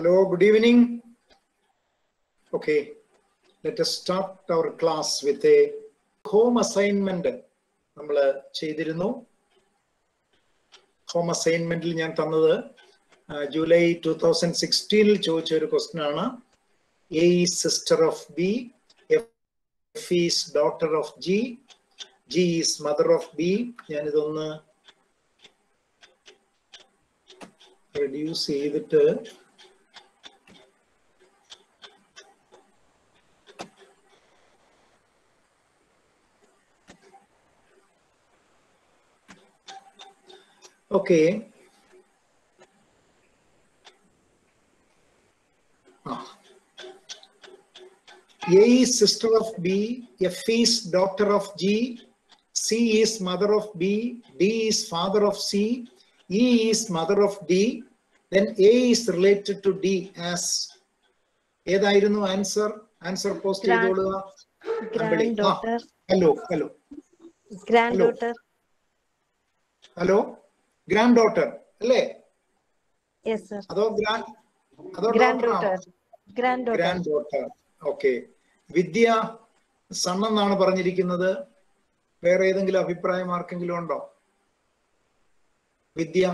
Hello, good evening. Okay, let us start our class with a home assignment. നമ്മൾ ചെയ്തിരുന്നു home അസൈൻമെന്റിൽ ഞാൻ തന്നത് July two thousand സിക്സ്റ്റീനിൽ ചോദിച്ച ഒരു ക്വസ്റ്റ്യൻ ആണ് A is sister of B F is daughter of G G is mother of B ഞാനിതൊന്ന് reduce ചെയ്തിട്ട് okay A is sister of B, F is daughter of G, C is mother of B, D is father of C, E is mother of D, then A is related to D as ഏതായിരുന്നു answer answer post Grand- ചെയ്തോളുക Granddaughter. Hello hello Granddaughter. Hello granddaughter അല്ലേ Yes, sir. അതോ ഗ്രാൻഡ് അതോ Granddaughter. Granddaughter. Granddaughter okay Vidya son എന്നാണ് പറഞ്ഞിരിക്കുന്നത് വേറെ ഏതെങ്കിലും അഭിപ്രായം ആർക്കെങ്കിലും ഉണ്ടോ വിദ്യ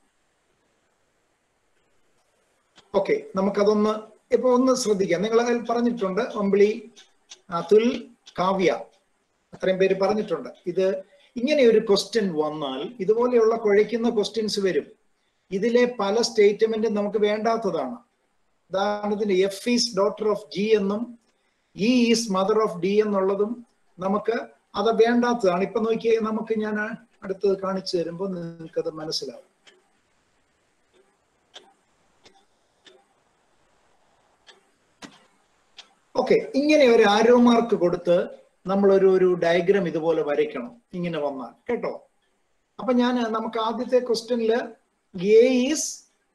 ഓക്കെ നമുക്കതൊന്ന് ഇപ്പൊ ഒന്ന് ശ്രദ്ധിക്കാം നിങ്ങൾ അതിൽ പറഞ്ഞിട്ടുണ്ട് ഒമ്പിളി അതുൽ കാവ്യ അത്രയും പേര് പറഞ്ഞിട്ടുണ്ട് ഇത് ഇങ്ങനെ ഒരു ക്വസ്റ്റ്യൻ വന്നാൽ ഇതുപോലെയുള്ള കുഴയ്ക്കുന്ന ക്വസ്റ്റ്യൻസ് വരും ഇതിലെ പല സ്റ്റേറ്റ്മെന്റും നമുക്ക് വേണ്ടാത്തതാണ് ഉദാഹരണത്തിന് F is daughter of G എന്നും E is mother of D എന്നുള്ളതും നമുക്ക് അത് വേണ്ടാത്തതാണ് ഇപ്പൊ നോക്കിയേ നമുക്ക് ഞാൻ അടുത്തത് കാണിച്ചു തരുമ്പോൾ നിങ്ങൾക്കത് മനസ്സിലാവും ഓക്കെ ഇങ്ങനെ ഒരു ആരോ മാർക്ക് കൊടുത്ത് നമ്മൾ ഒരു ഒരു ഡയഗ്രാം ഇതുപോലെ വരയ്ക്കണം ഇങ്ങനെ വന്നാൽ കേട്ടോ അപ്പൊ ഞാൻ നമുക്ക് ആദ്യത്തെ ക്വസ്റ്റ്യനില് എ ഈസ്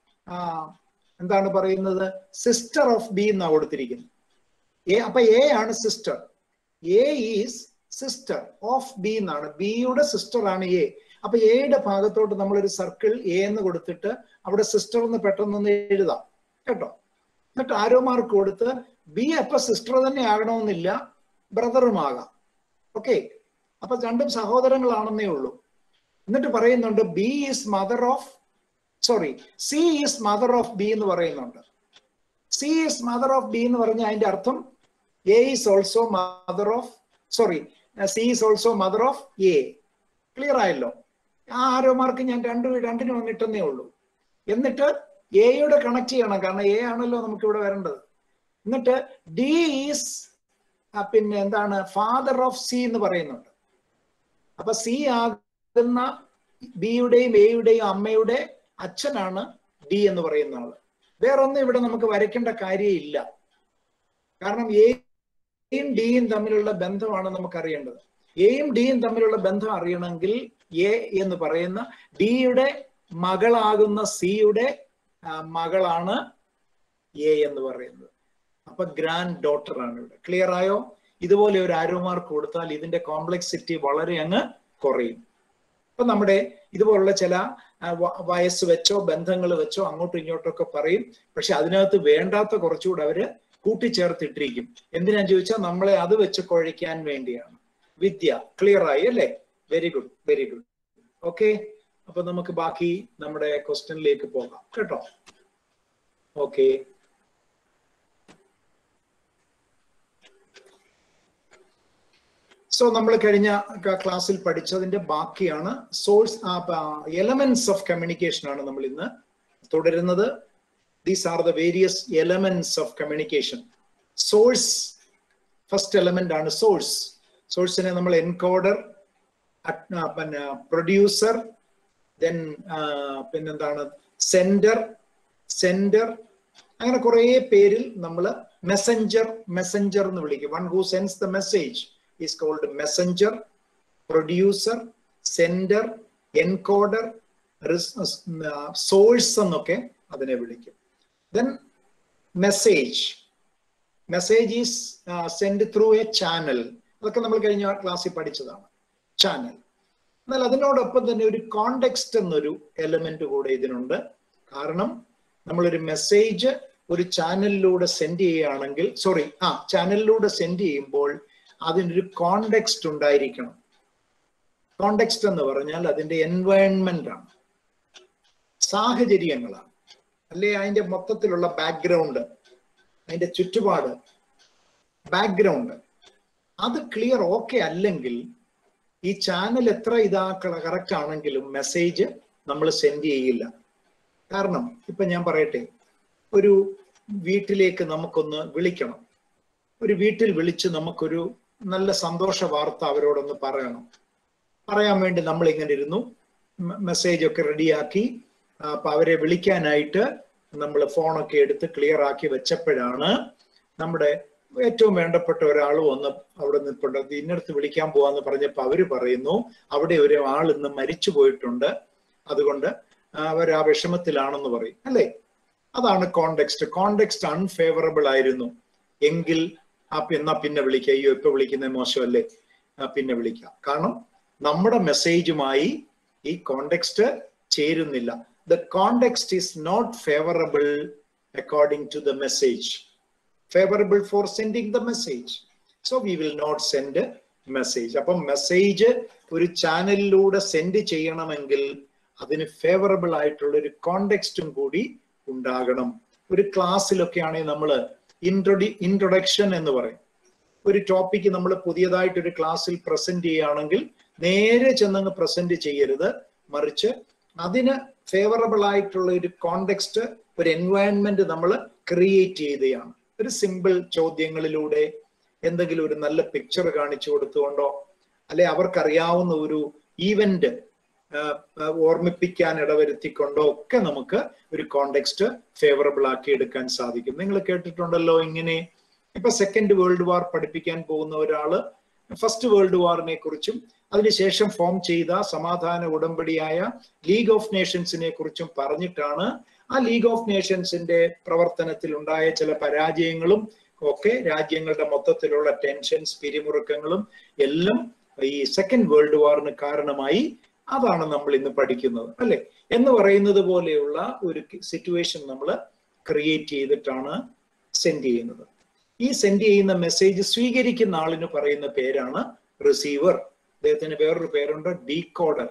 എന്താണ് പറയുന്നത് സിസ്റ്റർ ഓഫ് ബി എന്നാണ് കൊടുത്തിരിക്കുന്നത് എ അപ്പൊ എ ആണ് sister A is sister of B എന്നാണ് ബിയുടെ സിസ്റ്റർ ആണ് എ അപ്പൊ എയുടെ ഭാഗത്തോട്ട് നമ്മൾ ഒരു സർക്കിൾ എ എന്ന് കൊടുത്തിട്ട് അവിടെ സിസ്റ്റർ എന്ന് പെട്ടെന്ന് എഴുതാം കേട്ടോ എന്നിട്ട് ആരോ മാർക്ക് കൊടുത്ത് ബി അപ്പൊ സിസ്റ്റർ തന്നെ ആകണമെന്നില്ല ബ്രദറും ആകാം ഓക്കെ അപ്പൊ രണ്ടും സഹോദരങ്ങളാണെന്നേ ഉള്ളൂ എന്നിട്ട് പറയുന്നുണ്ട് B is mother of sorry C is mother of B എന്ന് പറയുന്നുണ്ട് C is mother of B എന്ന് പറഞ്ഞ അതിന്റെ അർത്ഥം A is also mother of sorry C is also mother of A clear ആയല്ലോ ആ ആരോ മാർക്ക് ഞാൻ രണ്ടു രണ്ടിനും വന്നിട്ടെന്നേ ഉള്ളൂ എന്നിട്ട് എയുടെ കണക്ട് ചെയ്യണം കാരണം എ ആണല്ലോ നമുക്ക് ഇവിടെ വരേണ്ടത് എന്നിട്ട് ഡി ഈസ് പിന്നെ എന്താണ് ഫാദർ ഓഫ് സി എന്ന് പറയുന്നുണ്ട് അപ്പൊ സി ആകുന്ന ബിയുടെയും എയുടെയും അമ്മയുടെ അച്ഛനാണ് ഡി എന്ന് പറയുന്ന ആള് വേറൊന്നും ഇവിടെ നമുക്ക് വരയ്ക്കേണ്ട കാര്യമില്ല കാരണം എയും ഡിയും തമ്മിലുള്ള ബന്ധമാണ് നമുക്ക് അറിയേണ്ടത് എയും ഡിയും തമ്മിലുള്ള ബന്ധം അറിയണമെങ്കിൽ എ എന്ന് പറയുന്ന ഡിയുടെ മകളാകുന്ന സിയുടെ മകളാണ് എ എന്ന് പറയുന്നത് അപ്പൊ ഗ്രാൻഡ് ഡോട്ടർ ആണ് ഇവിടെ ക്ലിയർ ആയോ ഇതുപോലെ ഒരു ആരോ മാർക്ക് കൊടുത്താൽ ഇതിന്റെ കോംപ്ലക്സിറ്റി വളരെ അങ്ങ് കുറയും അപ്പൊ നമ്മുടെ ഇതുപോലുള്ള ചില വയസ്സ് വെച്ചോ ബന്ധങ്ങൾ വെച്ചോ അങ്ങോട്ടും ഇങ്ങോട്ടും ഒക്കെ പറയും പക്ഷെ അതിനകത്ത് വേണ്ടാത്ത കുറച്ചുകൂടെ അവര് കൂട്ടിച്ചേർത്തിട്ടിരിക്കും എന്തിനാ ചോദിച്ചാൽ നമ്മളെ അത് വെച്ച് കുഴയ്ക്കാൻ വേണ്ടിയാണ് വിദ്യ ക്ലിയർ ആയി അല്ലേ very good very good okay അപ്പൊ നമുക്ക് ബാക്കി നമ്മുടെ ക്വസ്റ്റ്യനിലേക്ക് പോകാം കേട്ടോ ഓക്കെ സോ നമ്മൾ കഴിഞ്ഞ ക്ലാസ്സിൽ പഠിച്ചതിന്റെ ബാക്കിയാണ് സോഴ്സ് എലമെന്റ്സ് ഓഫ് കമ്മ്യൂണിക്കേഷൻ ആണ് നമ്മൾ ഇന്ന് തുടരുന്നത് these are the various elements of communication source first element ആണ് സോഴ്സ് സോഴ്സിനെ നമ്മൾ എൻകോഡർ പിന്നെ പ്രൊഡ്യൂസർ ദെൻ പിന്നെന്താണ് സെൻഡർ സെൻഡർ അങ്ങനെ കുറേ പേരിൽ നമ്മൾ മെസ്സഞ്ചർ മെസ്സഞ്ചർ എന്ന് വിളിക്കും one who sends the message is called messenger producer sender encoder source എന്നൊക്കെ അതിനെ വിളിക്കും then message message is send through a channel അതൊക്കെ നമ്മൾ കഴിഞ്ഞ ക്ലാസ്സിൽ പഠിച്ചതാണ് ചാനൽ എന്നാൽ അതിനോടൊപ്പം തന്നെ ഒരു കോണ്ടെക്സ്റ്റ് എന്നൊരു എലമെന്റ് കൂടെ ഇതിനുണ്ട് കാരണം നമ്മളൊരു മെസ്സേജ് ഒരു ചാനലിലൂടെ സെൻഡ് ചെയ്യുകയാണെങ്കിൽ സോറി ആ ചാനലിലൂടെ സെൻഡ് ചെയ്യുമ്പോൾ അതിനൊരു കോണ്ടെക്സ്റ്റ് ഉണ്ടായിരിക്കണം കോണ്ടെക്സ്റ്റ് എന്ന് പറഞ്ഞാൽ അതിന്റെ എൻവയൺമെന്റ് ആണ് സാഹചര്യങ്ങളാണ് അല്ലെ അതിന്റെ മൊത്തത്തിലുള്ള ബാക്ക്ഗ്രൗണ്ട് അതിന്റെ ചുറ്റുപാട് ബാക്ക്ഗ്രൗണ്ട് അത് ക്ലിയർ ഓക്കെ അല്ലെങ്കിൽ ഈ ചാനൽ എത്ര ഇതാ കറക്റ്റ് ആണെങ്കിലും മെസ്സേജ് നമ്മൾ സെൻഡ് ചെയ്യില്ല കാരണം ഇപ്പൊ ഞാൻ പറയട്ടെ ഒരു വീട്ടിലേക്ക് നമുക്കൊന്ന് വിളിക്കണം ഒരു വീട്ടിൽ വിളിച്ച് നമുക്കൊരു നല്ല സന്തോഷ വാർത്ത അവരോടൊന്ന് പറയണം പറയാൻ വേണ്ടി നമ്മൾ ഇങ്ങനെ ഇരുന്നു മെസ്സേജ് ഒക്കെ റെഡിയാക്കി അപ്പൊ അവരെ വിളിക്കാനായിട്ട് നമ്മൾ ഫോണൊക്കെ എടുത്ത് ക്ലിയർ ആക്കി വെച്ചപ്പോഴാണ് നമ്മുടെ ഏറ്റവും വേണ്ടപ്പെട്ട ഒരാൾ വന്ന് അവിടെ നിൽപ്പുണ്ട് ഇന്നടുത്ത് വിളിക്കാൻ പോവാന്ന് പറഞ്ഞപ്പോൾ അവര് പറയുന്നു അവിടെ ഒരു ആൾ ഇന്ന് മരിച്ചു പോയിട്ടുണ്ട് അതുകൊണ്ട് അവർ ആ വിഷമത്തിലാണെന്ന് പറയും അല്ലേ അതാണ് കോണ്ടെക്സ്റ്റ് കോണ്ടെക്സ്റ്റ് അൺഫേവറബിൾ ആയിരുന്നു എങ്കിൽ ആ എന്നാ പിന്നെ വിളിക്കുക അയ്യോ ഇപ്പൊ വിളിക്കുന്നത് മോശമല്ലേ പിന്നെ വിളിക്കാം കാരണം നമ്മുടെ മെസ്സേജുമായി ഈ കോണ്ടെക്സ്റ്റ് ചേരുന്നില്ല the context is not favourable according to the message favourable for sending the message so we will not send message അപ്പം മെസ്സേജ് ഒരു ചാനലിലൂടെ സെൻഡ് ചെയ്യണമെങ്കിൽ അതിന് ഫേവറബിൾ ആയിട്ടുള്ള ഒരു കോണ്ടെക്സ്റ്റും കൂടി ഉണ്ടാകണം ഒരു ക്ലാസ്സിലൊക്കെ ആണെങ്കിൽ നമ്മൾ ഇൻട്രൊഡി ഇൻട്രൊഡക്ഷൻ എന്ന് പറയും ഒരു ടോപ്പിക്ക് നമ്മൾ പുതിയതായിട്ട് ഒരു ക്ലാസ്സിൽ പ്രസന്റ് ചെയ്യുകയാണെങ്കിൽ നേരെ ചെന്നങ്ങ് പ്രസന്റ് ചെയ്യരുത് മറിച്ച് അതിന് ഫേവറബിൾ ആയിട്ടുള്ള ഒരു കോണ്ടെക്സ്റ്റ് ഒരു എൻവയൺമെന്റ് നമ്മൾ ക്രിയേറ്റ് ചെയ്യുകയാണ് ഒരു സിമ്പിൾ ചോദ്യങ്ങളിലൂടെ എന്തെങ്കിലും ഒരു നല്ല പിക്ചർ കാണിച്ചു കൊടുത്തുകൊണ്ടോ അല്ലെ അവർക്കറിയാവുന്ന ഒരു ഈവന്റ് ഓർമ്മിപ്പിക്കാൻ ഇടവരുത്തിക്കൊണ്ടോ ഒക്കെ നമുക്ക് ഒരു കോണ്ടെക്സ്റ്റ് ഫേവറബിൾ ആക്കി എടുക്കാൻ സാധിക്കും നിങ്ങൾ കേട്ടിട്ടുണ്ടല്ലോ ഇങ്ങനെ ഇപ്പൊ സെക്കൻഡ് വേൾഡ് വാർ പഠിപ്പിക്കാൻ പോകുന്ന ഒരാള് ഫസ്റ്റ് വേൾഡ് വാറിനെ കുറിച്ചും അതിനുശേഷം ഫോം ചെയ്ത സമാധാന ഉടമ്പടിയായ ലീഗ് ഓഫ് നേഷൻസിനെ കുറിച്ചും പറഞ്ഞിട്ടാണ് ആ ലീഗ് ഓഫ് നേഷൻസിന്റെ പ്രവർത്തനത്തിൽ ഉണ്ടായ ചില പരാജയങ്ങളും ഒക്കെ രാജ്യങ്ങളുടെ മൊത്തത്തിലുള്ള ടെൻഷൻസ് പിരിമുറുക്കങ്ങളും എല്ലാം ഈ സെക്കൻഡ് വേൾഡ് വാറിന് കാരണമായി അതാണ് നമ്മൾ ഇന്ന് പഠിക്കുന്നത് അല്ലെ എന്ന് പറയുന്നത് പോലെയുള്ള ഒരു സിറ്റുവേഷൻ നമ്മൾ ക്രിയേറ്റ് ചെയ്തിട്ടാണ് സെൻഡ് ചെയ്യുന്നത് ഈ സെൻഡ് ചെയ്യുന്ന മെസ്സേജ് സ്വീകരിക്കുന്ന ആളിന് പറയുന്ന പേരാണ് റിസീവർ അദ്ദേഹത്തിന് വേറൊരു പേരുണ്ട് decoder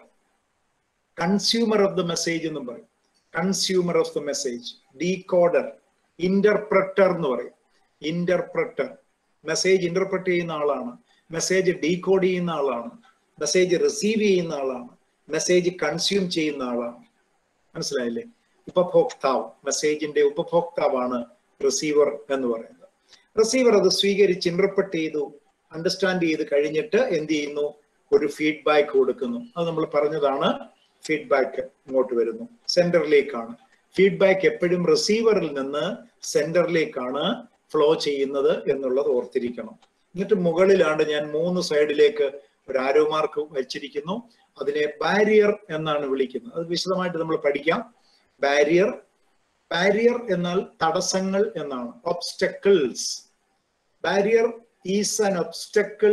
consumer of the message എന്നും പറയും consumer of the message decoder interpreter എന്ന് പറയും ഇന്റർപ്രറ്റർ മെസ്സേജ് ഇന്റർപ്രറ്റ് ചെയ്യുന്ന ആളാണ് മെസ്സേജ് ഡീകോഡ് ചെയ്യുന്ന ആളാണ് മെസ്സേജ് റിസീവ് ചെയ്യുന്ന ആളാണ് മെസ്സേജ് കൺസ്യൂം ചെയ്യുന്ന ആളാണ് മനസ്സിലായില്ലേ ഉപഭോക്താവ് മെസ്സേജിന്റെ ഉപഭോക്താവാണ് റിസീവർ എന്ന് പറയുന്നത് റിസീവർ അത് സ്വീകരിച്ച് ഇന്റർപ്രറ്റ് ചെയ്തു അണ്ടർസ്റ്റാൻഡ് ചെയ്ത് കഴിഞ്ഞിട്ട് എന്ത് ചെയ്യുന്നു ഒരു ഫീഡ്ബാക്ക് കൊടുക്കുന്നു അത് നമ്മൾ പറഞ്ഞതാണ് ഫീഡ്ബാക്ക് ഇങ്ങോട്ട് വരുന്നു സെന്ററിലേക്കാണ് ഫീഡ്ബാക്ക് എപ്പോഴും റിസീവറിൽ നിന്ന് സെന്ററിലേക്കാണ് ഫ്ലോ ചെയ്യുന്നത് എന്നുള്ളത് ഓർത്തിരിക്കണം എന്നിട്ട് മുകളിലാണ് ഞാൻ മൂന്ന് സൈഡിലേക്ക് ഒരു ആരോ മാർക്ക് വെച്ചിരിക്കുന്നു അതിനെ ബാരിയർ എന്നാണ് വിളിക്കുന്നത് അത് വിശദമായിട്ട് നമ്മൾ പഠിക്കാം ബാരിയർ ബാരിയർ എന്നാൽ തടസ്സങ്ങൾ എന്നാണ് obstacles barrier is an obstacle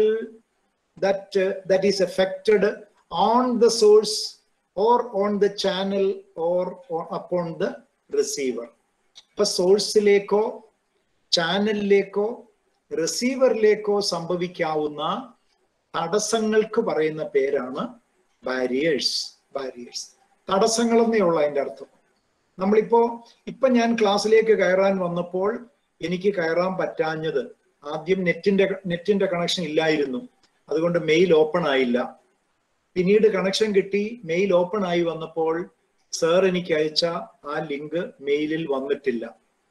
that that is affected on the source or on the channel or upon the receiver ഇപ്പൊ സോഴ്സിലേക്കോ ചാനലിലേക്കോ റിസീവറിലേക്കോ സംഭവിക്കാവുന്ന തടസ്സങ്ങൾക്ക് പറയുന്ന പേരാണ് ബാരിയേഴ്സ് ബാരിയേഴ്സ് തടസ്സങ്ങൾ എന്നേ ഉള്ളൂ അതിന്റെ അർത്ഥം നമ്മളിപ്പോ ഇപ്പൊ ഞാൻ ക്ലാസ്സിലേക്ക് കയറാൻ വന്നപ്പോൾ എനിക്ക് കയറാൻ പറ്റാഞ്ഞത് ആദ്യം നെറ്റിന്റെ നെറ്റിന്റെ കണക്ഷൻ ഇല്ലായിരുന്നു അതുകൊണ്ട് മെയിൽ ഓപ്പൺ ആയില്ല പിന്നീട് കണക്ഷൻ കിട്ടി മെയിൽ ഓപ്പൺ ആയി വന്നപ്പോൾ സർ എനിക്ക് അയച്ച ആ ലിങ്ക് മെയിലിൽ വന്നിട്ടില്ല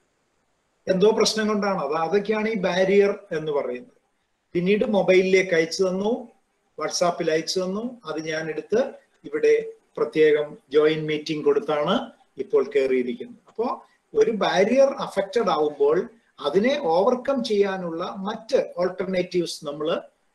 എന്തോ പ്രശ്നം കൊണ്ടാണ് അത് അതൊക്കെയാണ് ഈ ബാരിയർ എന്ന് പറയുന്നത് പിന്നീട് മൊബൈലിലേക്ക് അയച്ചു തന്നു വാട്സാപ്പിൽ അയച്ചു തന്നു അത് ഞാൻ എടുത്ത് ഇവിടെ പ്രത്യേകം ജോയിൻ മീറ്റിംഗ് കൊടുത്താണ് ഇപ്പോൾ കയറിയിരിക്കുന്നത് അപ്പോൾ ഒരു ബാരിയർ അഫക്റ്റഡ് ആവുമ്പോൾ അതിനെ ഓവർകം ചെയ്യാനുള്ള മറ്റ് ഓൾട്ടർനേറ്റീവ്സ് നമ്മൾ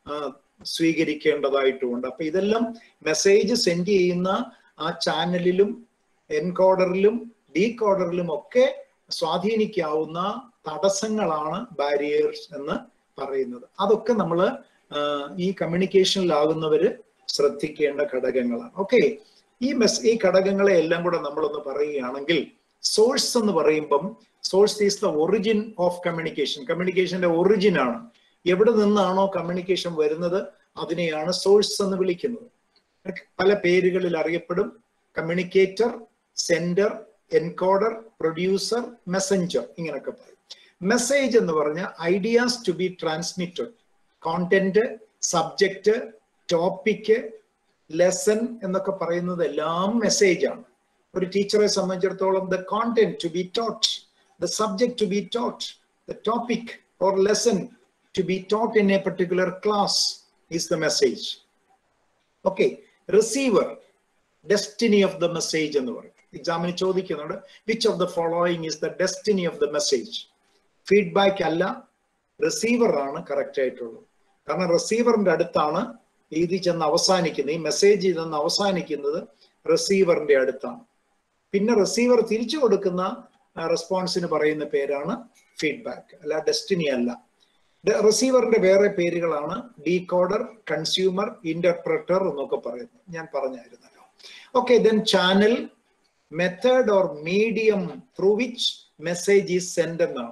സ്വീകരിക്കേണ്ടതായിട്ടുമുണ്ട് അപ്പൊ ഇതെല്ലാം മെസ്സേജ് സെൻഡ് ചെയ്യുന്ന ആ ചാനലിലും എൻകോഡറിലും ഡീകോഡറിലും ഒക്കെ സ്വാധീനിക്കാവുന്ന തടസ്സങ്ങളാണ് ബാരിയേഴ്സ് എന്ന് പറയുന്നത് അതൊക്കെ നമ്മൾ ഈ കമ്മ്യൂണിക്കേഷനിലാകുന്നവര് ശ്രദ്ധിക്കേണ്ട ഘടകങ്ങളാണ് ഓക്കെ ഈ മെസ് ഈ ഘടകങ്ങളെ എല്ലാം കൂടെ നമ്മളൊന്ന് പറയുകയാണെങ്കിൽ സോഴ്സ് എന്ന് പറയുമ്പം source is the origin of communication കമ്മ്യൂണിക്കേഷന്റെ ഒറിജിൻ ആണ് എവിടെ നിന്നാണോ കമ്മ്യൂണിക്കേഷൻ വരുന്നത് അതിനെയാണ് സോഴ്സ് എന്ന് വിളിക്കുന്നത് പല പേരുകളിൽ അറിയപ്പെടും communicator sender encoder producer messenger ഇങ്ങനെയൊക്കെ പറയും മെസ്സേജ് എന്ന് പറഞ്ഞ ideas to be transmitted content subject topic lesson എന്നൊക്കെ പറയുന്നത് എല്ലാം മെസ്സേജ് ആണ് ഒരു ടീച്ചറെ സംബന്ധിച്ചിടത്തോളം the content to be taught the subject to be taught the topic or lesson to be taught in a particular class is the message okay receiver destiny of the message എന്ന് പറയും എക്സാമിന് ചോദിക്കുന്നുണ്ട് which of the following is the destiny of the message feedback അല്ല receiver ആണ് correct ആയിട്ടുള്ളത് കാരണം റിസീവറിന്റെ അടുത്താണ് ഇത് ചെന്ന് അവസാനിക്കുന്നത് ഈ മെസ്സേജ് ചെന്ന് അവസാനിക്കുന്നത് റിസീവറിന്റെ അടുത്താണ് പിന്നെ റിസീവർ തിരിച്ചു കൊടുക്കുന്ന റെസ്പോൺസിന് പറയുന്ന പേരാണ് ഫീഡ്ബാക്ക് അല്ല ഡെസ്റ്റിനി അല്ല റിസീവറിന്റെ വേറെ പേരുകളാണ് ഡീകോഡർ കൺസ്യൂമർ ഇന്റർപ്രറ്റർ എന്നൊക്കെ പറയുന്നത് ഞാൻ പറഞ്ഞായിരുന്നല്ലോ okay then channel method or medium through which message is send എന്നാണ്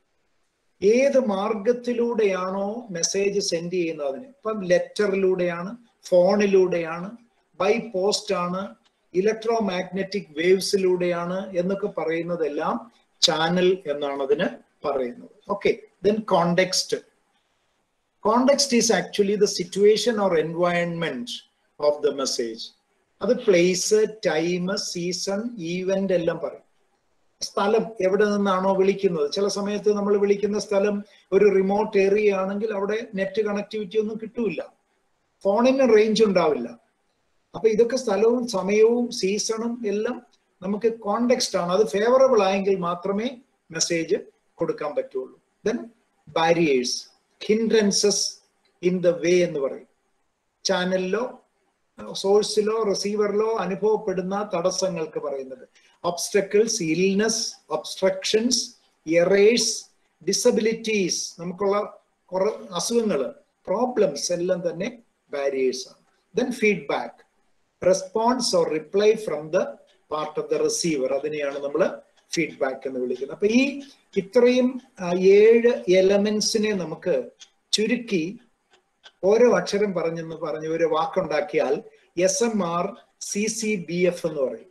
ഏത് മാർഗത്തിലൂടെയാണോ മെസ്സേജ് സെൻഡ് ചെയ്യുന്നത് അതിന് ഇപ്പം ലെറ്ററിലൂടെയാണ് ഫോണിലൂടെയാണ് ബൈ പോസ്റ്റ് ആണ് ഇലക്ട്രോ മാഗ്നറ്റിക് വേവ്സിലൂടെയാണ് എന്നൊക്കെ പറയുന്നതെല്ലാം ചാനൽ എന്നാണ് അതിന് പറയുന്നത് okay then context context is actually the situation or environment of the message അത് പ്ലേസ് ടൈം സീസൺ ഈവന്റ് എല്ലാം പറയും സ്ഥലം എവിടെ നിന്നാണോ വിളിക്കുന്നത് ചില സമയത്ത് നമ്മൾ വിളിക്കുന്ന സ്ഥലം ഒരു റിമോട്ട് ഏരിയ ആണെങ്കിൽ അവിടെ നെറ്റ് കണക്ടിവിറ്റി ഒന്നും കിട്ടൂല ഫോണിന് റേഞ്ച് ഉണ്ടാവില്ല അപ്പൊ ഇതൊക്കെ സ്ഥലവും സമയവും സീസണും എല്ലാം നമുക്ക് കോണ്ടെക്സ്റ്റ് ആണ് അത് ഫേവറബിൾ ആയെങ്കിൽ മാത്രമേ മെസ്സേജ് കൊടുക്കാൻ പറ്റുള്ളൂ then barriers hindrances in the way എന്ന് പറയും ചാനലിലോ സോഴ്സിലോ റിസീവറിലോ അനുഭവപ്പെടുന്ന തടസ്സങ്ങൾക്ക് പറയുന്നത് obstacles illness obstructions errors disabilities നമുക്കുള്ള കുറെ അസുഖങ്ങൾ പ്രോബ്ലംസ് എല്ലാം തന്നെ ബാരിയേഴ്സ് ആണ് then feedback response or reply from the part of the receiver അതിനെയാണ് നമ്മൾ ഫീഡ്ബാക്ക് എന്ന് വിളിക്കുന്നത് അപ്പൊ ഈ ഇത്രയും ഏഴ് എലമെന്റ്സിനെ നമുക്ക് ചുരുക്കി ഓരോ അക്ഷരം പറഞ്ഞെന്ന് പറഞ്ഞ് ഒരു വാക്കുണ്ടാക്കിയാൽ S M R C C B F എന്ന് പറയും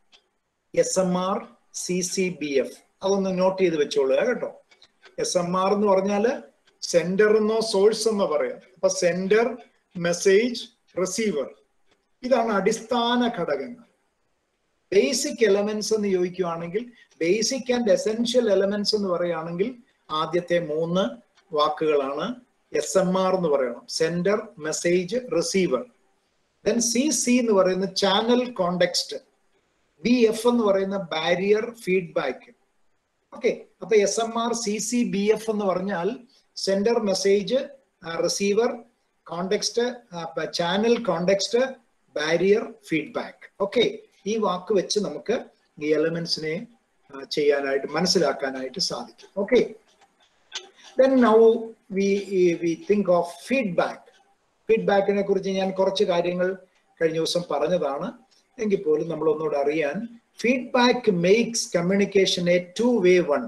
S M R C C B F അതൊന്ന് നോട്ട് ചെയ്ത് വെച്ചോളുക കേട്ടോ എസ് എം ആർ എന്ന് പറഞ്ഞാല് സെന്റർ എന്നോ സോഴ്സ് എന്നോ പറയാം അപ്പൊ സെന്റർ മെസ്സേജ് റിസീവർ ഇതാണ് അടിസ്ഥാന ഘടകങ്ങൾ ബേസിക് എലമെന്റ്സ് എന്ന് ചോദിക്കുകയാണെങ്കിൽ ബേസിക് ആൻഡ് എസെൻഷ്യൽ എലമെന്റ്സ് എന്ന് പറയുകയാണെങ്കിൽ ആദ്യത്തെ മൂന്ന് വാക്കുകളാണ് എസ് എം ആർ എന്ന് പറയണം sender message receiver then C C എന്ന് പറയുന്ന ചാനൽ കോണ്ടെക്സ്റ്റ് ബി എഫ് എന്ന് പറയുന്ന ബാരിയർ ഫീഡ്ബാക്ക് ഓക്കെ അപ്പൊ S M R C C B F എന്ന് പറഞ്ഞാൽ sender message receiver context channel context barrier feedback okay ഈ വാക്ക് വെച്ച് നമുക്ക് ഈ എലമെന്റ്സിനെ ചെയ്യാനായിട്ട് മനസ്സിലാക്കാനായിട്ട് സാധിക്കും okay then now we we think of feedback ഫീഡ്ബാക്കിനെ കുറിച്ച് ഞാൻ കുറച്ച് കാര്യങ്ങൾ കഴിഞ്ഞ ദിവസം പറഞ്ഞതാണ് എങ്കിൽ പോലും നമ്മൾ ഒന്നുകൂടെ അറിയാൻ feedback makes communication a two way one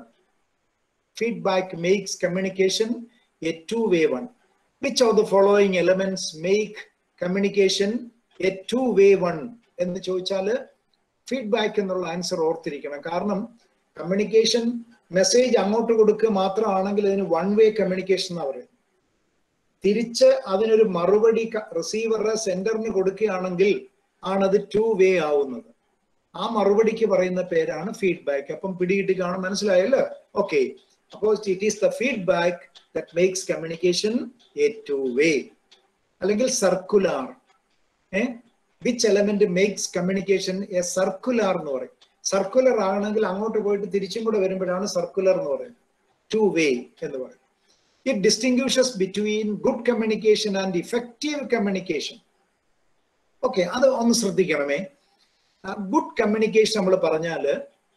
feedback makes communication a two way one which of the following elements make communication a two way one എന്ന് ചോദിച്ചാൽ ഫീഡ്ബാക്ക് എന്നുള്ള ആൻസർ ഓർത്തിരിക്കണം കാരണം കമ്മ്യൂണിക്കേഷൻ മെസ്സേജ് അങ്ങോട്ട് കൊടുക്കുക മാത്രമാണെങ്കിൽ അതിന് വൺ വേ കമ്മ്യൂണിക്കേഷൻ എന്നാ പറയുന്നത് തിരിച്ച് അതിനൊരു മറുപടി റിസീവറുടെ സെന്ററിന് കൊടുക്കുകയാണെങ്കിൽ ആണത് ടു വേ ആവുന്നത് ആ മറുപടിക്ക് പറയുന്ന പേരാണ് ഫീഡ്ബാക്ക് അപ്പം പിടികിട്ടി കാണും മനസ്സിലായല്ലോ ഓക്കെ അപ്പോൾ it is the feedback that makes communication a two way അല്ലെങ്കിൽ circular a which element makes communication a circular എന്ന് പറയും സർക്കുലർ ആണെങ്കിൽ അങ്ങോട്ട് പോയിട്ട് തിരിച്ചും കൂടെ വരുമ്പോഴാണ് സർക്കുലർ എന്ന് പറയുന്നത് ടു വേ എന്ന് പറയും it distinguishes between good communication and effective communication okay അത് ഒന്ന് ശ്രദ്ധിക്കണമേ ഗുഡ് കമ്മ്യൂണിക്കേഷൻ നമ്മൾ പറഞ്ഞാല്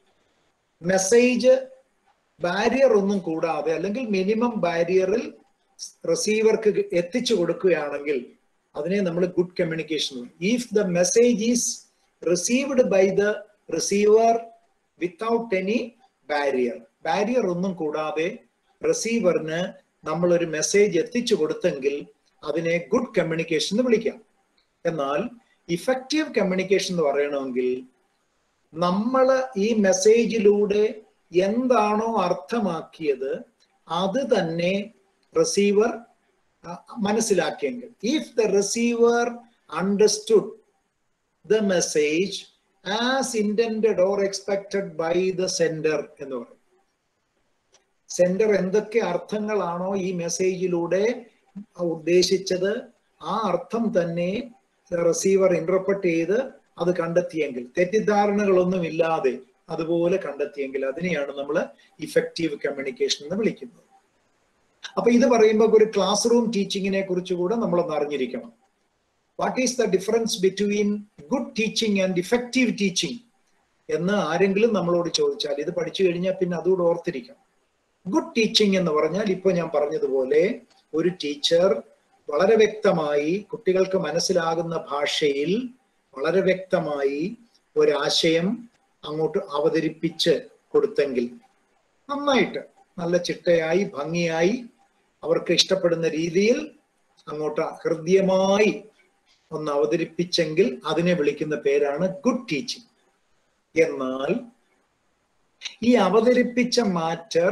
മെസ്സേജ് ബാരിയർ ഒന്നും കൂടാതെ അല്ലെങ്കിൽ മിനിമം ബാരിയറിൽ റിസീവർക്ക് എത്തിച്ചു കൊടുക്കുകയാണെങ്കിൽ അതിനെ നമ്മൾ good communication if the message is received by the receiver without any barrier barrier ഒന്നും കൂടാതെ റിസീവറിന് നമ്മൾ ഒരു മെസ്സേജ് എത്തിച്ചു കൊടുത്തെങ്കിൽ അതിനെ ഗുഡ് കമ്മ്യൂണിക്കേഷൻ എന്ന് വിളിക്കാം എന്നാൽ ഇഫക്റ്റീവ് കമ്മ്യൂണിക്കേഷൻ എന്ന് പറയണമെങ്കിൽ നമ്മൾ ഈ മെസ്സേജിലൂടെ എന്താണോ അർത്ഥമാക്കിയത് അത് തന്നെ റിസീവർ മനസ്സിലാക്കിയെങ്കിൽ if the receiver understood the message as intended or expected by the sender എന്ന് പറയും സെൻഡർ എന്തൊക്കെ അർത്ഥങ്ങളാണോ ഈ മെസ്സേജിലൂടെ ഉദ്ദേശിച്ചത് ആ അർത്ഥം തന്നെ റിസീവർ ഇന്റർപ്രറ്റ് ചെയ്ത് അത് കണ്ടെത്തിയെങ്കിൽ തെറ്റിദ്ധാരണകളൊന്നും ഇല്ലാതെ അതുപോലെ കണ്ടെത്തിയെങ്കിൽ അതിനെയാണ് നമ്മൾ ഇഫക്റ്റീവ് കമ്മ്യൂണിക്കേഷൻ എന്ന് വിളിക്കുന്നത് അപ്പൊ ഇത് പറയുമ്പോൾ ഒരു ക്ലാസ് റൂം ടീച്ചിങ്ങിനെ കുറിച്ച് കൂടെ നമ്മളൊന്ന് അറിഞ്ഞിരിക്കണം what is the difference between good teaching and effective teaching എന്ന് ആരെങ്കിലും നമ്മളോട് ചോദിച്ചാൽ ഇത് പഠിച്ചു കഴിഞ്ഞാൽ പിന്നെ അതുകൂടെ ഓർത്തിരിക്കണം ഗുഡ് ടീച്ചിങ് എന്ന് പറഞ്ഞാൽ ഇപ്പൊ ഞാൻ പറഞ്ഞതുപോലെ ഒരു ടീച്ചർ വളരെ വ്യക്തമായി കുട്ടികൾക്ക് മനസ്സിലാകുന്ന ഭാഷയിൽ വളരെ വ്യക്തമായി ഒരാശയം അങ്ങോട്ട് അവതരിപ്പിച്ച് കൊടുത്തെങ്കിൽ നന്നായിട്ട് നല്ല ചിട്ടയായി ഭംഗിയായി അവർക്ക് ഇഷ്ടപ്പെടുന്ന രീതിയിൽ അങ്ങോട്ട് ഹൃദ്യമായി ഒന്ന് അവതരിപ്പിച്ചെങ്കിൽ അതിനെ വിളിക്കുന്ന പേരാണ് ഗുഡ് ടീച്ചിങ് എന്നാൽ ഈ അവതരിപ്പിച്ച മാറ്റർ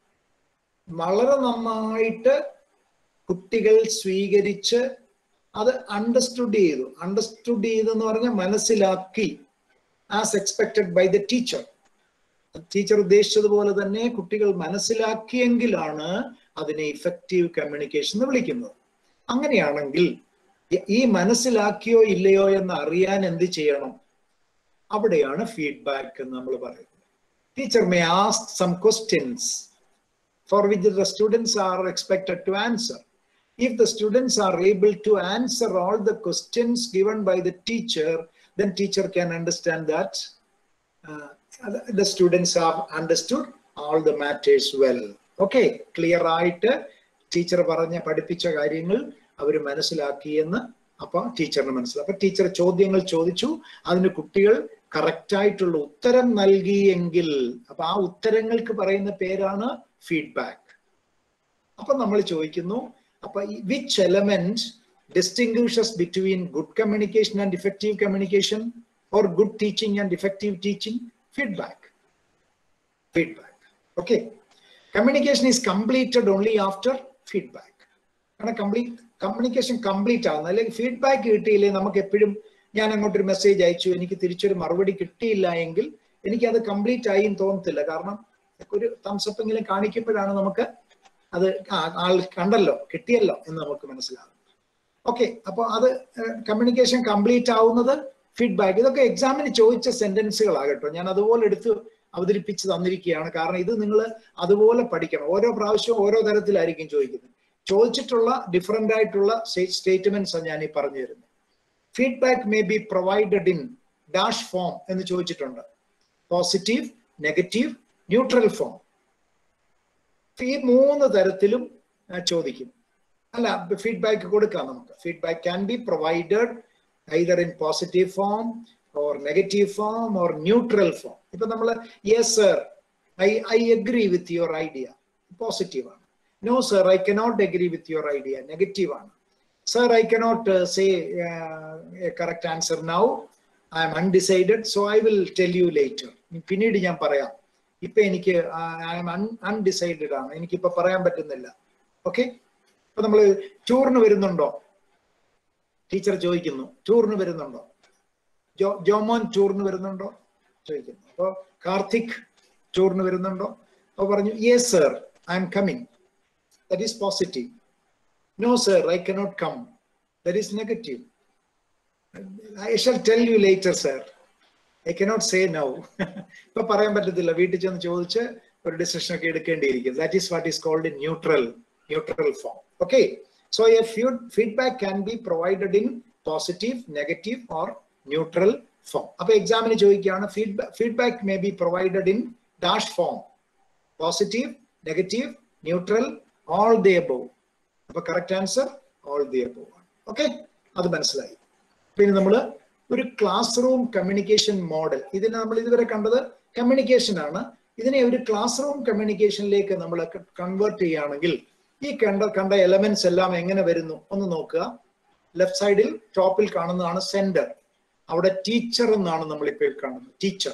വളരെ നന്നായിട്ട് കുട്ടികൾ സ്വീകരിച്ച് അത് അണ്ടർസ്റ്റുഡ് ചെയ്തു അണ്ടർസ്റ്റുഡ് ചെയ്തെന്ന് പറഞ്ഞാൽ മനസ്സിലാക്കി as expected by the teacher teacher ഉദ്ദേശിച്ചതുപോലെ തന്നെ കുട്ടികൾ മനസ്സിലാക്കിയെങ്കിലാണ് അതിനെ ഇഫക്റ്റീവ് കമ്മ്യൂണിക്കേഷൻ എന്ന് വിളിക്കുന്നത് അങ്ങനെയാണെങ്കിൽ ഈ മനസ്സിലാക്കിയോ ഇല്ലയോ എന്ന് അറിയാൻ എന്ത് ചെയ്യണം അവിടെയാണ് ഫീഡ്ബാക്ക് എന്ന് നമ്മൾ പറയുന്നത് teacher may ask some questions for which the students are expected to answer. If the students are able to answer all the questions given by the teacher, then teacher can understand that uh, the students have understood all the matters well. Okay, clear ആയിട്ട് teacher പറഞ്ഞ പഠിപ്പിച്ച കാര്യങ്ങൾ അവർ മനസ്സിലാക്കിയെന്ന് അപ്പൊ ടീച്ചറിന് മനസ്സിലാക്കി അപ്പൊ teacher ചോദ്യങ്ങൾ ചോദിച്ചു അതിന് കുട്ടികൾ കറക്റ്റ് ആയിട്ടുള്ള ഉത്തരം നൽകിയെങ്കിൽ അപ്പൊ ആ ഉത്തരങ്ങൾക്ക് പറയുന്ന പേരാണ് ഫീഡ്ബാക്ക് അപ്പൊ നമ്മൾ ചോദിക്കുന്നു അപ്പൊ which element distinguishes between good communication and effective communication or good teaching and effective teaching feedback feedback okay communication is completed only after feedback കാരണം കംപ്ലീറ്റ് കമ്മ്യൂണിക്കേഷൻ കംപ്ലീറ്റ് ആവുന്ന അല്ലെങ്കിൽ ഫീഡ്ബാക്ക് കിട്ടിയില്ലേ നമുക്ക് എപ്പോഴും ഞാൻ അങ്ങോട്ടൊരു മെസ്സേജ് അയച്ചു എനിക്ക് തിരിച്ചൊരു മറുപടി കിട്ടിയില്ല എങ്കിൽ എനിക്ക് അത് കംപ്ലീറ്റ് ആയി തോന്നത്തില്ല കാരണം ഒരു തംസപ്പ് എങ്കിലും കാണിക്കുമ്പോഴാണ് നമുക്ക് അത് ആൾ കണ്ടല്ലോ കിട്ടിയല്ലോ എന്ന് നമുക്ക് മനസ്സിലാകും ഓക്കെ അപ്പൊ അത് കമ്മ്യൂണിക്കേഷൻ കംപ്ലീറ്റ് ആവുന്നത് ഫീഡ്ബാക്ക് ഇതൊക്കെ എക്സാമിന് ചോദിച്ച സെന്റൻസുകളാകട്ടോ ഞാൻ അതുപോലെ എടുത്ത് അവതരിപ്പിച്ച് തന്നിരിക്കുകയാണ് കാരണം ഇത് നിങ്ങൾ അതുപോലെ പഠിക്കണം ഓരോ പ്രാവശ്യവും ഓരോ തരത്തിലായിരിക്കും ചോദിക്കുന്നത് ചോദിച്ചിട്ടുള്ള ഡിഫറെന്റ് ആയിട്ടുള്ള സ്റ്റേറ്റ്മെന്റ്സ് ഞാൻ ഈ പറഞ്ഞു തരുന്നത് feedback may be provided in dash form എന്ന് ചോദിച്ചിട്ടുണ്ട് പോസിറ്റീവ് നെഗറ്റീവ് ന്യൂട്രൽ ഫോം ഈ മൂന്ന് തരത്തിലും ചോദിക്കും അല്ല ഫീഡ്ബാക്ക് കൊടുക്കാം നമുക്ക് feedback can be provided either in positive form or negative form or neutral form ഇപ്പൊ നമ്മൾ yes sir I I agree with your idea positive ആണ് no sir I cannot agree with your idea negative ആണ് sir I cannot say correct answer now I am undecided so I will tell you later പിന്നീട് ഞാൻ പറയാം ഇപ്പൊ എനിക്ക് I am undecided ആണ് എനിക്കിപ്പോ പറയാൻ പറ്റുന്നില്ല ഓക്കെ ഇപ്പൊ നമ്മൾ ടൂറിന് വരുന്നുണ്ടോ ടീച്ചർ ചോദിക്കുന്നു ടൂറിന് വരുന്നുണ്ടോ ജോ ജോമോൻ ടൂറിന് വരുന്നുണ്ടോ ചോദിക്കുന്നു അപ്പോ കാർത്തിക് ടൂറിന് വരുന്നുണ്ടോ അപ്പൊ പറഞ്ഞു yes sir I am coming that is positive no sir I cannot come that is negative I shall tell you later sir I cannot say now ഇപ്പൊ പറയാൻ പറ്റത്തില്ല വീട്ടിൽ ചെന്ന് ചോദിച്ച് ഒരു ഡിസിഷൻ ഒക്കെ എടുക്കേണ്ടിയിരിക്കും that is what is called in neutral neutral form okay so a feedback can be provided in positive negative or neutral form അപ്പൊ എക്സാമിന് ചോദിക്കുകയാണ് feedback feedback may be provided in dash form positive negative neutral all the above അപ്പൊ correct answer all the above ആണ് okay അത് മനസ്സിലായി പിന്നെ നമ്മൾ ഒരു ക്ലാസ് റൂം കമ്മ്യൂണിക്കേഷൻ മോഡൽ ഇതിനെ നമ്മൾ ഇതുവരെ കണ്ടത് കമ്മ്യൂണിക്കേഷൻ ആണ് ഇതിനെ ഒരു ക്ലാസ് റൂം കമ്മ്യൂണിക്കേഷനിലേക്ക് നമ്മൾ കൺവേർട്ട് ചെയ്യുകയാണെങ്കിൽ ഈ കണ്ട കണ്ട എലമെന്റ്സ് എല്ലാം എങ്ങനെ വരുന്നു ഒന്ന് നോക്കുക ലെഫ്റ്റ് സൈഡിൽ ടോപ്പിൽ കാണുന്നതാണ് സെന്റർ അവിടെ ടീച്ചർ എന്നാണ് നമ്മൾ ഇപ്പോൾ കാണുന്നത് teacher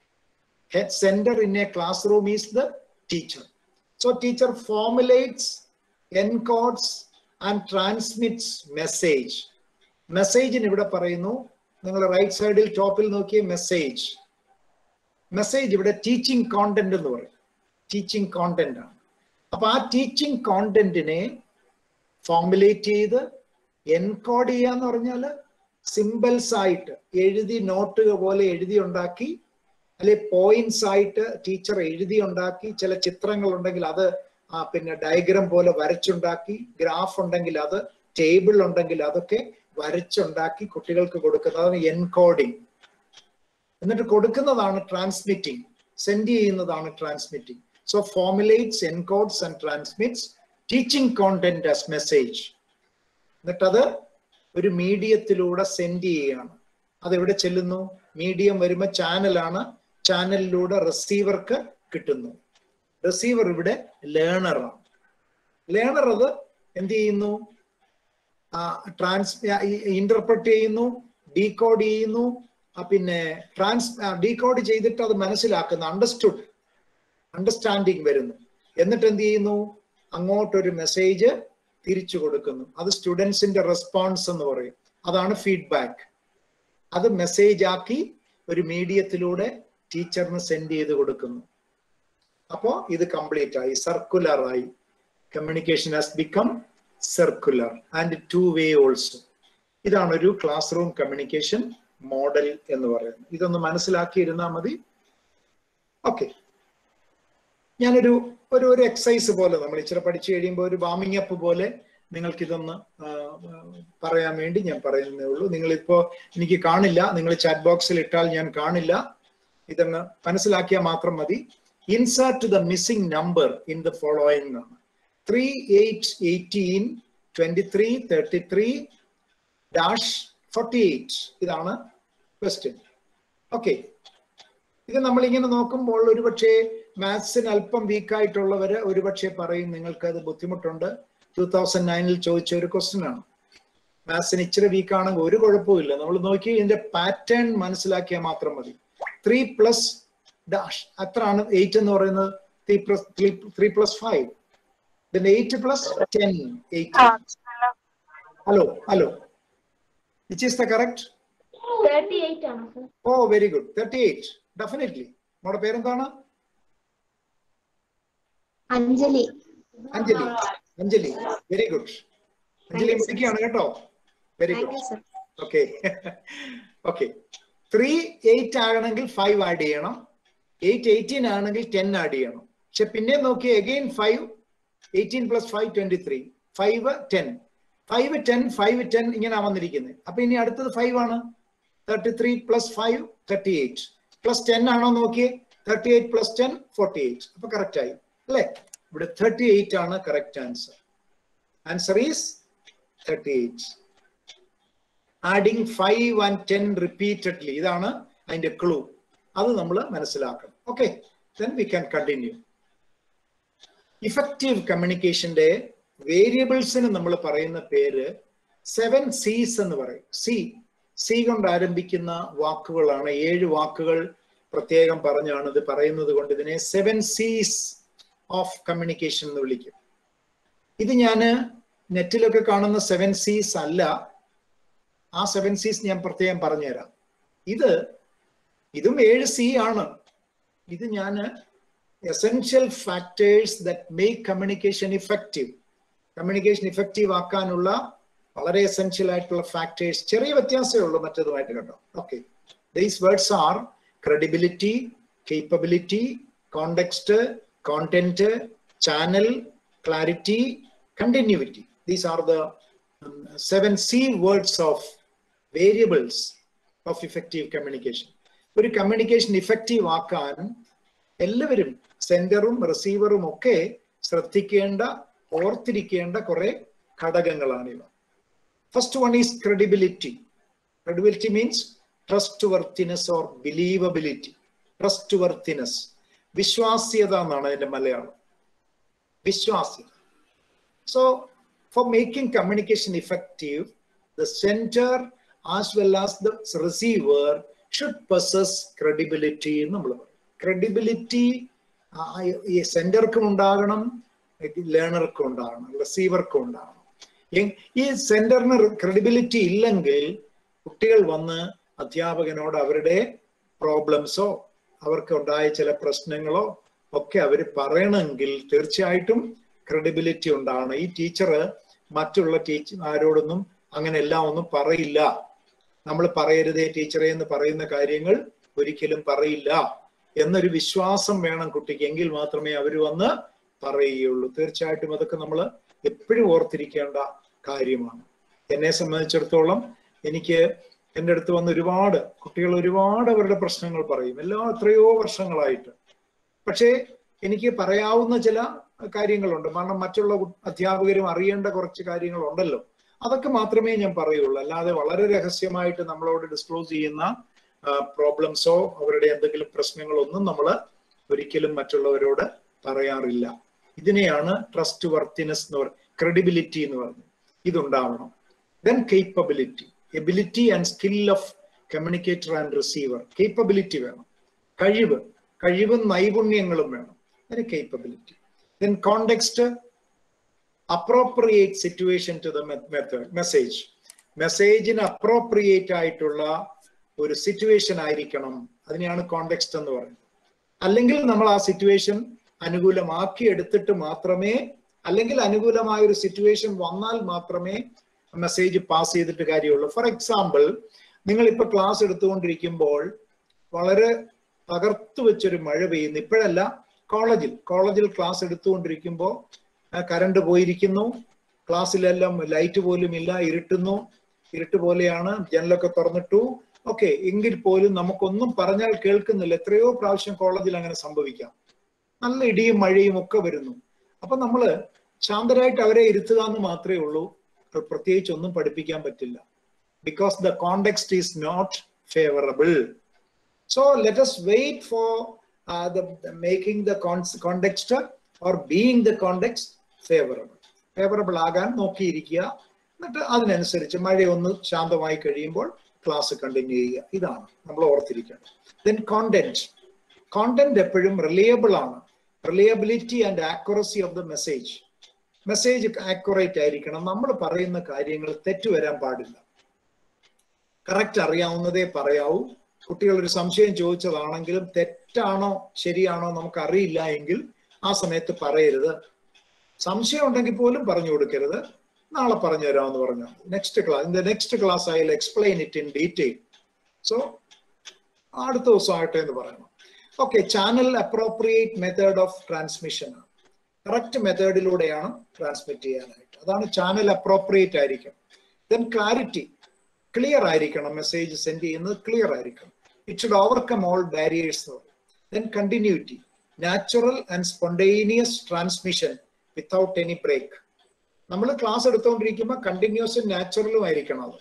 sender in a classroom is the teacher so teacher formulates encodes and transmits message മെസ്സേജിന് ഇവിടെ പറയുന്നു നിങ്ങൾ റൈറ്റ് സൈഡിൽ ടോപ്പിൽ നോക്കിയ മെസ്സേജ് മെസ്സേജ് ഇവിടെ ടീച്ചിങ് കോണ്ടന്റ് എന്ന് പറയും ടീച്ചിങ് കോണ്ടന്റ് ആണ് അപ്പൊ ആ ടീച്ചിങ് കോണ്ടന്റിനെ ഫോമുലേറ്റ് ചെയ്ത് എൻകോഡ് ചെയ്യാന്ന് പറഞ്ഞാല് സിമ്പിൾസ് ആയിട്ട് എഴുതി നോട്ടുക പോലെ എഴുതി ഉണ്ടാക്കി അല്ലെ പോയിന്റ്സ് ആയിട്ട് ടീച്ചർ എഴുതി ഉണ്ടാക്കി ചില ചിത്രങ്ങൾ ഉണ്ടെങ്കിൽ അത് ആ പിന്നെ ഡയഗ്രാം പോലെ വരച്ചുണ്ടാക്കി ഗ്രാഫ് ഉണ്ടെങ്കിൽ അത് ടേബിൾ ഉണ്ടെങ്കിൽ അതൊക്കെ വരച്ചുണ്ടാക്കി കുട്ടികൾക്ക് കൊടുക്കുന്നത് അതാണ് എൻകോഡിങ് എന്നിട്ട് കൊടുക്കുന്നതാണ് ട്രാൻസ്മിറ്റിംഗ് സെൻഡ് ചെയ്യുന്നതാണ് transmitting so formulates encodes and transmits teaching content as message എന്നിട്ടത് ഒരു മീഡിയത്തിലൂടെ സെൻഡ് ചെയ്യുകയാണ് അത് എവിടെ ചെല്ലുന്നു മീഡിയം വരുമ്പോൾ ചാനലാണ് ചാനലിലൂടെ റിസീവർക്ക് കിട്ടുന്നു റിസീവർ ഇവിടെ ലേണറാണ് ലേണർ അത് എന്ത് ചെയ്യുന്നു ട്രാൻസ് ഇന്റർപ്രറ്റ് ചെയ്യുന്നു ഡീകോഡ് ചെയ്യുന്നു പിന്നെ ട്രാൻസ് ഡീകോഡ് ചെയ്തിട്ട് അത് മനസ്സിലാക്കുന്നു അണ്ടർസ്റ്റുഡ് അണ്ടർസ്റ്റാൻഡിങ് വരുന്നു എന്നിട്ട് എന്ത് ചെയ്യുന്നു അങ്ങോട്ടൊരു മെസ്സേജ് തിരിച്ചു കൊടുക്കുന്നു അത് സ്റ്റുഡൻസിന്റെ റെസ്പോൺസ് എന്ന് പറയും അതാണ് ഫീഡ്ബാക്ക് അത് മെസ്സേജ് ആക്കി ഒരു മീഡിയത്തിലൂടെ ടീച്ചറിന് സെൻഡ് ചെയ്ത് കൊടുക്കുന്നു അപ്പോ ഇത് കംപ്ലീറ്റ് ആയി സർക്കുലർ ആയി communication has become circular and two way also ഇതാണ് ഒരു ക്ലാസ് റൂം കമ്മ്യൂണിക്കേഷൻ മോഡൽ എന്ന് പറയുന്നത് ഇതൊന്ന് മനസ്സിലാക്കിയിരുന്നാൽ മതി ഓക്കെ ഞാനൊരു ഒരു ഒരു എക്സസൈസ് പോലെ നമ്മൾ ഇച്ചിരി പഠിച്ചു കഴിയുമ്പോൾ ഒരു വാമിംഗ് അപ്പ് പോലെ നിങ്ങൾക്ക് ഇതൊന്ന് പറയാൻ വേണ്ടി ഞാൻ പറയുന്നേ ഉള്ളൂ നിങ്ങളിപ്പോ എനിക്ക് കാണില്ല നിങ്ങൾ ചാറ്റ് ബോക്സിൽ ഇട്ടാൽ ഞാൻ കാണില്ല ഇതൊന്ന് മനസ്സിലാക്കിയാൽ മാത്രം മതി insert the missing number in the following ആണ് three eight eighteen twenty three thirty three dash forty eight ഇതാണ് ക്വസ്റ്റ്യൻ ഓക്കെ ഇത് നമ്മൾ ഇങ്ങനെ നോക്കുമ്പോൾ ഒരുപക്ഷെ മാത്സിന് അല്പം വീക്കായിട്ടുള്ളവര് ഒരുപക്ഷെ പറയും നിങ്ങൾക്ക് അത് ബുദ്ധിമുട്ടുണ്ട് ടൂ തൗസൻഡ് നയനിൽ ചോദിച്ച ഒരു ക്വസ്റ്റ്യൻ ആണ് മാത്സിന് ഇച്ചിരി വീക്ക് ആണെങ്കിൽ ഒരു കുഴപ്പമില്ല നമ്മൾ നോക്കി ഇതിന്റെ പാറ്റേൺ മനസ്സിലാക്കിയാൽ മാത്രം മതി ത്രീ പ്ലസ് ഡാഷ് അത്രയാണ് എയ്റ്റ് എന്ന് പറയുന്നത് three plus three plus five then 8 plus 10 18 hello hello which is the correct 38 ആണ് sir oh very good 38 definitely നമ്മുടെ പേരെന്താണ് Anjali Anjali Anjali very good Anjali you, sir. മിടുക്കിയാണ് കേട്ടോ very thank good you sir okay okay three eight ആകണമെങ്കിൽ five add ചെയ്യണം eight eighteen ആണെങ്കിൽ ten add ചെയ്യണം പക്ഷെ പിന്നെ നോക്കി again five eighteen plus five twenty three five ten five ten five ten ഇങ്ങനെ വന്നിരിക്കുന്നത് അപ്പൊ ഇനി അടുത്തത് ഫൈവ് ആണ് thirty three plus five thirty eight plus ten ആണോ നോക്കിയേ thirty eight plus ten forty eight അപ്പൊ കറക്റ്റ് ആയി അല്ലേ ഇവിടെ തേർട്ടി എയ്റ്റ് ആണ് correct answer answer is thirty eight adding five and ten repeatedly ഇതാണ് അതിന്റെ ക്ലൂ അത് നമ്മൾ മനസ്സിലാക്കണം okay then we can continue effective കമ്മ്യൂണിക്കേഷന്റെ വേരിയബിൾസിന് നമ്മൾ പറയുന്ന പേര് സെവൻ സീസ് എന്ന് പറയും സി സി കൊണ്ട് ആരംഭിക്കുന്ന വാക്കുകളാണ് ഏഴ് വാക്കുകൾ പ്രത്യേകം പറഞ്ഞാണ് ഇത് പറയുന്നത് കൊണ്ട് ഇതിനെ സെവൻ സീസ് ഓഫ് കമ്മ്യൂണിക്കേഷൻ എന്ന് വിളിക്കും ഇത് ഞാന് നെറ്റിലൊക്കെ കാണുന്ന സെവൻ സീസ് അല്ല ആ സെവൻ സീസ് ഞാൻ പ്രത്യേകം പറഞ്ഞുതരാം ഇത് ഇതും ഏഴ് സി ആണ് ഇത് ഞാൻ essential factors that make communication effective communication effective ആക്കാനുള്ള വളരെ എസെൻഷ്യൽ ആയിട്ടുള്ള ഫാക്ടേഴ്സ് ചെറിയ വ്യത്യാസമേ ഉള്ളൂ മറ്റേതുമായിട്ട് കേട്ടോ okay these words are credibility capability context content channel clarity continuity these are the seven C words of variables of effective communication ഒരു communication effective ആക്കാൻ എല്ലാവരും സെന്ററും റിസീവറും ഒക്കെ ശ്രദ്ധിക്കേണ്ട ഓർത്തിരിക്കേണ്ട കുറെ ഘടകങ്ങളാണ് ഇവ first one is credibility credibility means trustworthiness or believability trustworthiness വിശ്വാസ്യത എന്നാണ് അതിന്റെ മലയാളം വിശ്വാസ്യത so for making communication effective the sender as well as the receiver should possess credibility എന്ന് നമ്മൾ പറയും ക്രെഡിബിലിറ്റി ഈ സെന്റർക്കും ഉണ്ടാകണം ലേണർക്കും ഉണ്ടാകണം റിസീവർക്കും ഉണ്ടാകണം എ- ഈ സെന്ററിന് ക്രെഡിബിലിറ്റി ഇല്ലെങ്കിൽ കുട്ടികൾ വന്ന് അധ്യാപകനോട് അവരുടെ പ്രോബ്ലംസോ അവർക്ക് ഉണ്ടായ ചില പ്രശ്നങ്ങളോ ഒക്കെ അവർ പറയണമെങ്കിൽ തീർച്ചയായിട്ടും ക്രെഡിബിലിറ്റി ഉണ്ടാകണം ഈ ടീച്ചർ മറ്റുള്ള ടീച്ചർ ആരോടൊന്നും അങ്ങനെ എല്ലാം ഒന്നും പറയില്ല നമ്മൾ പറയരുതേ ടീച്ചറെ എന്ന് പറയുന്ന കാര്യങ്ങൾ ഒരിക്കലും പറയില്ല എന്നൊരു വിശ്വാസം വേണം കുട്ടിക്ക് എങ്കിൽ മാത്രമേ അവർ വന്ന് പറയുകയുള്ളൂ തീർച്ചയായിട്ടും അതൊക്കെ നമ്മൾ എപ്പോഴും ഓർത്തിരിക്കേണ്ട കാര്യമാണ് എന്നെ സംബന്ധിച്ചിടത്തോളം എനിക്ക് എൻ്റെ അടുത്ത് വന്ന് ഒരുപാട് കുട്ടികൾ ഒരുപാട് അവരുടെ പ്രശ്നങ്ങൾ പറയും എല്ലാ എത്രയോ വർഷങ്ങളായിട്ട് പക്ഷേ എനിക്ക് പറയാവുന്ന ചില കാര്യങ്ങളുണ്ട് കാരണം മറ്റുള്ള കു- അധ്യാപകരും അറിയേണ്ട കുറച്ച് കാര്യങ്ങളുണ്ടല്ലോ അതൊക്കെ മാത്രമേ ഞാൻ പറയുള്ളൂ അല്ലാതെ വളരെ രഹസ്യമായിട്ട് നമ്മളോട് ഡിസ്ക്ലോസ് ചെയ്യുന്ന പ്രോബ്ലംസോ അവരുടെ എന്തെങ്കിലും പ്രശ്നങ്ങളോ ഒന്നും നമ്മൾ ഒരിക്കലും മറ്റുള്ളവരോട് പറയാറില്ല ഇതിനെയാണ് ട്രസ്റ്റ് വർത്തിനെസ് എന്ന് പറയുന്നത് ക്രെഡിബിലിറ്റി എന്ന് പറയുന്നത് ഇതുണ്ടാവണം then capability ability and skill of communicator and receiver capability വേണം കഴിവ് കഴിവും നൈപുണ്യങ്ങളും വേണം അതിന് capability then context appropriate situation to the method message മെസ്സേജിന് അപ്രോപ്രിയേറ്റ് ആയിട്ടുള്ള ഒരു സിറ്റുവേഷൻ ആയിരിക്കണം അതിനെയാണ് കോണ്ടെക്സ്റ്റ് എന്ന് പറയുന്നത് അല്ലെങ്കിൽ നമ്മൾ ആ സിറ്റുവേഷൻ അനുകൂലമാക്കി എടുത്തിട്ട് മാത്രമേ അല്ലെങ്കിൽ അനുകൂലമായ ഒരു സിറ്റുവേഷൻ വന്നാൽ മാത്രമേ മെസ്സേജ് പാസ് ചെയ്തിട്ട് കാര്യമുള്ളൂ ഫോർ എക്സാമ്പിൾ നിങ്ങൾ ഇപ്പൊ ക്ലാസ് എടുത്തുകൊണ്ടിരിക്കുമ്പോൾ വളരെ തകർത്തു വെച്ചൊരു മഴ പെയ്യുന്നു ഇപ്പോഴല്ല കോളേജിൽ കോളേജിൽ ക്ലാസ് എടുത്തുകൊണ്ടിരിക്കുമ്പോൾ കറണ്ട് പോയിരിക്കുന്നു ക്ലാസ്സിലെല്ലാം ലൈറ്റ് പോലും ഇല്ല ഇരുട്ടുന്നു ഇരുട്ട് പോലെയാണ് ജനലൊക്കെ തുറന്നിട്ടു ഓക്കെ എങ്കിൽ പോലും നമുക്കൊന്നും പറഞ്ഞാൽ കേൾക്കുന്നില്ല എത്രയോ പ്രാവശ്യം കോളേജിൽ അങ്ങനെ സംഭവിക്കാം നല്ല ഇടിയും മഴയും ഒക്കെ വരുന്നു അപ്പൊ നമ്മള് ശാന്തരായിട്ട് അവരെ ഇരുത്തുക എന്ന് മാത്രമേ ഉള്ളൂ പ്രത്യേകിച്ച് ഒന്നും പഠിപ്പിക്കാൻ പറ്റില്ല because the context is not favourable so let us wait for the making the context or being the context favourable favourable ആകാൻ നോക്കിയിരിക്കുക എന്നിട്ട് അതിനനുസരിച്ച് മഴയൊന്ന് ശാന്തമായി കഴിയുമ്പോൾ ക്ലാസ് കണ്ടിന്യൂ ചെയ്യുക ഇതാണ് നമ്മൾ ഓർത്തിരിക്കേണ്ടത് ദെൻ കോണ്ടന്റ് കോണ്ടന്റ് എപ്പോഴും റിലയബിൾ ആണ് reliability and accuracy of the message message accurate ആയിരിക്കണം നമ്മൾ പറയുന്ന കാര്യങ്ങൾ തെറ്റ് വരാൻ പാടില്ല കറക്റ്റ് അറിയാവുന്നതേ പറയാവൂ കുട്ടികൾ ഒരു സംശയം ചോദിച്ചതാണെങ്കിലും തെറ്റാണോ ശരിയാണോ നമുക്ക് അറിയില്ല എങ്കിൽ ആ സമയത്ത് പറയരുത് സംശയം ഉണ്ടെങ്കിൽ പോലും പറഞ്ഞു കൊടുക്കരുത് നാളെ പറഞ്ഞു തരാമെന്ന് പറഞ്ഞു next class in the next class I explain it in detail so അടുത്ത ദിവസം ആകട്ടെ എന്ന് പറയണം okay channel appropriate method of transmission ആണ് കറക്റ്റ് മെത്തേഡിലൂടെയാണ് ട്രാൻസ്മിറ്റ് ചെയ്യാനായിട്ട് അതാണ് ചാനൽ അപ്രോപ്രിയേറ്റ് ആയിരിക്കണം ദെൻ ക്ലാരിറ്റി ക്ലിയർ ആയിരിക്കണം മെസ്സേജ് സെൻഡ് ചെയ്യുന്നത് ക്ലിയർ ആയിരിക്കണം it should overcome all barriers then continuity natural and spontaneous transmission without any break നമ്മൾ ക്ലാസ് എടുത്തുകൊണ്ടിരിക്കുമ്പോൾ കണ്ടിന്യൂസും നാച്ചുറലും ആയിരിക്കണം അത്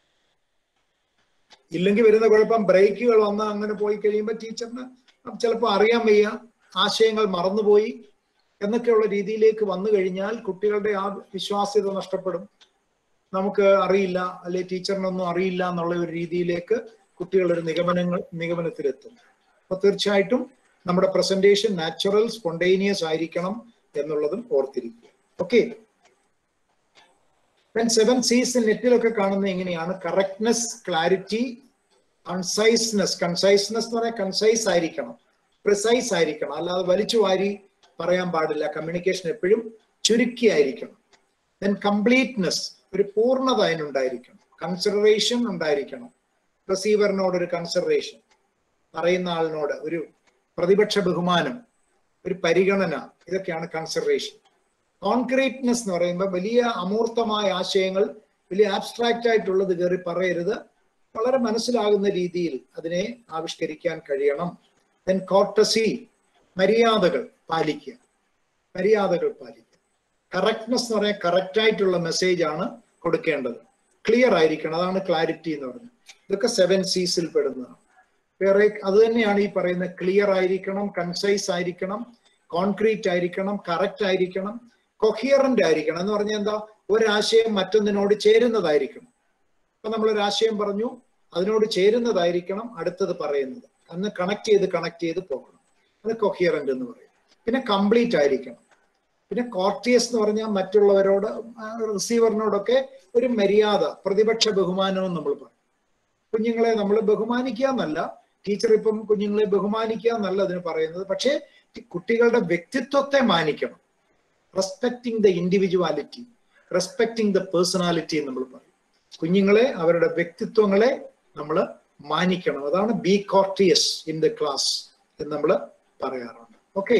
ഇല്ലെങ്കിൽ വരുന്ന കുഴപ്പം ബ്രേക്കുകൾ വന്ന് അങ്ങനെ പോയി കഴിയുമ്പോൾ ടീച്ചറിന് ചിലപ്പോൾ അറിയാൻ വയ്യ ആശയങ്ങൾ മറന്നുപോയി എന്നൊക്കെയുള്ള രീതിയിലേക്ക് വന്നു കഴിഞ്ഞാൽ കുട്ടികളുടെ ആ വിശ്വാസ്യത നഷ്ടപ്പെടും നമുക്ക് അറിയില്ല അല്ലെ ടീച്ചറിനൊന്നും അറിയില്ല എന്നുള്ള ഒരു രീതിയിലേക്ക് കുട്ടികൾ ഒരു നിഗമനങ്ങൾ നിഗമനത്തിലെത്തും അപ്പൊ തീർച്ചയായിട്ടും നമ്മുടെ പ്രസന്റേഷൻ നാച്ചുറൽ സ്പോണ്ടേനിയസ് ആയിരിക്കണം എന്നുള്ളതും ഓർത്തിരിക്കുക ഓക്കെ സെവൻ സീസ് നെറ്റിലൊക്കെ കാണുന്ന എങ്ങനെയാണ് കറക്റ്റ്നെസ് ക്ലാരിറ്റി കൺസൈസ്നെസ് കൺസൈസ്നെസ് എന്ന് പറയാൻ കൺസൈസ് ആയിരിക്കണം പ്രിസൈസ് ആയിരിക്കണം അല്ലാതെ വലിച്ചു വാരി പറയാൻ പാടില്ല കമ്മ്യൂണിക്കേഷൻ എപ്പോഴും ചുരുക്കിയായിരിക്കണം ദെൻ കംപ്ലീറ്റ്നെസ് ഒരു പൂർണ്ണത അതിനുണ്ടായിരിക്കണം കൺസിഡറേഷൻ ഉണ്ടായിരിക്കണം റിസീവറിനോട് ഒരു കൺസിഡറേഷൻ പറയുന്ന ആളിനോട് ഒരു പ്രതിപക്ഷ ബഹുമാനം ഒരു പരിഗണന ഇതൊക്കെയാണ് കൺസിഡറേഷൻ കോൺക്രീറ്റ്നെസ് എന്ന് പറയുമ്പോൾ വലിയ അമൂർത്തമായ ആശയങ്ങൾ വലിയ ആബ്സ്ട്രാക്റ്റ് ആയിട്ടുള്ളത് കയറി പറയരുത് വളരെ മനസ്സിലാകുന്ന രീതിയിൽ അതിനെ ആവിഷ്കരിക്കാൻ കഴിയണം ദെൻ കോർട്ടസി മര്യാദകൾ പാലിക്കുക മര്യാദകൾ പാലിക്കുക കറക്റ്റ്നെസ് എന്ന് പറയാൻ കറക്റ്റ് ആയിട്ടുള്ള മെസ്സേജ് ആണ് കൊടുക്കേണ്ടത് ക്ലിയർ ആയിരിക്കണം അതാണ് ക്ലാരിറ്റി എന്ന് പറയുന്നത് ഇതൊക്കെ സെവൻ സീസിൽ പെടുന്നതാണ് വേറെ അത് തന്നെയാണ് ഈ പറയുന്നത് ക്ലിയർ ആയിരിക്കണം കൺസൈസ് ആയിരിക്കണം കോൺക്രീറ്റ് ആയിരിക്കണം കറക്റ്റ് ആയിരിക്കണം കൊഹിയറന്റ് ആയിരിക്കണം എന്ന് പറഞ്ഞാൽ എന്താ ഒരാശയം മറ്റൊന്നിനോട് ചേരുന്നതായിരിക്കണം അപ്പൊ നമ്മൾ ഒരു ആശയം പറഞ്ഞു അതിനോട് ചേരുന്നതായിരിക്കണം അടുത്തത് പറയുന്നത് അന്ന് കണക്ട് ചെയ്ത് കണക്ട് ചെയ്ത് പോകണം അത് കൊഹിയറന്റ് എന്ന് പറയും പിന്നെ കംപ്ലീറ്റ് ആയിരിക്കണം പിന്നെ കോർട്ടിയസ് എന്ന് പറഞ്ഞാൽ മറ്റുള്ളവരോട് റിസീവറിനോടൊക്കെ ഒരു മര്യാദ പ്രതിപക്ഷ ബഹുമാനവും നമ്മൾ പറയും കുഞ്ഞുങ്ങളെ നമ്മൾ ബഹുമാനിക്കുക എന്നല്ല ടീച്ചർ ഇപ്പം കുഞ്ഞുങ്ങളെ ബഹുമാനിക്കുക എന്നല്ല അതിന് പറയുന്നത് പക്ഷേ കുട്ടികളുടെ വ്യക്തിത്വത്തെ മാനിക്കണം respecting the individuality respecting the personality നമ്മൾ പറയും കുഞ്ഞുങ്ങളെ അവരുടെ വ്യക്തിത്വങ്ങളെ നമ്മൾ മാനിക്കണം അതാണ് be courteous in the class എന്ന് നമ്മൾ പറയാറുണ്ട് okay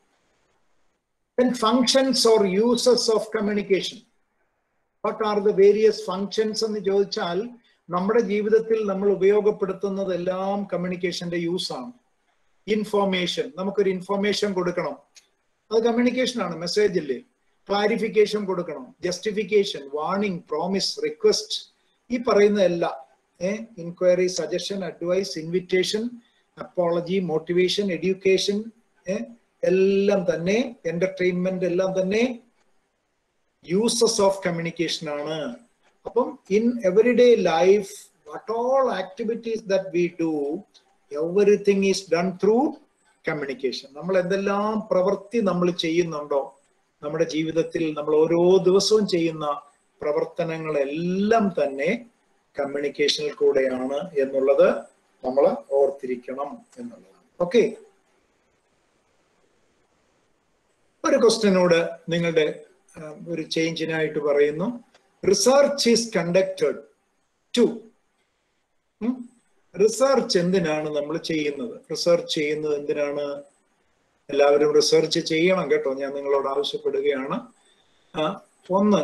functions or uses of communication what are the various functions എന്ന് ചോദിച്ചാൽ നമ്മുടെ ജീവിതത്തിൽ നമ്മൾ ഉപയോഗപ്പെടുത്തുന്നത് എല്ലാം കമ്മ്യൂണിക്കേഷന്റെ യൂസ് ആണ് ഇൻഫോർമേഷൻ നമുക്കൊരു ഇൻഫോർമേഷൻ കൊടുക്കണം അത് കമ്മ്യൂണിക്കേഷൻ ആണ് മെസ്സേജ് ഇല്ലേ ക്ലാരിഫിക്കേഷൻ കൊടുക്കണം ജസ്റ്റിഫിക്കേഷൻ വാർണിംഗ് പ്രോമിസ് റിക്വസ്റ്റ് ഈ പറയുന്നതെല്ലാം ഏഹ് inquiry suggestion advice invitation apology motivation education ഏഹ് എല്ലാം തന്നെ എന്റർടൈൻമെന്റ് എല്ലാം തന്നെ യൂസസ് ഓഫ് കമ്മ്യൂണിക്കേഷൻ ആണ് അപ്പം in everyday life what all activities that we do everything is done through communication നമ്മൾ എന്തെല്ലാം പ്രവൃത്തി നമ്മൾ ചെയ്യുന്നുണ്ടോ നമ്മുടെ ജീവിതത്തിൽ നമ്മൾ ഓരോ ദിവസവും ചെയ്യുന്ന പ്രവർത്തനങ്ങളെല്ലാം തന്നെ കമ്മ്യൂണിക്കേഷനിൽ കൂടെയാണ് എന്നുള്ളത് നമ്മൾ ഓർത്തിരിക്കണം എന്നുള്ളതാണ് ഓക്കെ ഒരു ക്വസ്റ്റ്യനോട് നിങ്ങളുടെ ഒരു ചേഞ്ചിനായിട്ട് പറയുന്നു research is conducted to research എന്തിനാണ് നമ്മൾ ചെയ്യുന്നത് റിസർച്ച് ചെയ്യുന്നത് എന്തിനാണ് എല്ലാവരും റിസർച്ച് ചെയ്യണം കേട്ടോ ഞാൻ നിങ്ങളോട് ആവശ്യപ്പെടുകയാണ് ഒന്ന്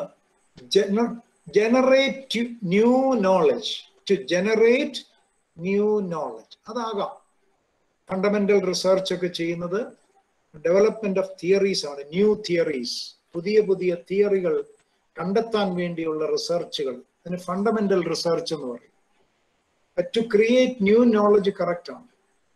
generate new knowledge to generate new knowledge അതാകാം ഫണ്ടമെന്റൽ റിസർച്ച് ഒക്കെ ചെയ്യുന്നത് ഡെവലപ്മെന്റ് ഓഫ് തിയറീസ് ആണ് ന്യൂ തിയറീസ് പുതിയ പുതിയ തിയറികൾ കണ്ടെത്താൻ വേണ്ടിയുള്ള റിസർച്ചുകൾ അതിന് ഫണ്ടമെന്റൽ റിസർച്ച് എന്ന് പറയും to create new knowledge correct ആണ്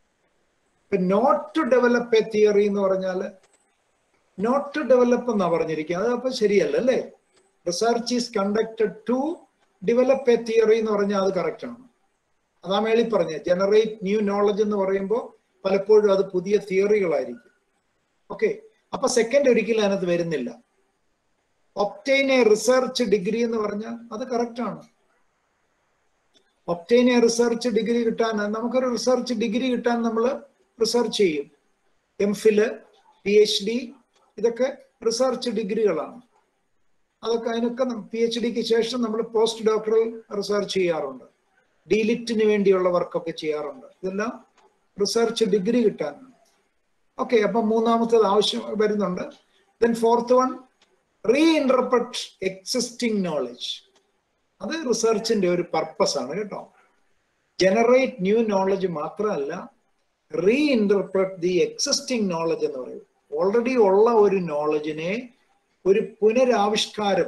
not to develop a theory എന്ന് പറഞ്ഞാൽ നോട്ട് ടു ഡെവലപ്പ് എന്നാ പറഞ്ഞിരിക്കുക അത് അപ്പൊ ശരിയല്ല അല്ലേ research is conducted to develop a theory എന്ന് പറഞ്ഞാൽ അത് കറക്റ്റ് ആണ് അതാ മേളി പറഞ്ഞ ജനറേറ്റ് ന്യൂ നോളജ് എന്ന് പറയുമ്പോൾ പലപ്പോഴും അത് പുതിയ തിയറികളായിരിക്കും ഓക്കെ അപ്പൊ സെക്കൻഡ് ഒരിക്കലും അതിനകത്ത് വരുന്നില്ല ഒപ്റ്റൈൻ എ റിസർച്ച് ഡിഗ്രി എന്ന് പറഞ്ഞാൽ അത് കറക്റ്റ് ആണ് ഒപ്റ്റൈൻ എ റിസർച്ച് ഡിഗ്രി കിട്ടാൻ നമുക്കൊരു റിസർച്ച് ഡിഗ്രി കിട്ടാൻ നമ്മൾ റിസർച്ച് ചെയ്യും M Phil P H D ഇതൊക്കെ റിസർച്ച് ഡിഗ്രികളാണ് അതൊക്കെ അതിനൊക്കെ പി എച്ച് ഡിക്ക് ശേഷം നമ്മൾ പോസ്റ്റ് ഡോക്ടറൽ റിസർച്ച് ചെയ്യാറുണ്ട് ഡിലിറ്റിന് വേണ്ടിയുള്ള വർക്കൊക്കെ ചെയ്യാറുണ്ട് ഇതെല്ലാം റിസർച്ച് ഡിഗ്രി കിട്ടാനാണ് ഓക്കെ അപ്പൊ മൂന്നാമത്തേത് ആവശ്യം വരുന്നുണ്ട് then fourth one reinterpret existing knowledge അത് റിസർച്ചിന്റെ ഒരു പർപ്പസ് ആണ് കേട്ടോ ജനറേറ്റ് ന്യൂ നോളജ് മാത്രമല്ല റീഇൻറ്റർപ്രറ്റ് ദി എക്സിസ്റ്റിംഗ് നോളജ് എന്ന് പറയും ഓൾറെഡി ഉള്ള ഒരു നോളജിനെ ഒരു പുനരാവിഷ്കാരം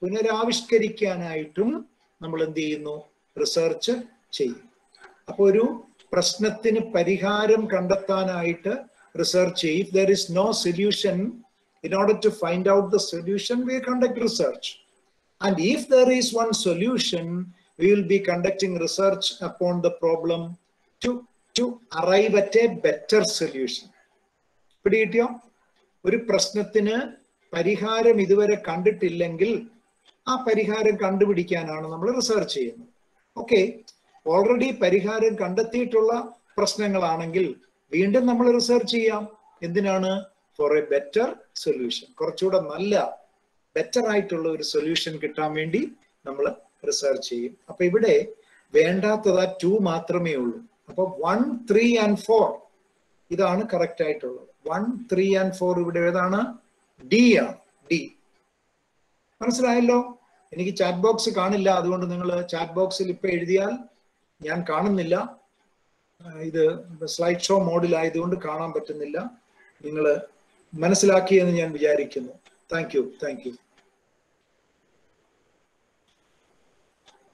പുനരാവിഷ്കരിക്കാനായിട്ടും നമ്മൾ എന്ത് ചെയ്യുന്നു റിസർച്ച് ചെയ്യും അപ്പൊ ഒരു പ്രശ്നത്തിന് പരിഹാരം കണ്ടെത്താനായിട്ട് റിസർച്ച് ചെയ്യും if there is no solution in order to find out the solution, we conduct research. And if there is one solution, we will be conducting research upon the problem to, to arrive at a better solution. പിടികിട്ടിയോ ഒരു പ്രശ്നത്തിന് പരിഹാരം ഇതുവരെ കണ്ടിട്ടില്ലെങ്കിൽ ആ പരിഹാരം കണ്ടുപിടിക്കാനാണ് നമ്മൾ research ചെയ്യുന്നത് ഓക്കെ ഓൾറെഡി പരിഹാരം കണ്ടെത്തിയിട്ടുള്ള പ്രശ്നങ്ങളാണെങ്കിൽ വീണ്ടും നമ്മൾ റിസർച്ച് ചെയ്യാം എന്തിനാണ് ഫോർ എ ബെറ്റർ സൊല്യൂഷൻ കുറച്ചുകൂടെ നല്ല ബെറ്റർ ആയിട്ടുള്ള ഒരു സൊല്യൂഷൻ കിട്ടാൻ വേണ്ടി നമ്മൾ റിസർച്ച് ചെയ്യും അപ്പൊ ഇവിടെ വേണ്ടാത്തത് ആ ടു മാത്രമേ ഉള്ളൂ അപ്പൊ വൺ ത്രീ ആൻഡ് ഫോർ ഇതാണ് കറക്റ്റ് ആയിട്ടുള്ളത് വൺ ത്രീ ആൻഡ് ഫോർ ഇവിടെ ഏതാണ് ഡി ആണ് ഡി മനസ്സിലായല്ലോ എനിക്ക് ചാറ്റ് ബോക്സ് കാണില്ല അതുകൊണ്ട് നിങ്ങൾ ചാറ്റ് ബോക്സിൽ ഇപ്പൊ എഴുതിയാൽ ഞാൻ കാണുന്നില്ല ഇത് സ്ലൈഡ് ഷോ മോഡിലായതുകൊണ്ട് കാണാൻ പറ്റുന്നില്ല നിങ്ങൾ മനസ്സിലാക്കിയെന്ന് ഞാൻ വിചാരിക്കുന്നു thank you thank you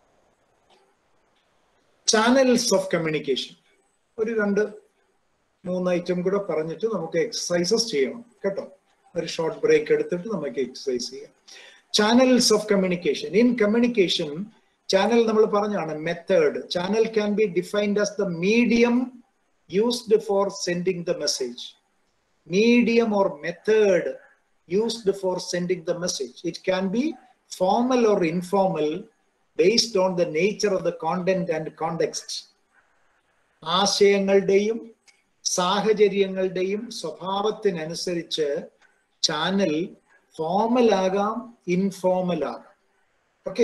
channels of communication ഒരു രണ്ട് മൂന്ന് ഐറ്റം കൂടെ പറഞ്ഞിട്ട് നമുക്ക് എക്സസൈസസ് ചെയ്യണം കേട്ടോ ഒരു ഷോർട്ട് ബ്രേക്ക് എടുത്തിട്ട് നമുക്ക് എക്സസൈസ് ചെയ്യാം channels of communication in communication channel നമ്മൾ പറഞ്ഞാണ് method channel can be defined as the medium used for sending the message medium or method used for sending the message. It can be formal or informal based on the nature of the content and context. ആശയങ്ങളുടെയും സാഹചര്യങ്ങളുടെയും സ്വഭാവത്തിനനുസരിച്ച് channel formal ആകാം informal ആകാം okay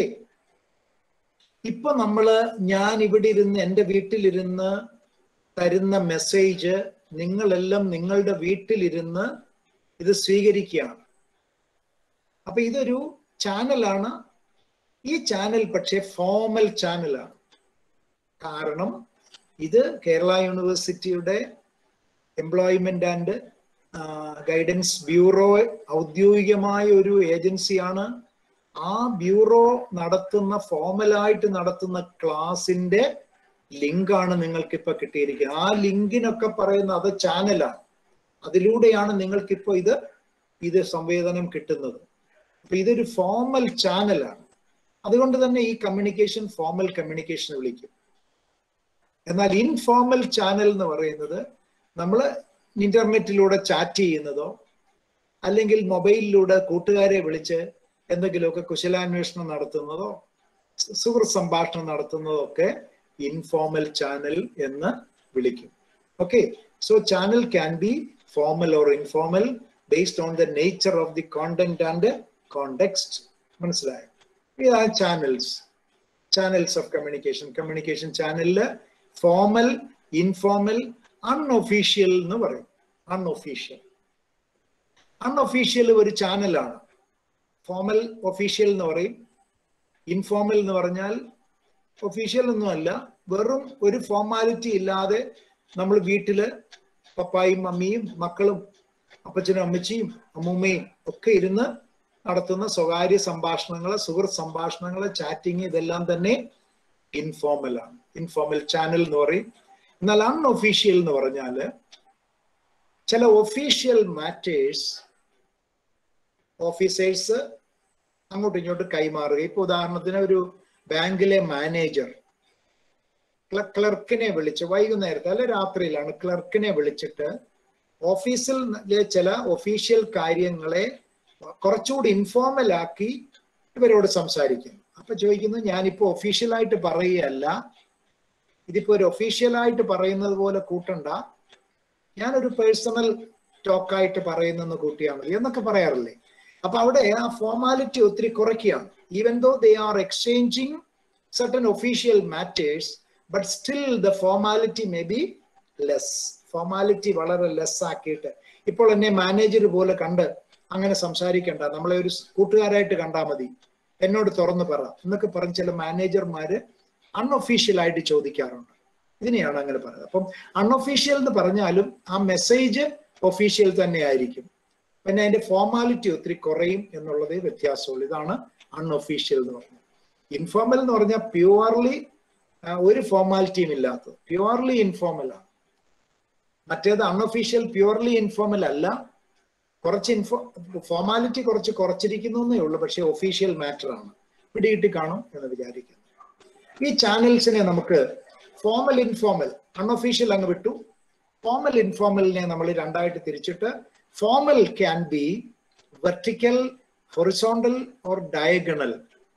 ഇപ്പൊ നമ്മള് ഞാൻ ഇവിടെ ഇരുന്ന് എൻ്റെ വീട്ടിലിരുന്ന് തരുന്ന മെസ്സേജ് നിങ്ങളെല്ലാം നിങ്ങളുടെ വീട്ടിലിരുന്ന് ഇത് സ്വീകരിക്കുകയാണ് അപ്പൊ ഇതൊരു ചാനലാണ് ഈ ചാനൽ പക്ഷേ ഫോമൽ ചാനലാണ് കാരണം ഇത് കേരള യൂണിവേഴ്സിറ്റിയുടെ എംപ്ലോയ്മെന്റ് ആൻഡ് ഗൈഡൻസ് ബ്യൂറോ ഔദ്യോഗികമായ ഒരു ഏജൻസിയാണ് ആ ബ്യൂറോ നടത്തുന്ന ഫോമലായിട്ട് നടത്തുന്ന ക്ലാസിന്റെ ലിങ്കാണ് നിങ്ങൾക്ക് ഇപ്പൊ കിട്ടിയിരിക്കുന്നത് ആ ലിങ്കിനൊക്കെ പറയുന്ന അത് ചാനലാണ് അതിലൂടെയാണ് നിങ്ങൾക്കിപ്പോ ഇത് ഇത് സംവേദനം കിട്ടുന്നത് അപ്പൊ ഇതൊരു ഫോമൽ ചാനലാണ് അതുകൊണ്ട് തന്നെ ഈ കമ്മ്യൂണിക്കേഷൻ ഫോമൽ കമ്മ്യൂണിക്കേഷൻ വിളിക്കും എന്നാൽ ഇൻഫോമൽ ചാനൽ എന്ന് പറയുന്നത് നമ്മൾ ഇന്റർനെറ്റിലൂടെ ചാറ്റ് ചെയ്യുന്നതോ അല്ലെങ്കിൽ മൊബൈലിലൂടെ കൂട്ടുകാരെ വിളിച്ച് എന്തെങ്കിലുമൊക്കെ കുശലാന്വേഷണം നടത്തുന്നതോ സുഹൃത്ത് സംഭാഷണം നടത്തുന്നതോ ഒക്കെ ഇൻഫോമൽ ചാനൽ എന്ന് വിളിക്കും okay so channel can be formal or informal based on the nature of the content and context മനസ്സിലായോ ഇതാണ് channels channels of communication communication ചാനലില് ഫോമൽ ഇൻഫോമൽ അൺഒഫീഷ്യൽ എന്ന് പറയും അൺഒഫീഷ്യൽ അൺഒഫീഷ്യൽ ഒരു ചാനലാണ് ഫോമൽ ഒഫീഷ്യൽ എന്ന് പറയും ഇൻഫോമൽ എന്ന് പറഞ്ഞാൽ ഒഫീഷ്യൽ ഒന്നുമല്ല വെറും ഒരു ഫോർമാലിറ്റി ഇല്ലാതെ നമ്മൾ വീട്ടില് പപ്പായും മമ്മിയും മക്കളും അപ്പച്ചനും അമ്മച്ചിയും അമ്മൂമ്മയും ഒക്കെ ഇരുന്ന് നടത്തുന്ന സ്വകാര്യ സംഭാഷണങ്ങള് സുഹൃത്ത് സംഭാഷണങ്ങള് ചാറ്റിങ് ഇതെല്ലാം തന്നെ ഇൻഫോർമൽ ആണ് ഇൻഫോർമൽ ചാനൽ എന്ന് പറയും എന്നാൽ അൺഒഫീഷ്യൽ എന്ന് പറഞ്ഞാല് ചില ഒഫീഷ്യൽ മാറ്റേഴ്സ് ഓഫീസേഴ്സ് അങ്ങോട്ടും ഇങ്ങോട്ടും കൈമാറുക ഇപ്പൊ ഉദാഹരണത്തിന് ഒരു ബാങ്കിലെ മാനേജർ ക്ലർക്കിനെ വിളിച്ച് വൈകുന്നേരത്തെ അല്ലെ രാത്രിയിലാണ് ക്ലർക്കിനെ വിളിച്ചിട്ട് ഓഫീസിൽ ചില ഒഫീഷ്യൽ കാര്യങ്ങളെ കുറച്ചുകൂടി ഇൻഫോർമൽ ആക്കി ഇവരോട് സംസാരിക്കുന്നു അപ്പൊ ചോദിക്കുന്നു ഞാനിപ്പോ ഒഫീഷ്യലായിട്ട് പറയുകയല്ല ഇതിപ്പോ ഒരു ഒഫീഷ്യലായിട്ട് പറയുന്നത് പോലെ കൂട്ടണ്ട ഞാനൊരു പേഴ്സണൽ ടോക്കായിട്ട് പറയുന്നെന്ന് കൂട്ടിയാൽ മതി എന്നൊക്കെ പറയാറില്ലേ അപ്പൊ അവിടെ ആ ഫോർമാലിറ്റി ഒത്തിരി കുറയ്ക്കുകയാണ് even though they are exchanging certain official matters but still the formality may be less formality വളരെ ലെസ് ആക്കിയിട്ട് ഇപ്പോൾ എന്നെ മാനേജർ പോലെ കണ്ട് അങ്ങനെ സംസാരിക്കണ്ട നമ്മളെ ഒരു കൂട്ടുകാരായിട്ട് കണ്ടാൽ മതി എന്നോട് തുറന്നു പറ എന്നൊക്കെ പറഞ്ഞ് ചില മാനേജർമാര് അൺഒഫീഷ്യൽ ആയിട്ട് ചോദിക്കാറുണ്ട് ഇതിനെയാണ് അങ്ങനെ പറയുന്നത് അപ്പം അൺഒഫീഷ്യൽ എന്ന് പറഞ്ഞാലും ആ മെസ്സേജ് ഒഫീഷ്യൽ തന്നെ ആയിരിക്കും പിന്നെ അതിന്റെ ഫോർമാലിറ്റി ഒത്തിരി കുറയും എന്നുള്ളതേ വ്യത്യാസമുള്ളൂ ഇതാണ് അൺഒഫീഷ്യൽ എന്ന് പറഞ്ഞത് ഇൻഫോർമൽ എന്ന് പറഞ്ഞാൽ പ്യുവർലി ഒരു ഫോർമാലിറ്റിയും ഇല്ലാത്തത് പ്യുവർലി ഇൻഫോർമൽ ആണ് മറ്റേത് അൺഒഫീഷ്യൽ പ്യുവർലി ഇൻഫോർമൽ അല്ല കുറച്ച് ഇൻഫോ ഫോർമാലിറ്റി കുറച്ച് കുറച്ചിരിക്കുന്നു എന്നേ ഉള്ളൂ പക്ഷെ ഒഫീഷ്യൽ മാറ്റർ ആണ് പിടികിട്ടി കാണും എന്ന് വിചാരിക്കുന്നു ഈ ചാനൽസിനെ നമുക്ക് ഫോമൽ ഇൻഫോമൽ അൺഒഫീഷ്യൽ അങ്ങ് വിട്ടു ഫോമൽ ഇൻഫോമലിനെ നമ്മൾ രണ്ടായിട്ട് തിരിച്ചിട്ട് formal can be vertical horizontal or diagonal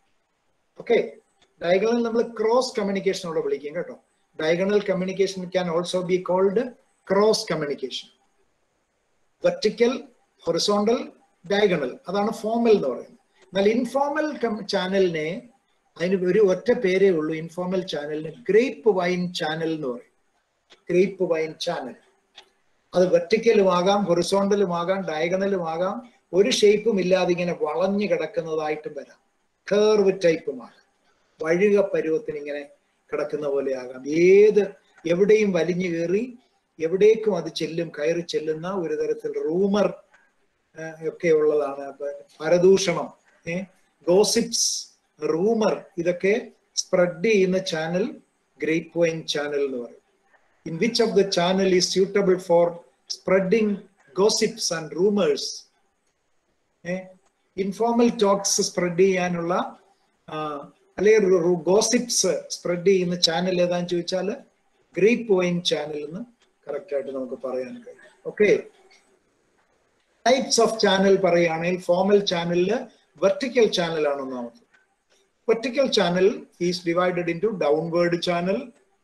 okay diagonal നമ്മൾ ക്രോസ് കമ്മ്യൂണിക്കേഷനോട് വിളിക്കും കേട്ടോ diagonal communication can also be called cross communication vertical horizontal diagonal അതാണ് ഫോമൽ എന്ന് പറയുന്നത് എന്നാൽ ഇൻഫോമൽ ചാനലിനെ അതിന് ഒരു ഒറ്റ പേരേ ഉള്ളൂ ഇൻഫോമൽ ചാനലിന് ഗ്രേപ്പ് വൈൻ ചാനൽ എന്ന് പറയും ഗ്രേപ്പ് വൈൻ ചാനൽ അത് വെർട്ടിക്കലും ആകാം ഹൊറിസോണ്ടലും ആകാം ഡയഗണലും ആകാം ഒരു ഷേപ്പും ഇല്ലാതെ ഇങ്ങനെ വളഞ്ഞു കിടക്കുന്നതായിട്ടും വരാം കേർവ് ടൈപ്പുമാണ് വഴുക പരുവത്തിന് ഇങ്ങനെ കിടക്കുന്ന പോലെ ആകാം ഏത് എവിടെയും വലിഞ്ഞു കയറി എവിടേക്കും അത് ചെല്ലും കയറി ചെല്ലുന്ന ഒരു തരത്തിൽ റൂമർ ഒക്കെ ഉള്ളതാണ് പരദൂഷണം ഏഹ് ഗോസിപ്സ് റൂമർ ഇതൊക്കെ സ്പ്രെഡ് ചെയ്യുന്ന ചാനൽ ഗ്രേപ്പ് വൈൻ ചാനൽ എന്ന് പറയും in which of the channel is suitable for spreading gossips and rumours informal talks spread ചെയ്യാനുള്ള അല്ലെങ്കിൽ ഗോസിപ്സ് സ്പ്രെഡ് ചെയ്യുന്ന ചാനൽ ഏതാന്ന് ചോദിച്ചാൽ ഗ്രേപ്പ് വൈൻ ചാനൽ എന്ന് കറക്റ്റ് ആയിട്ട് നമുക്ക് പറയാൻ കഴിയും ഓക്കെ ടൈപ്സ് ഓഫ് ചാനൽ പറയുകയാണെങ്കിൽ ഫോമൽ ചാനലിൽ വെർട്ടിക്കൽ ചാനൽ ആണ് ഒന്നാമത് vertical channel is divided into downward channel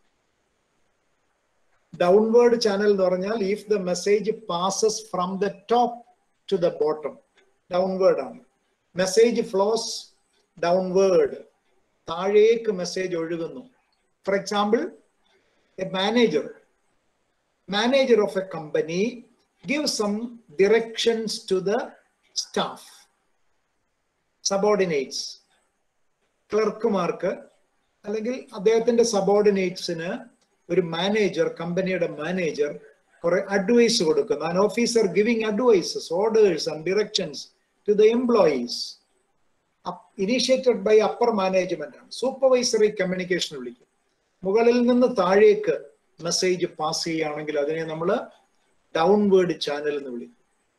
downward channel എന്ന് പറഞ്ഞാൽ if the message passes from the top to the bottom downward ആണ് മെസ്സേജ് ഫ്ലോസ് ഡൗൺവേർഡ് താഴേക്ക് message ഒഴുകുന്നു for example a manager manager of a company give some directions to the staff subordinates ക്ലർക്കുമാർക്ക് അല്ലെങ്കിൽ അദ്ദേഹത്തിന്റെ സബോർഡിനേറ്റ്സിന് ഒരു manager കമ്പനിയുടെ manager കുറെ advice കൊടുക്കുന്നു an officer giving advices orders and directions to the employees initiated by upper management ആണ് supervisory communication വിളിക്കും മുകളിൽ നിന്ന് താഴേക്ക് മെസ്സേജ് പാസ് ചെയ്യുകയാണെങ്കിൽ അതിനെ നമ്മൾ ഡൗൺവേർഡ് ചാനൽ എന്ന് വിളിക്കും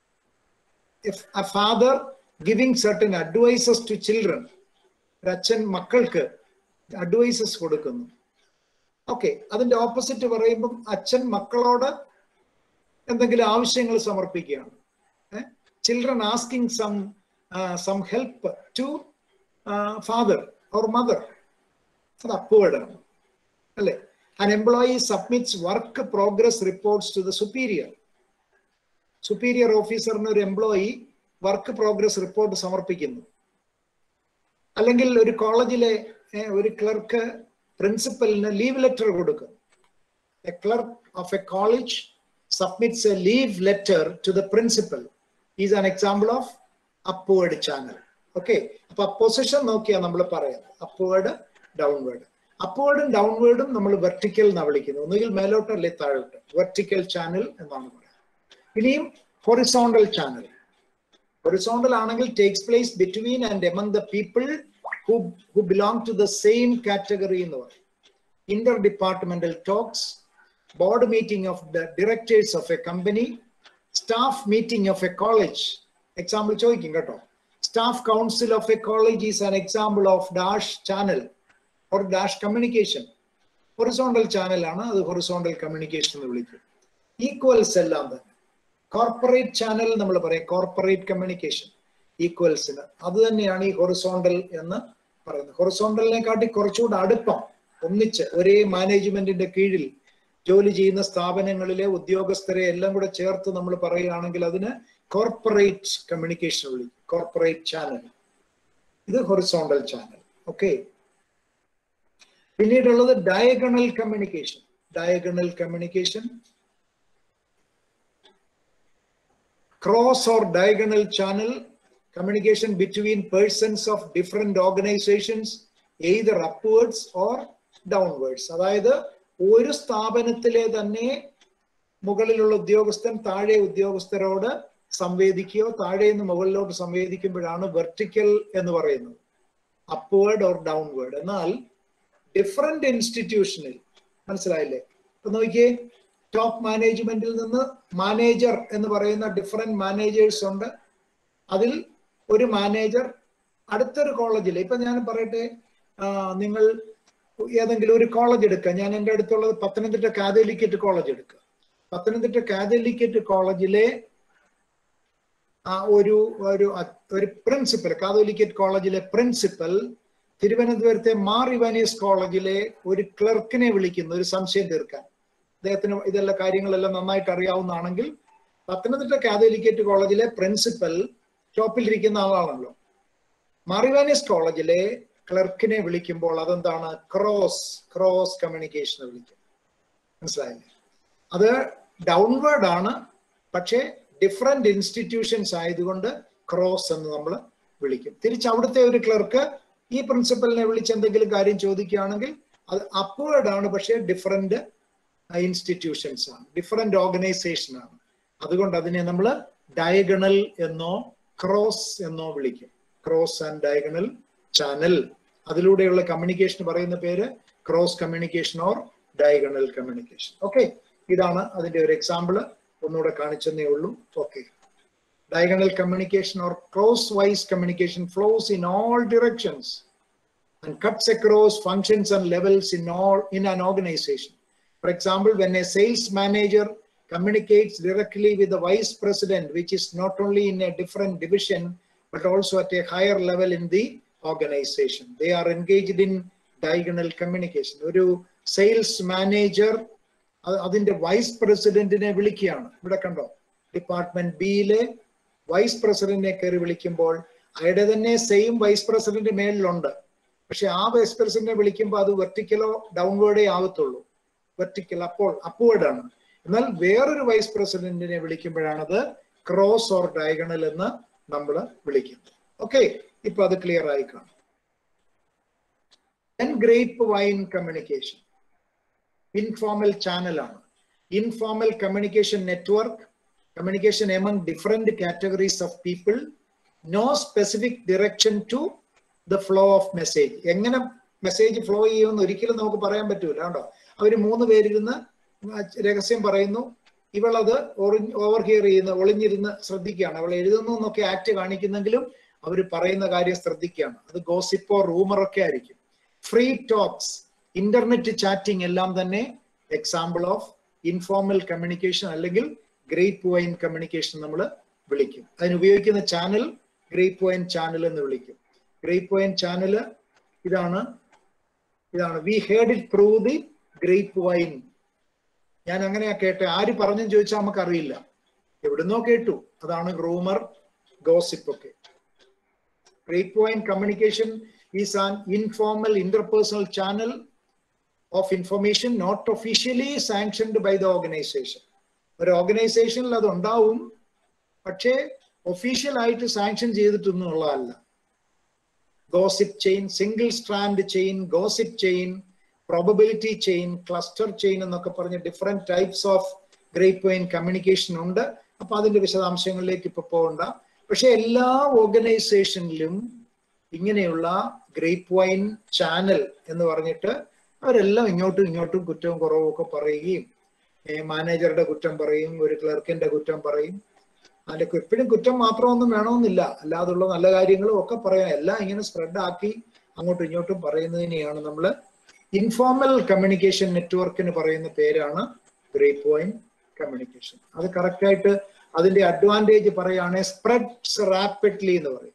if a father giving certain advices to children ഒരു അച്ഛൻ മക്കൾക്ക് അഡ്വൈസസ് കൊടുക്കുന്നു ഓക്കെ അതിന്റെ ഓപ്പോസിറ്റ് പറയുമ്പം അച്ഛൻ മക്കളോട് എന്തെങ്കിലും ആവശ്യങ്ങൾ സമർപ്പിക്കുകയാണ് children asking some some help to father or mother അത് അപ്പുവേഡാണ് അല്ലേ an employee submits work progress reports to the superior superior ഓഫീസറിന് ഒരു എംപ്ലോയി വർക്ക് പ്രോഗ്രസ് റിപ്പോർട്ട് സമർപ്പിക്കുന്നു അല്ലെങ്കിൽ ഒരു കോളേജിലെ ഒരു ക്ലർക്ക് പ്രിൻസിപ്പലിന് ലീവ് ലെറ്റർ കൊടുക്കും a clerk of a college submits a leave letter to the principal is an example of upward channel okay അപ്പൊ position നോക്കിയാൽ നമ്മൾ പറയുന്നത് അപ്വേർഡ് ഡൗൺവേർഡ് അപ്വേർഡും ഡൗൺവേർഡും നമ്മൾ വെർട്ടിക്കൽ എന്നാണ് വിളിക്കുന്നത് ഒന്നുകിൽ മേലോട്ട് അല്ലെ താഴോട്ട് വെർട്ടിക്കൽ ചാനൽ എന്നാണ് പറയുന്നത് ഇനിയും ഹൊറിസോണ്ടൽ ചാനൽ ഹൊറിസോണ്ടൽ ആണെങ്കിൽ takes place between and among the people who who belong to the same category എന്ന് പറയും interdepartmental talks board meeting of the directors of a company staff meeting of a college example ചോദിക്കും കേട്ടോ staff council of a college is an example of dash channel or dash communication horizontal ചാനലാണ് അത് horizontal communication എന്ന് വിളിക്കും equals എല്ലാം തന്നെ corporate channel നമ്മൾ പറയും കോർപ്പറേറ്റ് കമ്മ്യൂണിക്കേഷൻ ഈക്വൽസിന് അത് തന്നെയാണ് ഈ ഹൊറിസോണ്ടൽ എന്ന് പറയുന്നത് ഹൊറിസോണ്ടലിനെ കാട്ടി കുറച്ചുകൂടെ അടുപ്പം ഒന്നിച്ച് ഒരേ മാനേജ്മെന്റിന്റെ കീഴിൽ ജോലി ചെയ്യുന്ന സ്ഥാപനങ്ങളിലെ ഉദ്യോഗസ്ഥരെ എല്ലാം കൂടെ ചേർത്ത് നമ്മൾ പറയുകയാണെങ്കിൽ അതിന് കോർപ്പറേറ്റ് കമ്മ്യൂണിക്കേഷൻ വിളിക്കും കോർപ്പറേറ്റ് ചാനൽ ഇത് ഹൊറിസോണ്ടൽ ചാനൽ ഓക്കെ പിന്നീടുള്ളത് diagonal communication diagonal communication cross or diagonal channel communication between persons of different organizations either upwards or downwards അതായത് ഒരു സ്ഥാപനത്തിലെ തന്നെ മുകളിലുള്ള ഉദ്യോഗസ്ഥൻ താഴെ ഉദ്യോഗസ്ഥരോട് സംവേദിക്കുകയോ താഴെ നിന്ന് മുകളിലോട്ട് സംവേദിക്കുമ്പോഴാണ് വെർട്ടിക്കൽ എന്ന് പറയുന്നത് അപ്വേർഡ് ഓർ ഡൗൺവേർഡ് എന്നാൽ ഡിഫറെന്റ് ഇൻസ്റ്റിറ്റ്യൂഷനിൽ മനസ്സിലായില്ലേ ഇപ്പൊ നോക്കിയേ ടോപ്പ് മാനേജ്മെന്റിൽ നിന്ന് മാനേജർ എന്ന് പറയുന്ന ഡിഫറെന്റ് മാനേജേഴ്സ് ഉണ്ട് അതിൽ ഒരു മാനേജർ അടുത്തൊരു കോളേജിൽ ഇപ്പൊ ഞാൻ പറയട്ടെ നിങ്ങൾ ഏതെങ്കിലും ഒരു കോളേജ് എടുക്കുക ഞാൻ എൻ്റെ അടുത്തുള്ളത് പത്തനംതിട്ട കാതോലിക്കറ്റ് കോളേജ് എടുക്കുക പത്തനംതിട്ട കാതോലിക്കറ്റ് കോളേജിലെ ഒരു ഒരു ഒരു പ്രിൻസിപ്പൽ കാതോലിക്കറ്റ് കോളേജിലെ പ്രിൻസിപ്പൽ തിരുവനന്തപുരത്തെ മാർ ഇവാനിയസ് കോളേജിലെ ഒരു ക്ലർക്കിനെ വിളിക്കുന്നു ഒരു സംശയം തീർക്കാൻ അദ്ദേഹത്തിന് ഇതെല്ലാം കാര്യങ്ങളെല്ലാം നന്നായിട്ട് അറിയാവുന്നതാണെങ്കിൽ പത്തനംതിട്ട കാതോലിക്കറ്റ് കോളേജിലെ പ്രിൻസിപ്പൽ ടോപ്പിലിരിക്കുന്ന ആളാണല്ലോ മാറിവാനിയസ് കോളേജിലെ ക്ലർക്കിനെ വിളിക്കുമ്പോൾ അതെന്താണ് ക്രോസ് ക്രോസ് കമ്മ്യൂണിക്കേഷൻ വിളിക്കും മനസ്സിലായില്ലേ അത് ഡൗൺവേർഡ് ആണ് പക്ഷേ ഡിഫറെന്റ് ഇൻസ്റ്റിറ്റ്യൂഷൻസ് ആയതുകൊണ്ട് ക്രോസ് എന്ന് നമ്മൾ വിളിക്കും തിരിച്ച് അവിടുത്തെ ഒരു ക്ലർക്ക് ഈ പ്രിൻസിപ്പലിനെ വിളിച്ച് എന്തെങ്കിലും കാര്യം ചോദിക്കുകയാണെങ്കിൽ അത് അപ്വേർഡ് ആണ് പക്ഷേ ഡിഫറെന്റ് ഇൻസ്റ്റിറ്റ്യൂഷൻസ് ആണ് ഡിഫറെന്റ് ഓർഗനൈസേഷൻ ആണ് അതുകൊണ്ട് അതിനെ നമ്മൾ ഡയഗണൽ എന്നോ ക്രോസ് എന്നോ വിളിക്കും ക്രോസ് ആൻഡ് ഡയഗണൽ ചാനൽ അതിലൂടെയുള്ള കമ്മ്യൂണിക്കേഷൻ പറയുന്ന പേര് cross communication or diagonal communication okay ഇതാണ് അതിന്റെ ഒരു എക്സാമ്പിൾ ഒന്നുകൂടെ കാണിച്ചെന്നേ ഉള്ളൂ okay diagonal communication or crosswise communication flows in all directions and cuts across functions and levels in all in an organization. For example, when a sales manager communicates directly with the vice president, which is not only in a different division, but also at a higher level in the organization. They are engaged in diagonal communication. ഒരു sales manager അതിന്റെ vice പ്രസിഡന്റിനെ വിളിക്കുകയാണ് ഇവിടെ കണ്ടോ department ബിയിലെ vice പ്രസിഡന്റിനെ കയറി വിളിക്കുമ്പോൾ അയാളുടെ തന്നെ സെയിം വൈസ് പ്രസിഡന്റ് മേളിലുണ്ട് പക്ഷെ ആ വൈസ് പ്രസിഡന്റിനെ വിളിക്കുമ്പോൾ അത് വെർട്ടിക്കലോ ഡൗൺവേർഡേ ആവത്തുള്ളൂ വെർട്ടിക്കൽ അപ്പോൾ അപ്വേർഡ് ആണ് എന്നാൽ വേറൊരു വൈസ് പ്രസിഡന്റിനെ വിളിക്കുമ്പോഴാണത് ക്രോസ് ഓർ ഡയഗണൽ എന്ന് നമ്മൾ വിളിക്കുന്നത് ഓക്കെ ഇപ്പൊ അത് ക്ലിയർ ആയി കാണും ഗ്രേപ്പ് വൈൻ കമ്മ്യൂണിക്കേഷൻ ഇൻഫോർമൽ ചാനലാണ് informal communication network communication among different categories of people, no specific direction to the flow of message. എങ്ങനെ മെസ്സേജ് ഫ്ലോ ചെയ്യുമെന്ന് ഒരിക്കലും നമുക്ക് പറയാൻ പറ്റൂല കേട്ടോ അവര് മൂന്ന് പേരിരുന്ന് രഹസ്യം പറയുന്നു ഇവളത് ഓവർ ഹിയർ ചെയ്യുന്ന ഒളിഞ്ഞിരുന്ന് ശ്രദ്ധിക്കുകയാണ് അവൾ എഴുതുന്നു എന്നൊക്കെ ആക്ട് കാണിക്കുന്നെങ്കിലും അവർ പറയുന്ന കാര്യം ശ്രദ്ധിക്കുകയാണ് അത് ഗോസിപ്പോ റൂമർ ഒക്കെ ആയിരിക്കും ഫ്രീ ടോക്സ് ഇന്റർനെറ്റ് ചാറ്റിംഗ് എല്ലാം തന്നെ എക്സാമ്പിൾ ഓഫ് ഇൻഫോർമൽ കമ്മ്യൂണിക്കേഷൻ അല്ലെങ്കിൽ ഗ്രേപ്പ് വൈൻ കമ്മ്യൂണിക്കേഷൻ നമ്മൾ വിളിക്കും അതിന് ഉപയോഗിക്കുന്ന ചാനൽ ഗ്രേപ്പ് വൈൻ ചാനൽ എന്ന് വിളിക്കും ഗ്രേപ്പ് വൈൻ ചാനൽ ഇതാണ് ഇതാണ് we heard it through the grapevine ഞാൻ അങ്ങനെയാ കേട്ടെ ആര് പറഞ്ഞെന്ന് ചോദിച്ചാൽ നമുക്ക് അറിയില്ല എവിടുന്നോ കേട്ടു അതാണ് റൂമർ ഗോസിപ്പ് ഒക്കെ grape wine communication is an informal interpersonal channel of information not officially sanctioned by the organization ഒരു ഓർഗനൈസേഷനിൽ അത് ഉണ്ടാവും പക്ഷേ ഒഫീഷ്യൽ ആയിട്ട് സാങ്ഷൻ ചെയ്തിട്ടൊന്നുമുള്ളതല്ല gossip chain single strand chain gossip chain probability chain cluster chain എന്നൊക്കെ പറഞ്ഞ different types of grape wine communication ഉണ്ട് അപ്പൊ അതിന്റെ വിശദാംശങ്ങളിലേക്ക് ഇപ്പൊ പോകണ്ട പക്ഷെ എല്ലാ ഓർഗനൈസേഷനിലും ഇങ്ങനെയുള്ള ഗ്രേപ്പ് വൈൻ ചാനൽ എന്ന് പറഞ്ഞിട്ട് അവരെല്ലാം ഇങ്ങോട്ടും ഇങ്ങോട്ടും കുറ്റവും കുറവും ഒക്കെ പറയുകയും മാനേജറുടെ കുറ്റം പറയും ഒരു ക്ലർക്കിന്റെ കുറ്റം പറയും അതിന്റെ എപ്പോഴും കുറ്റം മാത്രമൊന്നും വേണമെന്നില്ല അല്ലാതുള്ള നല്ല കാര്യങ്ങളും ഒക്കെ പറയാം എല്ലാം ഇങ്ങനെ സ്പ്രെഡ് ആക്കി അങ്ങോട്ടും ഇങ്ങോട്ടും പറയുന്നതിനെയാണ് നമ്മൾ ഇൻഫോർമൽ കമ്മ്യൂണിക്കേഷൻ നെറ്റ്വർക്കിന് പറയുന്ന പേരാണ് ഗ്രേപ്പ് വൈൻ കമ്മ്യൂണിക്കേഷൻ അത് കറക്റ്റ് ആയിട്ട് അതിന്റെ അഡ്വാൻറ്റേജ് പറയുകയാണെങ്കിൽ സ്പ്രെഡ്സ് റാപ്പിഡ്ലി എന്ന് പറയും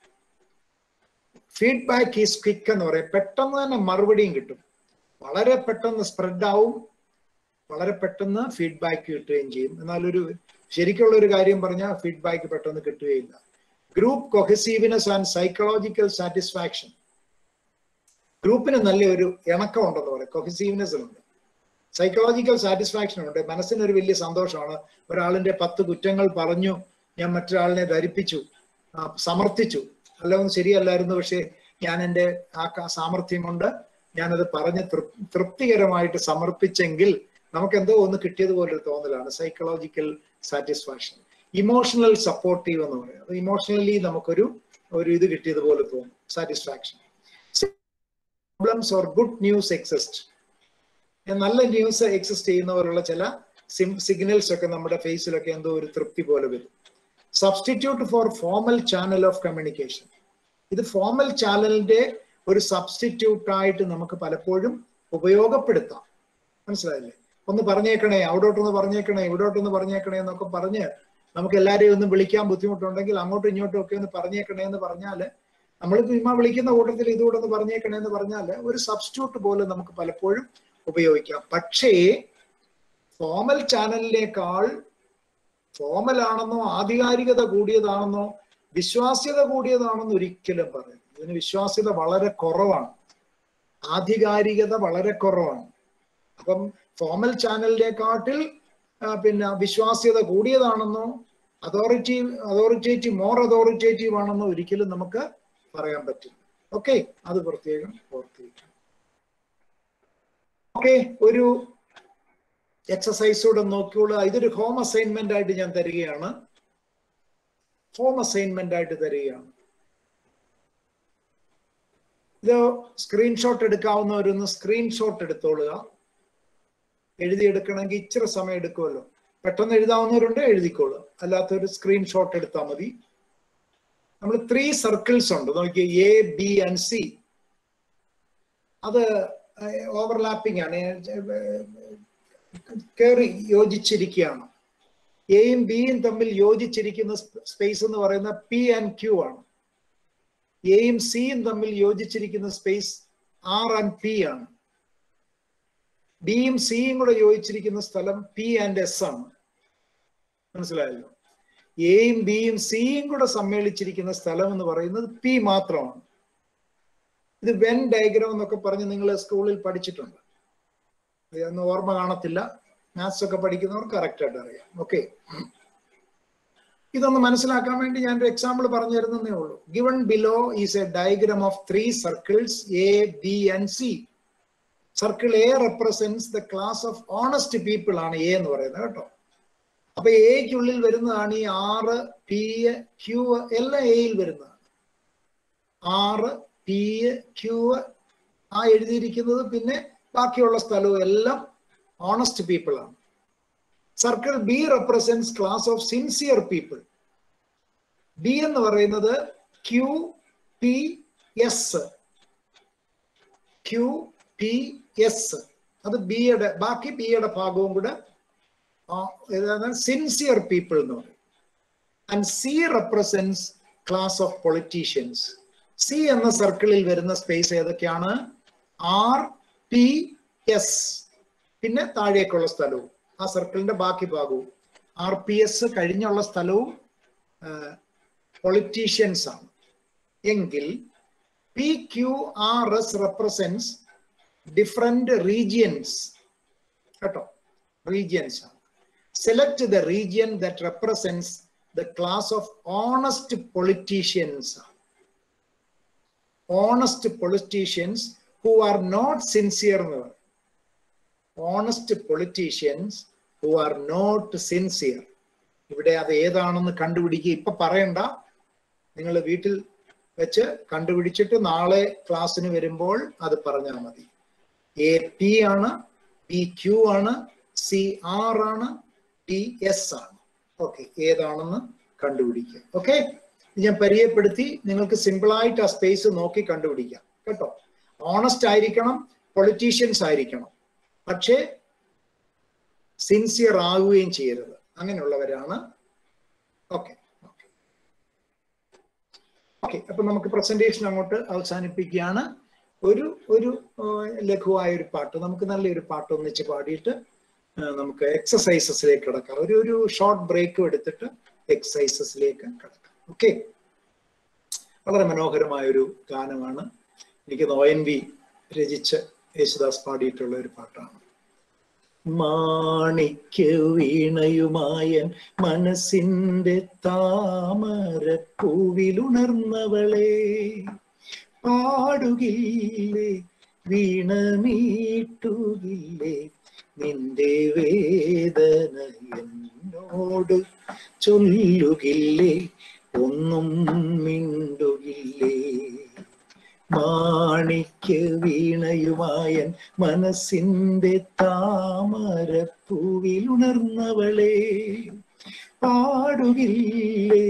ഫീഡ്ബാക്ക് ഈസ് ക്വിക്ക് എന്ന് പറയും പെട്ടെന്ന് തന്നെ മറുപടിയും കിട്ടും വളരെ പെട്ടെന്ന് സ്പ്രെഡ് ആവും വളരെ പെട്ടെന്ന് ഫീഡ്ബാക്ക് കിട്ടുകയും ചെയ്യും എന്നാൽ ഒരു ശരിക്കുള്ള ഒരു കാര്യം പറഞ്ഞാൽ ഫീഡ്ബാക്ക് പെട്ടെന്ന് കിട്ടുകയില്ല group cohesiveness and psychological satisfaction ഗ്രൂപ്പിന് നല്ല ഒരു ഇണക്കം ഉണ്ടെന്ന് പറയും കൊഹസീവ്നെസ് ഉണ്ട് സൈക്കോളജിക്കൽ സാറ്റിസ്ഫാക്ഷൻ ഉണ്ട് മനസ്സിന് ഒരു വലിയ സന്തോഷമാണ് ഒരാളിന്റെ പത്ത് കുറ്റങ്ങൾ പറഞ്ഞു ഞാൻ മറ്റൊരാളിനെ ധരിപ്പിച്ചു സമർത്ഥിച്ചു അല്ലൊന്നും ശരിയല്ലായിരുന്നു പക്ഷേ ഞാൻ എൻ്റെ ആ സാമർഥ്യം കൊണ്ട് ഞാനത് പറഞ്ഞ് തൃപ്തികരമായിട്ട് സമർപ്പിച്ചെങ്കിൽ നമുക്ക് എന്തോ ഒന്ന് കിട്ടിയതുപോലെ ഒരു തോന്നലാണ് സൈക്കോളജിക്കൽ സാറ്റിസ്ഫാക്ഷൻ ഇമോഷണൽ സപ്പോർട്ടീവ് എന്ന് പറയും അത് ഇമോഷണലി നമുക്കൊരു ഒരു ഇത് കിട്ടിയതുപോലെ തോന്നും satisfaction problems or good news exist നല്ല ന്യൂസ് എക്സിസ്റ്റ് ചെയ്യുന്നവരുള്ള ചില സിഗ്നൽസ് ഒക്കെ നമ്മുടെ ഫേസിലൊക്കെ എന്തോ ഒരു തൃപ്തി പോലെ വരും substitute for formal channel of communication ഇത് ഫോമൽ ചാനലിന്റെ ഒരു സബ്സ്റ്റിറ്റ്യൂട്ട് ആയിട്ട് നമുക്ക് പലപ്പോഴും ഉപയോഗപ്പെടുത്താം മനസ്സിലായില്ലേ ഒന്ന് പറഞ്ഞേക്കണേ അവിടോട്ടൊന്ന് പറഞ്ഞേക്കണേ ഇവിടോട്ടൊന്ന് പറഞ്ഞേക്കണേ എന്നൊക്കെ പറഞ്ഞ് നമുക്ക് എല്ലാവരെയും ഒന്ന് വിളിക്കാൻ ബുദ്ധിമുട്ടുണ്ടെങ്കിൽ അങ്ങോട്ടും ഇങ്ങോട്ടും ഒക്കെ ഒന്ന് പറഞ്ഞേക്കണേ എന്ന് പറഞ്ഞാൽ നമ്മൾ ചുമ്മാ വിളിക്കുന്ന കൂട്ടത്തിൽ ഇതുകൂടെ ഒന്ന് പറഞ്ഞേക്കണേ എന്ന് പറഞ്ഞാൽ ഒരു സബ്സ്റ്റിറ്റ്യൂട്ട് പോലെ നമുക്ക് പലപ്പോഴും ഉപയോഗിക്കാം പക്ഷേ ഫോമൽ ചാനലിനേക്കാൾ ഫോമൽ ആണെന്നോ ആധികാരികത കൂടിയതാണെന്നോ വിശ്വാസ്യത കൂടിയതാണെന്ന് ഒരിക്കലും പറയും ഇതിന് വിശ്വാസ്യത വളരെ കുറവാണ് ആധികാരികത വളരെ കുറവാണ് അപ്പം ഫോമൽ ചാനലിനെക്കാട്ടിൽ പിന്നെ വിശ്വാസ്യത കൂടിയതാണെന്നോ അതോറിറ്റി അതോറിറ്റേറ്റീവ് മോർ അതോറിറ്റേറ്റീവ് ആണെന്നോ ഒരിക്കലും നമുക്ക് പറയാൻ പറ്റില്ല ഓക്കെ അത് പ്രത്യേകം ഓർത്തിരിക്കണം ഓക്കെ ഒരു എക്സസൈസ് കൂടെ നോക്കിയോളൂ ഇതൊരു ഹോം അസൈൻമെന്റ് ആയിട്ട് ഞാൻ തരികയാണ് ഹോം അസൈൻമെന്റ് ആയിട്ട് തരികയാണ് ഇത് സ്ക്രീൻഷോട്ട് എടുക്കാവുന്നവരൊന്ന് സ്ക്രീൻഷോട്ട് എടുത്തോളുക എഴുതിയെടുക്കണമെങ്കിൽ ഇച്ചിരി സമയം എടുക്കുമല്ലോ പെട്ടെന്ന് എഴുതാവുന്നവരുണ്ട് എഴുതിക്കോളുക അല്ലാത്തൊരു സ്ക്രീൻഷോട്ട് എടുത്താൽ മതി നമ്മൾ ത്രീ സർക്കിൾസ് ഉണ്ട് നോക്കി എ ബി ആൻഡ് സി അത് ഓവർലാപ്പിംഗ് ആണ് കയറി യോജിച്ചിരിക്കുകയാണ് എയും ബിയും തമ്മിൽ യോജിച്ചിരിക്കുന്ന സ്പേസ് എന്ന് പറയുന്ന പി ആൻഡ് ക്യൂ ആണ് എയും സിയും തമ്മിൽ യോജിച്ചിരിക്കുന്ന സ്പേസ് ആർ ആൻഡ് പി ആണ് ഡിയും സിയും കൂടെ യോജിച്ചിരിക്കുന്ന സ്ഥലം പി ആൻഡ് എസ് ആണ് മനസ്സിലായല്ലോ എയും ബിയും സിയും കൂടെ സമ്മേളിച്ചിരിക്കുന്ന സ്ഥലം എന്ന് പറയുന്നത് പി മാത്രമാണ് ഇത് വെൻ ഡയഗ്രാം എന്നൊക്കെ പറഞ്ഞ് നിങ്ങൾ സ്കൂളിൽ പഠിച്ചിട്ടുണ്ട് ഇതൊന്നും ഓർമ്മ കാണത്തില്ല മാത്സ് ഒക്കെ പഠിക്കുന്നവർ കറക്റ്റ് ആയിട്ട് അറിയാം ഓക്കെ ഇതൊന്ന് മനസ്സിലാക്കാൻ വേണ്ടി ഞാൻ ഒരു എക്സാമ്പിൾ പറഞ്ഞു തരുന്നതേ ഉള്ളൂ given below is a diagram of three circles A B and C circle A represents the class of honest people ആണ് എ എന്ന് പറയുന്നത് കേട്ടോ അപ്പൊ എക്കുള്ളിൽ വരുന്നതാണ് ഈ ആറ് പി ക്യൂ എല്ലാം എയിൽ വരുന്നതാണ് ആറ് പി ക്യൂ ആ എഴുതിയിരിക്കുന്നത് പിന്നെ ബാക്കിയുള്ള സ്ഥലവും എല്ലാം ഓണസ്റ്റ് പീപ്പിൾ ആണ് circle B represents class of sincere people B എന്ന് പറയുന്നത് Q P S Q P S അത് ബിയുടെ ബാക്കി ബിയുടെ ഭാഗവും കൂടെ സിൻസിയർ പീപ്പിൾ എന്ന് പറയും and C represents class of politicians C എന്ന സർക്കിളിൽ വരുന്ന സ്പേസ് ഏതൊക്കെയാണ് ആർ പി എസ് പിന്നെ താഴേക്കുള്ള സ്ഥലവും ആ സർക്കിളിന്റെ ബാക്കി ഭാഗവും ആർ പി എസ് കഴിഞ്ഞുള്ള സ്ഥലവും പൊളിറ്റീഷ്യൻസ് ആണ് എങ്കിൽ P Q R S represents different regions കേട്ടോ റീജിയൻസ് ആണ് select the region that represents the class of honest politicians ആണ് honest politicians who are not sincere എന്ന് പറയും honest politicians who are not sincere ഇവിടെ അത് ഏതാണെന്ന് കണ്ടുപിടിക്കുക ഇപ്പൊ പറയണ്ട നിങ്ങൾ വീട്ടിൽ വെച്ച് കണ്ടുപിടിച്ചിട്ട് നാളെ ക്ലാസ്സിന് വരുമ്പോൾ അത് പറഞ്ഞാൽ മതി എ പി ആണ് പി ക്യു ആണ് സി ആർ ആണ് ടി എസ് ആണ് ഓക്കെ ഏതാണെന്ന് കണ്ടുപിടിക്കുക ഓക്കെ ഞാൻ പരിചയപ്പെടുത്തി നിങ്ങൾക്ക് സിമ്പിൾ ആയിട്ട് ആ സ്പേസ് നോക്കി കണ്ടുപിടിക്കാം കേട്ടോ ഓണസ്റ്റ് ആയിരിക്കണം പൊളിറ്റീഷ്യൻസ് ആയിരിക്കണം പക്ഷേ സിൻസിയർ ആകുകയും ചെയ്യരുത് അങ്ങനെയുള്ളവരാണ് ഓക്കെ ഓക്കെ അപ്പൊ നമുക്ക് പ്രസന്റേഷൻ അങ്ങോട്ട് അവസാനിപ്പിക്കുകയാണ് ഒരു ഒരു ലഘുവായ ഒരു പാട്ട് നമുക്ക് നല്ലൊരു പാട്ട് ഒന്നിച്ച് പാടിയിട്ട് നമുക്ക് എക്സസൈസസിലേക്ക് കിടക്കാം ഒരു ഒരു ഷോർട്ട് ബ്രേക്കും എടുത്തിട്ട് എക്സസൈസസിലേക്ക് കിടക്കാം ഓക്കെ വളരെ മനോഹരമായ ഒരു ഗാനമാണ് എനിക്ക് ഒ എൻ വി രചിച്ച് യേശുദാസ് പാടിയിട്ടുള്ള ഒരു പാട്ടാണ് മാണിക്യ വീണയുമായൻ മനസ്സിന്റെ താമര പൂവിലുണർന്നവളെ പാടുകില്ലേ വീണമീട്ടുകില്ലേ നിന്റെ വേദന എന്നോട് ചൊല്ലുകില്ലേ ഒന്നും മിണ്ടുകില്ലേ മാണിക്യ വീണയുമായൻ മനസ്സിന്റെ താമരപ്പൂവിലുണർന്നവളെ പാടുകില്ലേ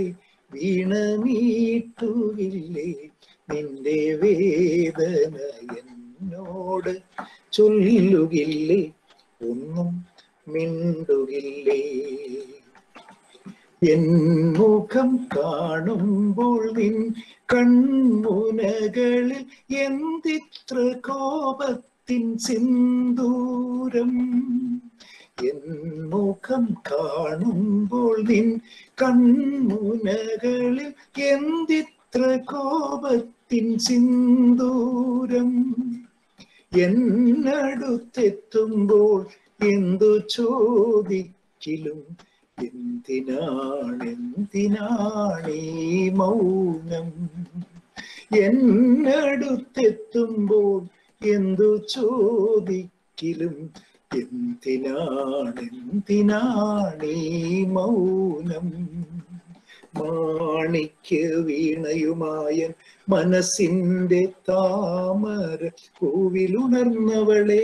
വീണമീട്ടുകില്ലേ നിന്റെ വേദന എന്നോട് ചൊല്ലുകില്ലേ ഒന്നും മിണ്ടുകില്ലേ എൻ മുഖം കാണുമ്പോൾ നിൻ കൺമുനകളിൽ എന്തിത്ര കോപത്തിൻ സിന്ദൂരം എൻ മുഖം കാണുമ്പോൾ നിൻ കൺമുനകളിൽ എന്തിത്ര കോപത്തിൻ സിന്ദൂരം എന്നടുത്തെത്തുമ്പോൾ എന്തു ചോദിക്കിലും എന്തിനാണെന്തിനാണീ മൗനം എന്നടുത്തെത്തുമ്പോൾ എന്തു ചോദിക്കിലും എന്തിനാണെന്തിനാണീ മൗനം മാണിക്യ വീണയുമായ മനസ്സിന്റെ താമര പൂവിലുണർന്നവളെ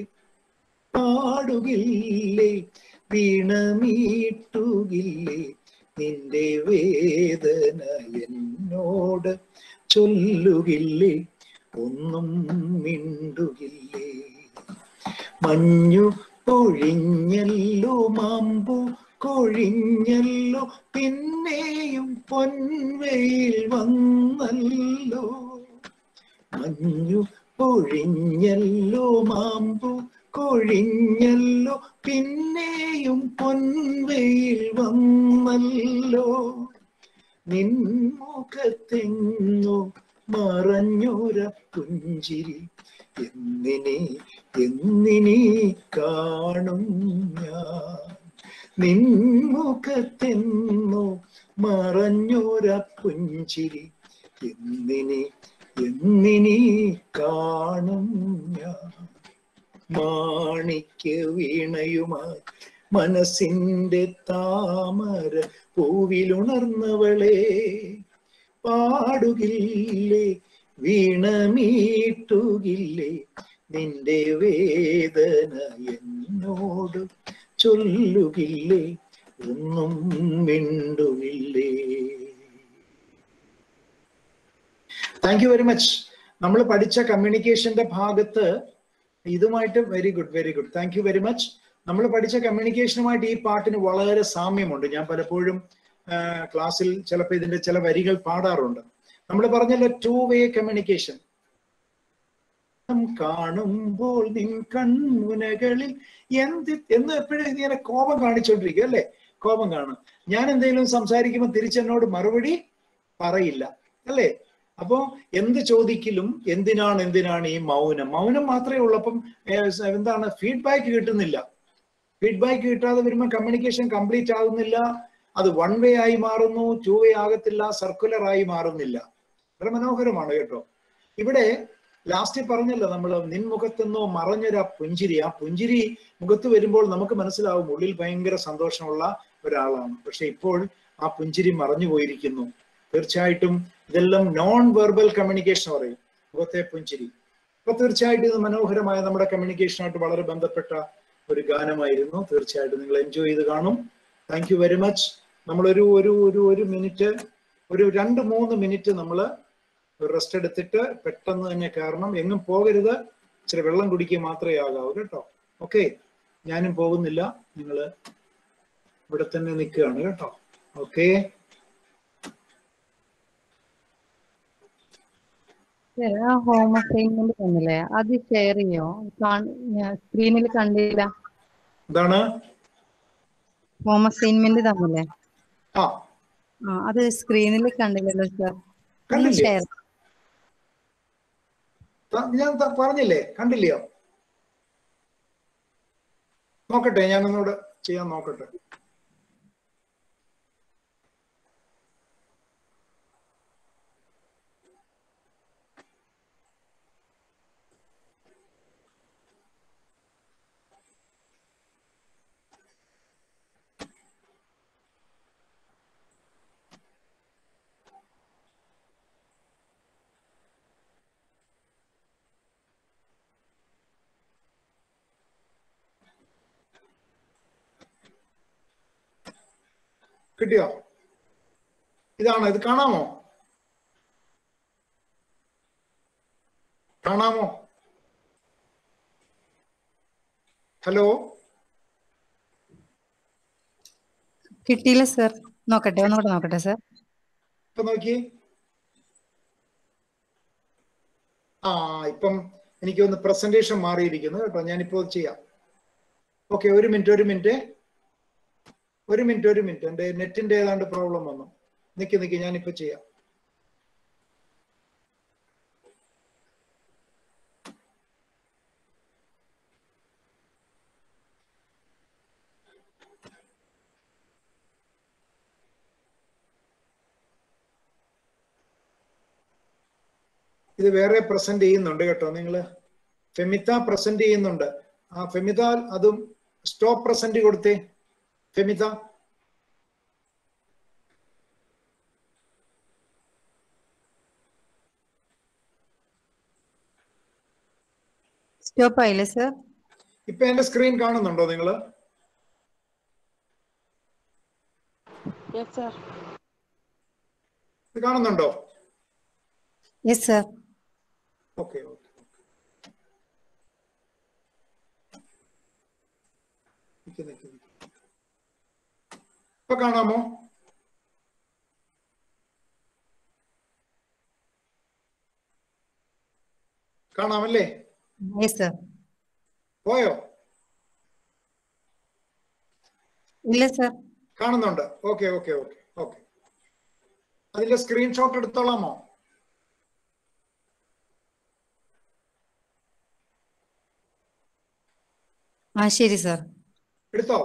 പാടുകില്ലേ വീണമീട്ടുകില്ലേ നിന്റെ വേദന എന്നോട് ചൊല്ലുകില്ലേ ഒന്നും മിണ്ടുകില്ലേ മഞ്ഞു പൊഴിഞ്ഞല്ലോ മാമ്പു കൊഴിഞ്ഞല്ലോ പിന്നെയും പൊൻവെയിൽ വന്നല്ലോ മഞ്ഞു പൊഴിഞ്ഞല്ലോ മാമ്പു കൊഴിഞ്ഞല്ലോ പിന്നെയും പൊൻവെയിൽ വന്നല്ലോ നിൻമുഖത്തെങ്ങോ മറഞ്ഞൊര പുഞ്ചിരി എന്നിനി എന്നിനി കാണും ഞാൻ നിൻമുഖത്തെന്നോ മറഞ്ഞൊര പുഞ്ചിരി എന്നിനി എന്നിനി കാണും ഞാൻ മാണിക്യ വീണയുമായി മനസ്സിന്റെ താമര പൂവിലുണർന്നവളെ പാടുകില്ലേ വീണമീട്ടുകില്ലേ നിന്റെ വേദന എന്നോട് ചൊല്ലുകില്ലേ ഒന്നും മിണ്ടുകില്ലേ താങ്ക് യു വെരി മച്ച് നമ്മൾ പഠിച്ച കമ്മ്യൂണിക്കേഷന്റെ ഭാഗത്ത് ഇതുമായിട്ട് very good very good thank you very much നമ്മൾ പഠിച്ച കമ്മ്യൂണിക്കേഷനുമായിട്ട് ഈ പാട്ടിന് വളരെ സാമ്യമുണ്ട് ഞാൻ പലപ്പോഴും ക്ലാസ്സിൽ ചിലപ്പോൾ ഇതിന്റെ ചില വരികൾ പാടാറുണ്ട് നമ്മൾ പറഞ്ഞല്ലോ ടു വേ കമ്മ്യൂണിക്കേഷൻ കാണുമ്പോൾ നിൻ കൺമുനകളിൽ എന്ത് എന്ന് എപ്പോഴും ഇങ്ങനെ കോപം കാണിച്ചോണ്ടിരിക്കും അല്ലെ കോപം കാണും ഞാൻ എന്തെങ്കിലും സംസാരിക്കുമ്പോൾ തിരിച്ചെന്നോട് മറുപടി പറയില്ല അല്ലേ അപ്പോ എന്ത് ചോദിക്കലും എന്തിനാണ് എന്തിനാണ് ഈ മൗനം മൗനം മാത്രമേ ഉള്ളൂ അപ്പം എന്താണ് ഫീഡ്ബാക്ക് കിട്ടുന്നില്ല ഫീഡ്ബാക്ക് കിട്ടാതെ വരുമ്പോൾ കമ്മ്യൂണിക്കേഷൻ കംപ്ലീറ്റ് ആകുന്നില്ല അത് വൺ വേ ആയി മാറുന്നു ടു വേ ആകത്തില്ല സർക്കുലർ ആയി മാറുന്നില്ല വളരെ മനോഹരമാണ് കേട്ടോ ഇവിടെ ലാസ്റ്റ് പറഞ്ഞല്ലോ നമ്മൾ നിൻമുഖത്തെന്നോ മറഞ്ഞൊരു ആ പുഞ്ചിരി ആ പുഞ്ചിരി മുഖത്ത് വരുമ്പോൾ നമുക്ക് മനസ്സിലാവും ഉള്ളിൽ ഭയങ്കര സന്തോഷമുള്ള ഒരാളാണ് പക്ഷെ ഇപ്പോൾ ആ പുഞ്ചിരി മറഞ്ഞു പോയിരിക്കുന്നു തീർച്ചയായിട്ടും ഇതെല്ലാം നോൺ വെർബൽ കമ്മ്യൂണിക്കേഷൻ പറയും മുഖത്തെ പുഞ്ചിരി അപ്പൊ തീർച്ചയായിട്ടും ഇത് മനോഹരമായ നമ്മുടെ കമ്മ്യൂണിക്കേഷനായിട്ട് വളരെ ബന്ധപ്പെട്ട ഒരു ഗാനമായിരുന്നു തീർച്ചയായിട്ടും നിങ്ങൾ എൻജോയ് ചെയ്ത് കാണും താങ്ക് യു വെരി മച്ച് നമ്മളൊരു ഒരു ഒരു ഒരു മിനിറ്റ് ഒരു രണ്ട് മൂന്ന് മിനിറ്റ് നമ്മൾ റെസ്റ്റ് എടുത്തിട്ട് പെട്ടെന്ന് തന്നെ കയറണം എങ്ങും പോകരുത് ഇച്ചിരി വെള്ളം കുടിക്കുക മാത്രമേ ആകാവൂ കേട്ടോ ഓക്കെ ഞാനും പോകുന്നില്ല നിങ്ങൾ ഇവിടെ തന്നെ നിൽക്കുകയാണ് കേട്ടോ ഓക്കെ ആ ഹോം അസൈൻമെന്റ് തന്നില്ലേ അത് ഷെയർ ചെയ്യോ സ്ക്രീനിൽ കണ്ടില്ല എന്താണ് ഹോം അസൈൻമെന്റ് തന്നില്ലേ ആ ആ അത് സ്ക്രീനിൽ കണ്ടില്ലല്ലോ സാർ കണ്ടില്ലേ ഷെയർ ത- ഞാൻ ത- പറഞ്ഞില്ലേ കണ്ടില്ലയോ നോക്കട്ടെ ഞാനൊന്നുകൂടെ ചെയ്യാൻ നോക്കട്ടെ കിട്ടിയോ ഇതാണോ ഇത് കാണാമോ കാണാമോ ഹലോ കിട്ടിയില്ല സാർ നോക്കട്ടെ ഒന്നുകൂടെ നോക്കട്ടെ സാർ ഇപ്പൊ നോക്കി ആ ഇപ്പം എനിക്ക് ഒന്ന് പ്രസന്റേഷൻ മാറിയിരിക്കുന്നു കേട്ടോ ഞാനിപ്പോ ചെയ്യാം ഓക്കെ ഒരു മിനിറ്റ് ഒരു മിനിറ്റ് ഒരു മിനിറ്റ് ഒരു മിനിറ്റ് എന്റെ നെറ്റിന്റെ ഏതാണ്ട് പ്രോബ്ലം വന്നു നിക്ക് നിക്ക് ഞാനിപ്പോ ചെയ്യാം ഇത് വേറെ പ്രസന്റ് ചെയ്യുന്നുണ്ട് കേട്ടോ നിങ്ങൾ ഫെമിത പ്രസന്റ് ചെയ്യുന്നുണ്ട് ആ ഫെമിത അതും സ്റ്റോപ്പ് പ്രസന്റ് കൊടുത്തേ ഫെമിത സ്റ്റോപ്പ് ആയില്ലേ സർ ഇപ്പൊ എന്റെ സ്ക്രീൻ കാണുന്നുണ്ടോ നിങ്ങൾ യെസ് സർ ഇത് കാണുന്നുണ്ടോ യെസ് സർ ഓക്കെ ഓക്കെ ഇപ്പൊ കാണാമോ കാണാമല്ലേ യെസ് സർ പോയോ ഇല്ല സർ കാണുന്നുണ്ട് ഓക്കെ ഓക്കെ ഓക്കെ ഓക്കെ അതിന്റെ സ്ക്രീൻഷോട്ട് എടുത്തോളാമോ ആ ശരി സർ എടുത്തോ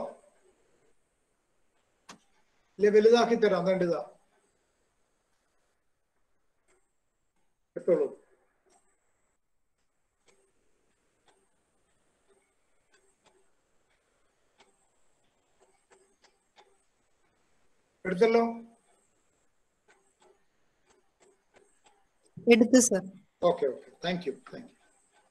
ഇല്ല വലുതാക്കി തരാം വേണ്ട ഇതാ എടുത്തോളൂ എടുത്തല്ലോ എടുത്തു sir okay okay thank you thank you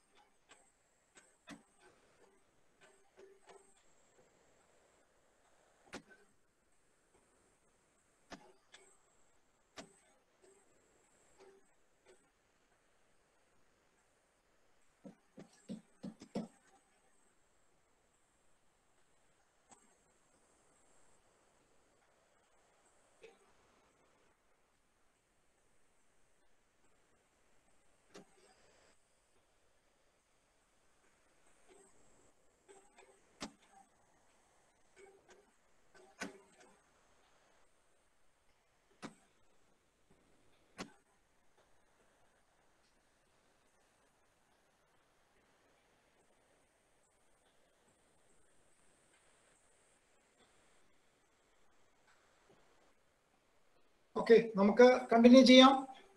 okay നമുക്ക് കണ്ടിന്യൂ ചെയ്യാം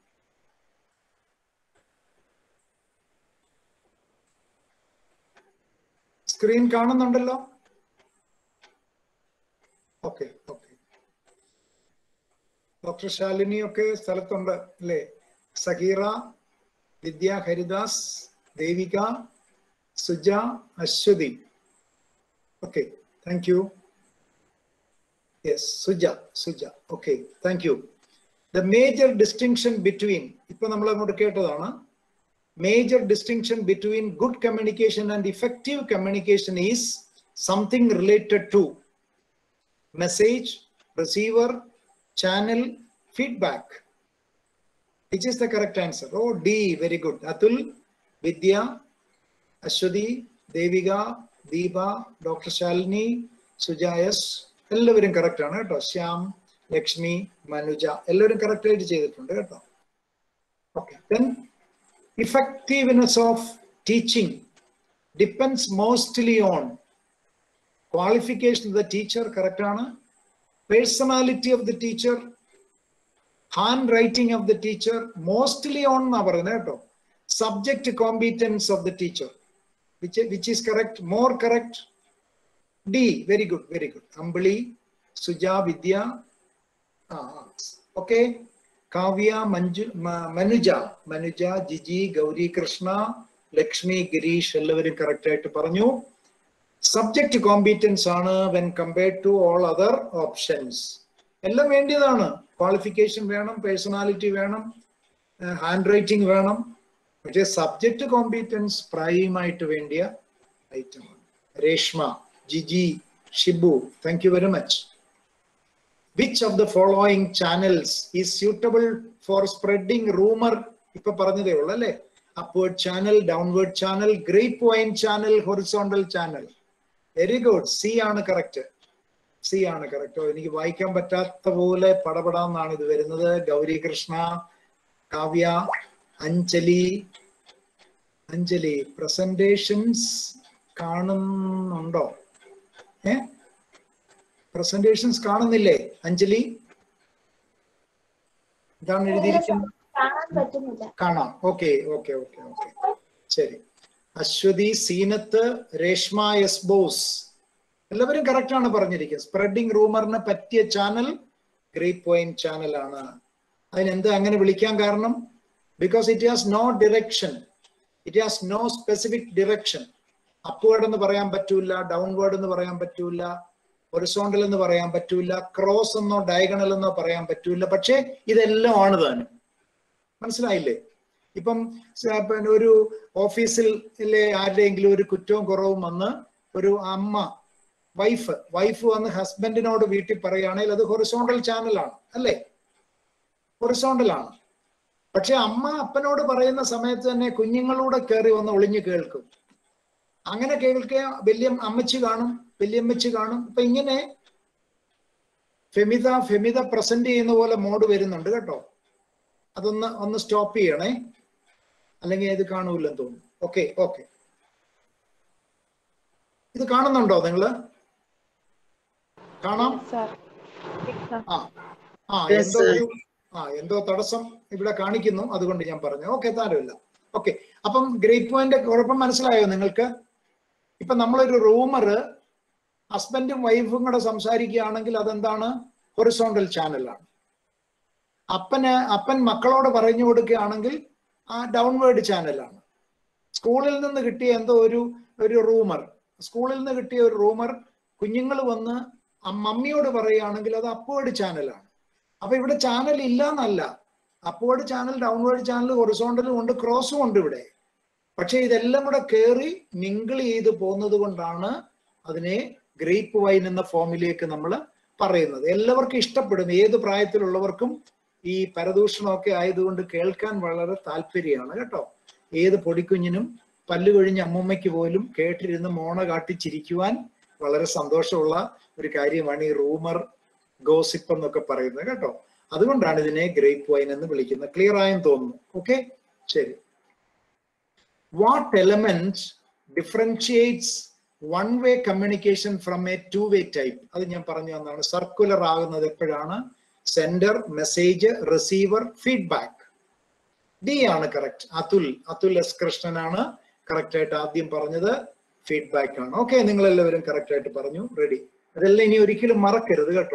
സ്ക്രീൻ കാണുന്നുണ്ടല്ലോ ഓക്കെ ഓക്കെ ഡോക്ടർ ശാലിനി ഒക്കെ സ്ഥലത്തുണ്ട് അല്ലേ Saheera Vidya Haridas Devika Suja Aswathy okay thank you yes Suja Suja okay thank you the major distinction between ഇപ്പൊ നമ്മൾ അങ്ങോട്ട് കേട്ടതാണ് major distinction between good communication and effective communication is something related to message receiver channel feedback which is the correct answer oh D very good Athul Vidya Aswathy Devika Deepa doctor Shalini സുജായസ് എല്ലാവരും correct ആണ് കേട്ടോ ശ്യാം ലക്ഷ്മി മനുജ എല്ലാവരും correct ആയിട്ട് ചെയ്തിട്ടുണ്ട് കേട്ടോ okay then effectiveness of teaching depends mostly on qualification of the teacher correct ആണ് personality of the teacher hand writing of the teacher mostly on എന്നാ പറയുന്നത് കേട്ടോ subject competence of the teacher which which is correct more correct D very good very good Ambili Suja Vidya okay Kavya Manju മ- മനുജ മനുജ ജിജി ഗൗരി കൃഷ്ണ ലക്ഷ്മി ഗിരീഷ് എല്ലാവരും correct ആയിട്ട് പറഞ്ഞു subject competence ആണ് when compared to all other options എല്ലാം വേണ്ടിയതാണ് ക്വാളിഫിക്കേഷൻ വേണം പേഴ്സണാലിറ്റി വേണം ഹാൻഡ് റൈറ്റിംഗ് വേണം പക്ഷേ സബ്ജക്ട് കോമ്പീറ്റൻസ് പ്രൈമായിട്ട് വേണ്ടിയ ഐറ്റമാണ് Reshma Jiji Shibu thank you very much which of the following channels is suitable for spreading rumour ഇപ്പൊ പറഞ്ഞതേ ഉള്ളൂ അല്ലേ upward channel downward channel grape wine channel horizontal channel very good C ആണ് കറക്റ്റ് സി ആണ് കറക്റ്റ് എനിക്ക് വായിക്കാൻ പറ്റാത്ത പോലെ പടപടാന്നാണ് ഇത് വരുന്നത് ഗൗരി കൃഷ്ണ കാവ്യ അഞ്ജലി അഞ്ജലി പ്രസന്റേഷൻസ് കാണുന്നുണ്ടോ ഏ പ്രസന്റേഷൻസ് കാണുന്നില്ലേ അഞ്ജലി ഇതാണ് എഴുതിയിരിക്കുന്നത് കാണാൻ പറ്റുന്നില്ല കാണാം ഓക്കെ ഓക്കെ ഓക്കെ ഓക്കെ ശരി അശ്വതി സീനത്ത് രേഷ്മ എസ് ബോസ് എല്ലാവരും കറക്റ്റ് ആണ് പറഞ്ഞിരിക്കുന്നത് സ്പ്രെഡിങ് റൂമറിന് പറ്റിയ ചാനൽ ഗ്രേറ്റ് പോയിന്റ് ചാനൽ ആണ് അതിനെന്ത് അങ്ങനെ വിളിക്കാൻ കാരണം because it has no direction it has no specific direction upward എന്ന് പറയാൻ പറ്റൂല ഡൗൺവേർഡ് എന്ന് പറയാൻ പറ്റൂല ഹൊറിസോണ്ടൽ എന്ന് പറയാൻ പറ്റൂല ക്രോസ് എന്നോ ഡയഗണൽ എന്നോ പറയാൻ പറ്റൂല പക്ഷേ ഇതെല്ലാം ആണ് താനും മനസ്സിലായില്ലേ ഇപ്പം സ- പിന്നെ ഒരു ഓഫീസിൽ ആരുടെയെങ്കിലും ഒരു കുറ്റവും കുറവും വന്ന് ഒരു അമ്മ വൈഫ് വൈഫ് വന്ന് ഹസ്ബൻഡിനോട് വീട്ടിൽ പറയുകയാണെങ്കിൽ അത് ഹൊറിസോണ്ടൽ ചാനലാണ് അല്ലേ ഹൊറിസോണ്ടൽ ആണ് പക്ഷെ അമ്മ അപ്പനോട് പറയുന്ന സമയത്ത് തന്നെ കുഞ്ഞുങ്ങളൂടെ കയറി വന്ന് ഒളിഞ്ഞു കേൾക്കും അങ്ങനെ കേൾക്കുക വലിയ അമ്മച്ചി കാണും വലിയമ്മച്ചി കാണും ഇപ്പൊ ഇങ്ങനെ ഫെമിത ഫെമിത പ്രസന്റ് ചെയ്യുന്ന പോലെ മോഡ് വരുന്നുണ്ട് കേട്ടോ അതൊന്ന് ഒന്ന് സ്റ്റോപ്പ് ചെയ്യണേ അല്ലെങ്കിൽ ഇത് കാണൂലെന്ന് തോന്നുന്നു ഓക്കെ ഓക്കെ ഇത് കാണുന്നുണ്ടോ നിങ്ങള് കാണാം സാർ ആ ആ Yes, എന്തോ sir. ഒരു ആ എന്തോ തടസ്സം ഇവിടെ കാണിക്കുന്നു അതുകൊണ്ട് ഞാൻ പറഞ്ഞു ഓക്കെ താരമില്ല ഓക്കെ അപ്പം ഗ്രേറ്റ് പോയിന്റ് കുഴപ്പം മനസ്സിലായോ നിങ്ങൾക്ക് ഇപ്പൊ നമ്മളൊരു റൂമർ ഹസ്ബൻഡും വൈഫും കൂടെ സംസാരിക്കുകയാണെങ്കിൽ അതെന്താണ് ഹൊറിസോണ്ടൽ ചാനലാണ് അപ്പന് അപ്പൻ മക്കളോട് പറഞ്ഞു കൊടുക്കുകയാണെങ്കിൽ ആ ഡൗൺവേർഡ് ചാനലാണ് സ്കൂളിൽ നിന്ന് കിട്ടിയ എന്തോ ഒരു ഒരു റൂമർ സ്കൂളിൽ നിന്ന് കിട്ടിയ ഒരു റൂമർ കുഞ്ഞുങ്ങൾ വന്ന് ആ മമ്മിയോട് പറയുകയാണെങ്കിൽ അത് അപ്വേർഡ് ചാനലാണ് അപ്പൊ ഇവിടെ ചാനൽ ഇല്ല എന്നല്ല അപ്വേർഡ് ചാനൽ ഡൗൺവേർഡ് ചാനൽ ഹൊറിസോണ്ടലും ഉണ്ട് ക്രോസും ഉണ്ട് ഇവിടെ പക്ഷെ ഇതെല്ലാം കൂടെ കയറി മിങ്കിൾ ചെയ്ത് പോകുന്നത് കൊണ്ടാണ് അതിനെ ഗ്രേപ്പ് വൈൻ എന്ന ഫോമിലേക്ക് നമ്മൾ പറയുന്നത് എല്ലാവർക്കും ഇഷ്ടപ്പെടും ഏത് പ്രായത്തിലുള്ളവർക്കും ഈ പരദൂഷണമൊക്കെ ആയതുകൊണ്ട് കേൾക്കാൻ വളരെ താല്പര്യമാണ് കേട്ടോ ഏത് പൊടിക്കുഞ്ഞിനും പല്ല് കൊഴിഞ്ഞ അമ്മൂമ്മയ്ക്ക് പോലും കേട്ടിരുന്ന് മോണ കാട്ടി ചിരിക്കുവാൻ വളരെ സന്തോഷമുള്ള ഒരു കാര്യമാണ് ഈ റൂമർ ഗോസിപ്പ് എന്നൊക്കെ പറയുന്നത് കേട്ടോ അതുകൊണ്ടാണ് ഇതിനെ ഗ്രേപ്പ് വൈൻ എന്ന് വിളിക്കുന്നത് ക്ലിയർ ആയെന്ന് തോന്നുന്നു ഓക്കെ ശരി what element differentiates one way communication from a two way type അത് ഞാൻ പറഞ്ഞു തന്നാണ് സർക്കുലർ ആകുന്നത് എപ്പോഴാണ് sender message receiver feedback D ആണ് കറക്റ്റ് അതുൽ അതുൽ എസ് കൃഷ്ണനാണ് കറക്റ്റ് ആയിട്ട് ആദ്യം പറഞ്ഞത് ഫീഡ്ബാക്ക് ആണ് ഓക്കെ നിങ്ങൾ എല്ലാവരും കറക്റ്റ് ആയിട്ട് പറഞ്ഞു റെഡി അതെല്ലാം ഇനി ഒരിക്കലും മറക്കരുത് കേട്ടോ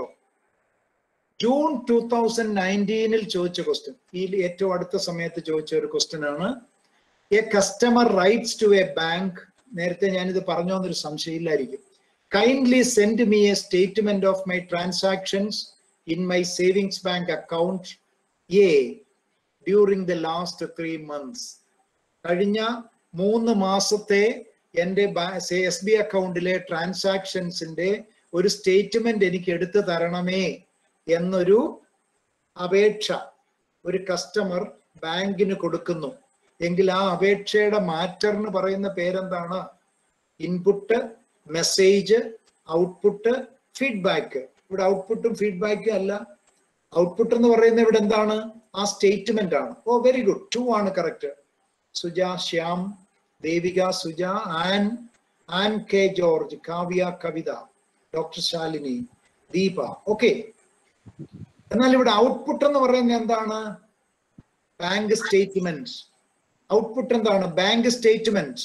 ജൂൺ ടൂ തൗസൻഡ് നയൻറ്റീനിൽ ചോദിച്ച ക്വസ്റ്റ്യൻ ഈ ഏറ്റവും അടുത്ത സമയത്ത് ചോദിച്ച ഒരു ക്വസ്റ്റ്യൻ ആണ് a customer writes to a bank നേരത്തെ ഞാനിത് പറഞ്ഞോന്നൊരു സംശയമില്ലായിരിക്കും kindly send me a statement of my transactions in my savings bank account a during the last three months കഴിഞ്ഞ മൂന്ന് മാസത്തെ എൻ്റെ എസ് ബി അക്കൗണ്ടിലെ ട്രാൻസാക്ഷൻസിന്റെ ഒരു സ്റ്റേറ്റ്മെന്റ് എനിക്ക് എടുത്തു തരണമേ എന്നൊരു അപേക്ഷ ഒരു കസ്റ്റമർ ബാങ്കിന് കൊടുക്കുന്നു എങ്കിൽ ആ അപേക്ഷയുടെ മാറ്ററിന് പറയുന്ന പേരെന്താണ് ഇൻപുട്ട് മെസ്സേജ് ഔട്ട്പുട്ട് ഫീഡ്ബാക്ക് ഇവിടെ ഔട്ട്പുട്ടും ഫീഡ്ബാക്കും അല്ല ഔട്ട്പുട്ട് എന്ന് പറയുന്നത് ഇവിടെ എന്താണ് ആ സ്റ്റേറ്റ്മെന്റ് ആണ് ഓ വെരി ഗുഡ് ടു ആണ് correct Suja Shyam Devika Suja Ann Ann K George Kavya Kavitha doctor Shalini Deepa okay എന്നാൽ ഇവിടെ ഔട്ട്പുട്ട് എന്ന് പറയുന്നത് എന്താണ് ബാങ്ക് സ്റ്റേറ്റ്മെന്റ് ഔട്ട്പുട്ട് എന്താണ് ബാങ്ക് സ്റ്റേറ്റ്മെന്റ്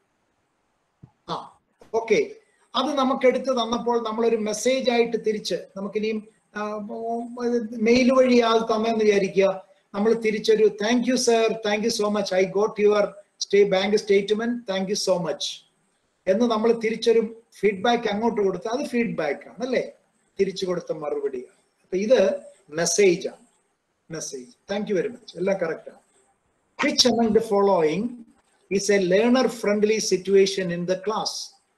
ആ ഓക്കെ അത് നമുക്ക് എടുത്ത് തന്നപ്പോൾ നമ്മളൊരു മെസ്സേജ് ആയിട്ട് തിരിച്ച് നമുക്കിനിയും മെയിൽ വഴി ആൾ തന്നെന്ന് വിചാരിക്കുക നമ്മൾ തിരിച്ചൊരു thank you sir thank you so much I got your stay bank statement thank you so much എന്ന് നമ്മൾ തിരിച്ചൊരു ഫീഡ്ബാക്ക് അങ്ങോട്ട് കൊടുത്ത് അത് ഫീഡ്ബാക്ക് ആണ് അല്ലേ തിരിച്ചു കൊടുത്ത മറുപടിയാണ് അപ്പൊ ഇത് മെസ്സേജ് ആണ് message thank you very much എല്ലാം കറക്റ്റ് ആണ് which among the following is a learner friendly situation in the class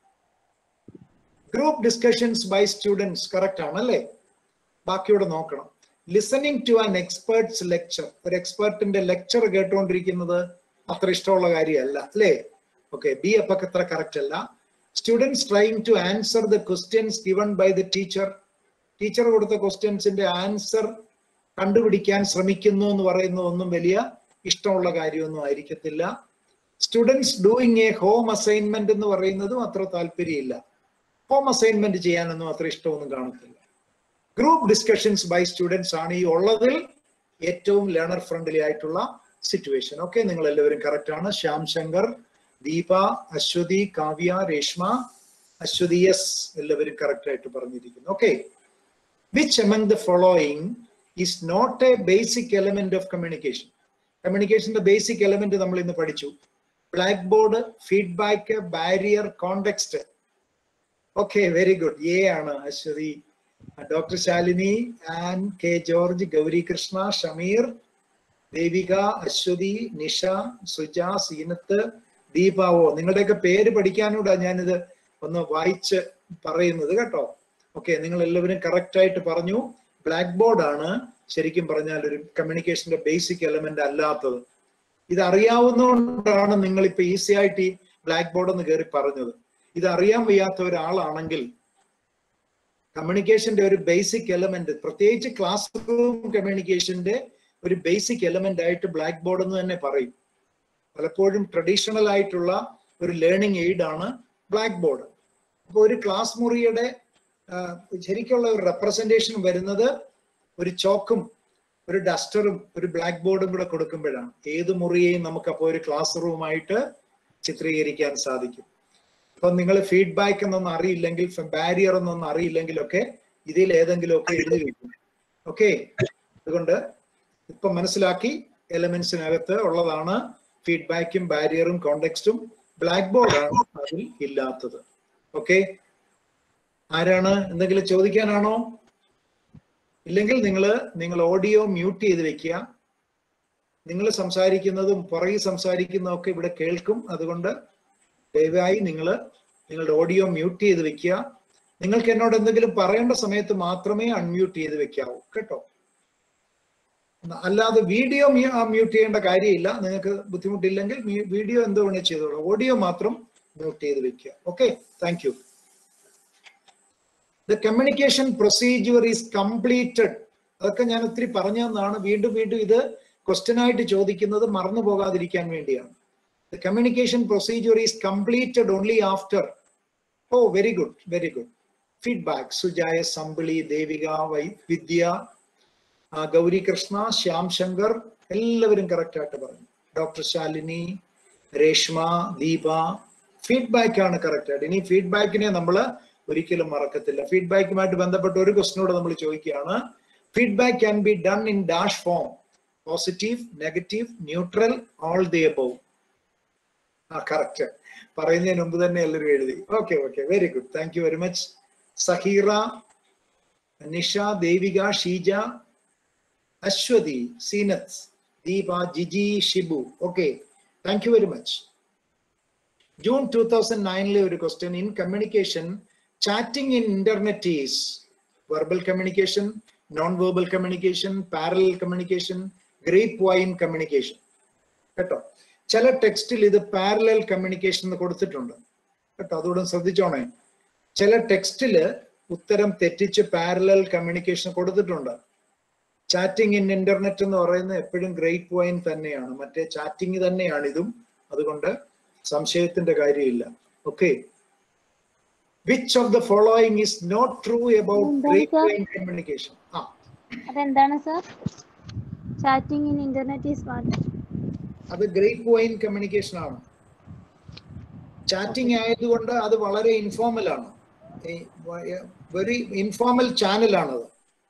group discussions by students correct ആണ് അല്ലേ ബാക്കിയോടെ നോക്കണം listening to an experts lecture ഒരു എക്സ്പേർട്ടിന്റെ ലെക്ചർ കേട്ടുകൊണ്ടിരിക്കുന്നത് അത്ര ഇഷ്ടമുള്ള കാര്യമല്ല അല്ലേ ഓക്കെ ബി അപ്പൊ അത്ര കറക്റ്റ് അല്ല students trying to answer the questions given by the teacher teacher കൊടുത്ത ക്വസ്റ്റ്യൻസിന്റെ ആൻസർ കണ്ടുപിടിക്കാൻ ശ്രമിക്കുന്നു എന്ന് പറയുന്നത് ഒന്നും വലിയ ഇഷ്ടമുള്ള കാര്യമൊന്നും ആയിരിക്കത്തില്ല students doing a home assignment എന്ന് പറയുന്നതും അത്ര താല്പര്യമില്ല ഹോം അസൈൻമെന്റ് ചെയ്യാനൊന്നും അത്ര ഇഷ്ടമൊന്നും കാണത്തില്ല ഗ്രൂപ്പ് ഡിസ്കഷൻസ് ബൈ സ്റ്റുഡൻസ് ആണ് ഈ ഉള്ളതിൽ ഏറ്റവും ലേണർ ഫ്രണ്ട്ലി ആയിട്ടുള്ള സിറ്റുവേഷൻ ഓക്കെ നിങ്ങൾ എല്ലാവരും കറക്റ്റ് ആണ് ശ്യാം ശങ്കർ ദീപ അശ്വതി കാവ്യ രേഷ്മ അശ്വതി എസ് എല്ലാവരും കറക്റ്റ് ആയിട്ട് പറഞ്ഞിരിക്കുന്നു okay which among the following is not a basic element of communication കമ്മ്യൂണിക്കേഷന്റെ ബേസിക് എലമെന്റ് നമ്മൾ ഇന്ന് പഠിച്ചു black board feedback barrier context okay very good A ആണ് Aswathy doctor Shalini and K George Gowri Krishna Shameer Devika Aswathy Nisha Suja Seenath ദീപാവോ നിങ്ങളുടെയൊക്കെ പേര് പഠിക്കാനൂടാ ഞാനിത് ഒന്ന് വായിച്ച് പറയുന്നത് കേട്ടോ ഓക്കെ നിങ്ങൾ എല്ലാവരും കറക്റ്റ് ആയിട്ട് പറഞ്ഞു ബ്ലാക്ക് ബോർഡ് ആണ് ശരിക്കും പറഞ്ഞാൽ ഒരു കമ്മ്യൂണിക്കേഷന്റെ ബേസിക് എലമെന്റ് അല്ലാത്തത് ഇത് അറിയാവുന്നതുകൊണ്ടാണ് നിങ്ങൾ ഇപ്പൊ ഈസി ആയിട്ട് ഈ ബ്ലാക്ക് ബോർഡ് എന്ന് കയറി പറഞ്ഞത് ഇത് അറിയാൻ വയ്യാത്ത ഒരാളാണെങ്കിൽ കമ്മ്യൂണിക്കേഷന്റെ ഒരു ബേസിക് എലമെന്റ് പ്രത്യേകിച്ച് ക്ലാസ് റൂം കമ്മ്യൂണിക്കേഷന്റെ ഒരു ബേസിക് എലമെന്റ് ആയിട്ട് ബ്ലാക്ക് ബോർഡ് എന്ന് തന്നെ പറയും പലപ്പോഴും ട്രഡീഷണൽ ആയിട്ടുള്ള ഒരു ലേണിംഗ് എയ്ഡ് ആണ് ബ്ലാക്ക് ബോർഡ് അപ്പോൾ ഒരു ക്ലാസ് മുറിയുടെ ആ, ശരിക്കുള്ള ഒരു റെപ്രസെന്റേഷൻ വരുന്നത് ഒരു ചോക്കും ഒരു ഡസ്റ്ററും ഒരു ബ്ലാക്ക് ബോർഡും കൂടെ കൊടുക്കുമ്പോഴാണ് ഏത് മുറിയെയും നമുക്ക് അപ്പോൾ ഒരു ക്ലാസ് റൂമായിട്ട് ചിത്രീകരിക്കാൻ സാധിക്കും അപ്പൊ നിങ്ങൾ ഫീഡ്ബാക്ക് എന്നൊന്നും അറിയില്ലെങ്കിൽ ബാരിയർ എന്നൊന്നും അറിയില്ലെങ്കിലൊക്കെ ഇതിൽ ഏതെങ്കിലുമൊക്കെ എഴുതി വെക്കും ഓക്കെ അതുകൊണ്ട് ഇപ്പൊ മനസ്സിലാക്കി എലമെന്റ്സിനകത്ത് ഉള്ളതാണ് ഫീഡ്ബാക്കും ബാരിയറും കോണ്ടെക്സ്റ്റും ബ്ലാക്ക് ബോർഡാണ് അതിൽ ഇല്ലാത്തത് ഓക്കെ ആരാണ് എന്തെങ്കിലും ചോദിക്കാനാണോ ഇല്ലെങ്കിൽ നിങ്ങൾ നിങ്ങൾ ഓഡിയോ മ്യൂട്ട് ചെയ്ത് വെക്കുക നിങ്ങൾ സംസാരിക്കുന്നതും പുറകെ സംസാരിക്കുന്നതും ഒക്കെ ഇവിടെ കേൾക്കും അതുകൊണ്ട് ദയവായി നിങ്ങൾ നിങ്ങളുടെ ഓഡിയോ മ്യൂട്ട് ചെയ്ത് വെക്കുക നിങ്ങൾക്ക് എന്നോട് എന്തെങ്കിലും പറയേണ്ട സമയത്ത് മാത്രമേ അൺമ്യൂട്ട് ചെയ്ത് വെക്കാവൂ കേട്ടോ അല്ലാതെ വീഡിയോ മ്യൂട്ട് ചെയ്യേണ്ട കാര്യമില്ല നിങ്ങൾക്ക് ബുദ്ധിമുട്ടില്ലെങ്കിൽ വീഡിയോ എന്തോ വേണേ ചെയ്തോളൂ ഓഡിയോ മാത്രം മ്യൂട്ട് ചെയ്ത് വെക്കുക okay thank you the communication procedure is completed അതൊക്കെ ഞാൻ ഒത്തിരി പറഞ്ഞതെന്നാണ് വീണ്ടും വീണ്ടും ഇത് ക്വസ്റ്റ്യൻ ആയിട്ട് ചോദിക്കുന്നത് മറന്നു പോകാതിരിക്കാൻ വേണ്ടിയാണ് the communication procedure is completed only after oh very good very good feedback സുജായ സമ്പിളി ദേവിക വൈ വിദ്യ ആ, ഗൗരി കൃഷ്ണ ശ്യാം ശങ്കർ എല്ലാവരും കറക്റ്റ് ആയിട്ട് പറഞ്ഞു ഡോക്ടർ ശാലിനി രേഷ്മ ദീപ ഫീഡ്ബാക്ക് ആണ് കറക്റ്റ് ആയിട്ട് ഇനി ഫീഡ്ബാക്കിനെ നമ്മൾ ഒരിക്കലും മറക്കത്തില്ല ഫീഡ്ബാക്കുമായിട്ട് ബന്ധപ്പെട്ട ഒരു ക്വസ്റ്റിനോട് നമ്മൾ ചോദിക്കുകയാണ് feedback can be done in dash form positive negative neutral all the above ആ കറക്റ്റ് പറയുന്നതിന് മുമ്പ് തന്നെ എല്ലാവരും എഴുതി okay okay very good thank you very much Saheera Nisha Devika Sheeja Aswathy Seenath Deepa Jiji Shibu okay thank you very much June two thousand നയനിലെ ഒരു question in communication chatting in internet is verbal communication non verbal communication parallel communication grape wine communication കേട്ടോ ചില ടെക്സ്റ്റിൽ ഇത് parallel communication എന്ന് കൊടുത്തിട്ടുണ്ട് കേട്ടോ അതുകൂടെ ശ്രദ്ധിച്ചോണേ ചില ടെക്സ്റ്റില് ഉത്തരം തെറ്റിച്ച് പാരലൽ കമ്മ്യൂണിക്കേഷൻ കൊടുത്തിട്ടുണ്ട് ചാറ്റിംഗ് ഇൻ ഇന്റർനെറ്റ് എന്ന് പറയുന്നത് എപ്പോഴും ഗ്രേറ്റ് വൈൻ തന്നെയാണ് മറ്റേ ചാറ്റിംഗ് തന്നെയാണ് ഇതും അതുകൊണ്ട് സംശയത്തിന്റെ കാര്യമില്ല okay which of the following is not true about എന്താണ് ഗ്രേറ്റ് sir? വൈൻ കമ്മ്യൂണിക്കേഷൻ ആ അതെന്താണ് sir chatting in internet is what അത് ഗ്രേറ്റ് വൈൻ കമ്മ്യൂണിക്കേഷൻ ആണ് ചാറ്റിംഗ് ആയതുകൊണ്ട് അത് വളരെ ഇൻഫോർമൽ ആണ് വെരി ഇൻഫോർമൽ ചാനലാണത്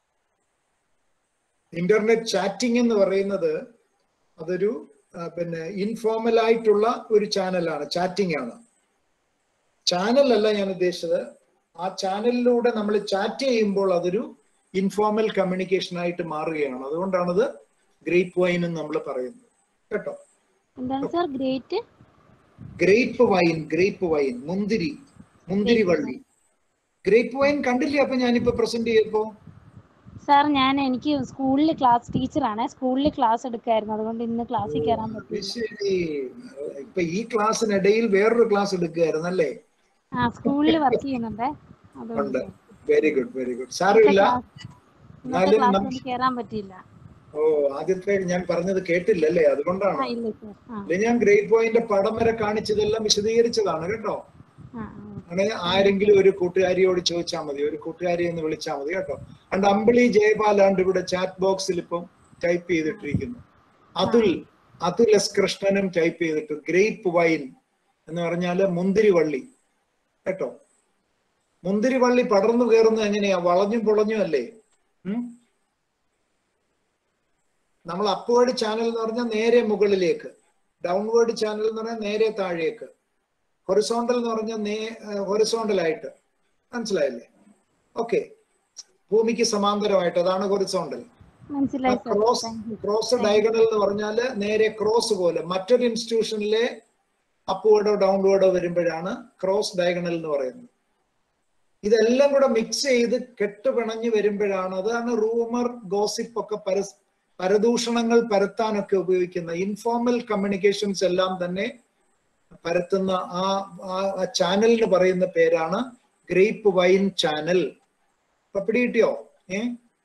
ഇന്റർനെറ്റ് ചാറ്റിംഗ് എന്ന് പറയുന്നത് അതൊരു ആ, പിന്നെ ഇൻഫോർമൽ ആയിട്ടുള്ള ഒരു ചാനലാണ് ചാറ്റിംഗ് ആണ് ചാനൽ അല്ല ഞാൻ ഉദ്ദേശിച്ചത് ആ ചാനലിലൂടെ നമ്മൾ ചാറ്റ് ചെയ്യുമ്പോൾ അതൊരു ഇൻഫോർമൽ കമ്മ്യൂണിക്കേഷൻ ആയിട്ട് മാറുകയാണ് അതുകൊണ്ടാണത് ഗ്രേപ്പ് വൈൻ എന്ന് നമ്മൾ പറയുന്നത് കേട്ടോ എന്താണ് sir great grape vine grape vine മുന്തിരി മുന്തിരി വള്ളി ഗ്രേപ്പ് വൈൻ കണ്ടില്ലേ അപ്പൊ ഞാനിപ്പോ പ്രസന്റ് ചെയ്തപ്പോ സാർ ഞാൻ എനിക്ക് സ്കൂളിൽ ക്ലാസ് ടീച്ചറാണ് സ്കൂളിൽ ക്ലാസ് എടുക്കായിരുന്നു അതുകൊണ്ട് ഇന്ന് ക്ലാസ്സിൽ കയറാൻ അത് പറ്റില്ല ശരി ഇപ്പൊ ഈ ക്ലാസ്സിനിടയിൽ വേറൊരു ക്ലാസ് എടുക്കുകയായിരുന്നല്ലേ ആ സ്കൂളിൽ വർക്ക് ചെയ്യുന്നുണ്ടേ ഉണ്ട് അതുകൊണ്ട് വെരി ഗുഡ് വെരി ഗുഡ് സാരമില്ല ഇന്നത്തെ എന്നാലും ക്ലാസ് നം- എനിക്ക് കയറാൻ പറ്റിയില്ല ഓ ആദ്യത്തെ ഞാൻ പറഞ്ഞത് കേട്ടില്ലല്ലേ ആ അതുകൊണ്ടാണ് ഇല്ല സാർ ആ ഇത് ഞാൻ ഗ്രേറ്റ് പോയിന്റ് പടം വരെ കാണിച്ചതെല്ലാം വിശദീകരിച്ചതാണ് കേട്ടോ ആ അങ്ങനെ ആരെങ്കിലും ഒരു കൂട്ടുകാരിയോട് ചോദിച്ചാൽ മതി ഒരു കൂട്ടുകാരി എന്ന് വിളിച്ചാൽ മതി കേട്ടോ അണ്ട് അമ്പിളി ജയപാലാണ്ട് ഇവിടെ ചാറ്റ് ബോക്സിൽ ഇപ്പം ടൈപ്പ് ചെയ്തിട്ടിരിക്കുന്നു അതുൽ അതുൽ എസ് കൃഷ്ണനും ടൈപ്പ് ചെയ്തിട്ട് ഗ്രേപ്പ് വൈൻ എന്ന് പറഞ്ഞാല് മുന്തിരി വള്ളി കേട്ടോ മുന്തിരി വള്ളി പടർന്നു കയറുന്നത് എങ്ങനെയാ വളഞ്ഞും പൊളഞ്ഞും അല്ലേ ഉം? നമ്മൾ അപ്വേർഡ് ചാനൽ എന്ന് പറഞ്ഞാൽ നേരെ മുകളിലേക്ക് ഡൗൺവേർഡ് ചാനൽ എന്ന് പറഞ്ഞാൽ നേരെ താഴേക്ക് ഹൊറിസോണ്ടൽ എന്ന് പറഞ്ഞാൽ നേ ഹൊറിസോണ്ടൽ ആയിട്ട് മനസ്സിലായില്ലേ ഓക്കെ ഭൂമിക്ക് സമാന്തരമായിട്ട് അതാണ് ഹൊറിസോണ്ടൽ മനസ്സിലായി sir cross thank you cross diagonal എന്ന് പറഞ്ഞാൽ നേരെ ക്രോസ് പോലെ മറ്റൊരു ഇൻസ്റ്റിറ്റ്യൂഷനിലെ അപ്വേർഡോ ഡൗൺവേർഡോ വരുമ്പോഴാണ് ക്രോസ് ഡയഗണൽ എന്ന് പറയുന്നത് ഇതെല്ലാം കൂടെ മിക്സ് ചെയ്ത് കെട്ടുപിണഞ്ഞ് വരുമ്പോഴാണ് അതാണ് റൂമർ ഗോസിപ്പ് ഒക്കെ പരസ് പരദൂഷണങ്ങൾ പരത്താനൊക്കെ ഉപയോഗിക്കുന്ന ഇൻഫോർമൽ കമ്മ്യൂണിക്കേഷൻസ് എല്ലാം തന്നെ പരത്തുന്ന ആ ആ ചാനലിന് പറയുന്ന പേരാണ് ഗ്രേപ്പ് വൈൻ ചാനൽ അപ്പൊ പിടികിട്ടിയോ ഏ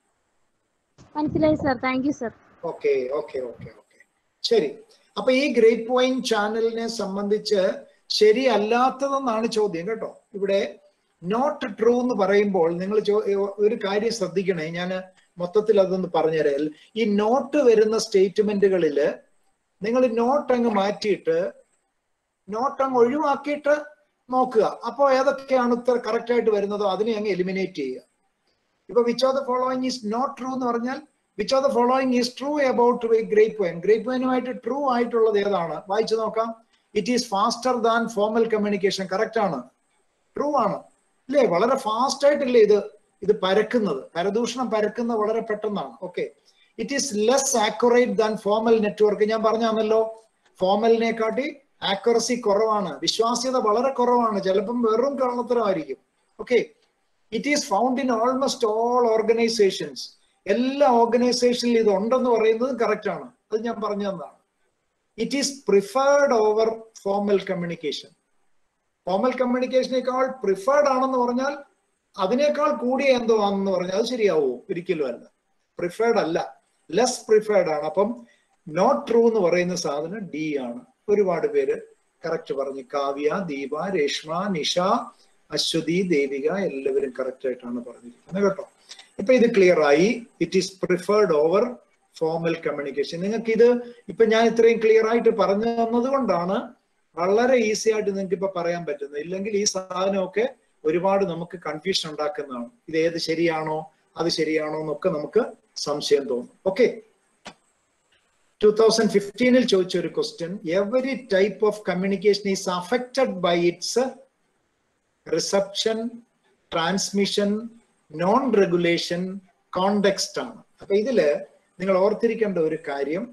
മനസ്സിലായി sir thank you sir okay okay okay okay ശരി അപ്പൊ ഈ ഗ്രേപ്പ് വൈൻ ചാനലിനെ സംബന്ധിച്ച് ശരിയല്ലാത്തതെന്നാണ് ചോദ്യം കേട്ടോ ഇവിടെ നോട്ട് ട്രൂ എന്ന് പറയുമ്പോൾ നിങ്ങൾ ഒരു കാര്യം ശ്രദ്ധിക്കണേ ഞാൻ മൊത്തത്തിൽ അതൊന്ന് പറഞ്ഞുതരാം ഈ നോട്ട് വരുന്ന സ്റ്റേറ്റ്മെന്റുകളില് നിങ്ങൾ നോട്ട് അങ്ങ് മാറ്റിയിട്ട് നോട്ട് അങ്ങ് ഒഴിവാക്കിയിട്ട് നോക്കുക അപ്പോൾ ഏതൊക്കെയാണ് ഉത്തരം കറക്റ്റ് ആയിട്ട് വരുന്നതോ അതിനെ അങ്ങ് എലിമിനേറ്റ് ചെയ്യുക ഇപ്പൊ which of the following is not true എന്ന് പറഞ്ഞാൽ which of the following is true about grape vine grape വൈനുമായിട്ട് ട്രൂ ആയിട്ടുള്ളത് ഏതാണ് വായിച്ചു നോക്കാം it is faster than formal communication correct ആണ് ട്രൂ ആണ് അല്ലേ വളരെ ഫാസ്റ്റ് ആയിട്ടല്ലേ ഇത് ഇത് പരക്കുന്നത് പരദൂഷണം പരക്കുന്നത് വളരെ പെട്ടെന്നാണ് okay it is less accurate than formal network ഞാൻ പറഞ്ഞാണല്ലോ ഫോർമലിനെക്കാട്ടി ആക്യുറസി കുറവാണ് വിശ്വാസ്യത വളരെ കുറവാണ് ചിലപ്പം വെറും കള്ളത്തരമായിരിക്കും okay it is found in almost all organizations എല്ലാ ഓർഗനൈസേഷനിലും ഇത് ഉണ്ടെന്ന് പറയുന്നത് കറക്റ്റ് ആണ് അത് ഞാൻ പറഞ്ഞു തന്നതാണ് it is preferred over formal communication formal കമ്മ്യൂണിക്കേഷനേക്കാൾ പ്രിഫേർഡ് ആണെന്ന് പറഞ്ഞാൽ അതിനേക്കാൾ കൂടിയ എന്തോ ആണെന്ന് പറഞ്ഞാൽ അത് ശരിയാവോ ഒരിക്കലും അല്ല പ്രിഫേർഡ് അല്ല ലെസ് പ്രിഫേർഡ് ആണ് അപ്പം നോട്ട് ട്രൂ എന്ന് പറയുന്ന സാധനം ഡി ആണ് ഒരുപാട് പേര് കറക്റ്റ് പറഞ്ഞു കാവ്യ ദീപ രേഷ്മ നിഷ അശ്വതി ദേവിക എല്ലാവരും കറക്റ്റ് ആയിട്ടാണ് പറഞ്ഞിരിക്കുന്നത് കേട്ടോ ഇപ്പൊ ഇത് ക്ലിയർ ആയി it is preferred over formal communication നിങ്ങൾക്ക് ഇത് ഇപ്പൊ ഞാൻ ഇത്രയും ക്ലിയർ ആയിട്ട് പറഞ്ഞു തന്നത് കൊണ്ടാണ് വളരെ ഈസി ആയിട്ട് നിങ്ങൾക്ക് ഇപ്പൊ പറയാൻ പറ്റുന്നത് ഇല്ലെങ്കിൽ ഈ സാധനമൊക്കെ ഒരുപാട് നമുക്ക് കൺഫ്യൂഷൻ ഉണ്ടാക്കുന്നതാണ് ഇത് ഏത് ശരിയാണോ അത് ശരിയാണോ എന്നൊക്കെ നമുക്ക് സംശയം തോന്നും ഓക്കെ ടൂ തൗസൻഡ് ഫിഫ്റ്റീനിൽ ചോദിച്ച ഒരു question every type of communication is affected by its reception transmission non regulation context ആണ് അപ്പൊ ഇതില് നിങ്ങൾ ഓർത്തിരിക്കേണ്ട ഒരു കാര്യം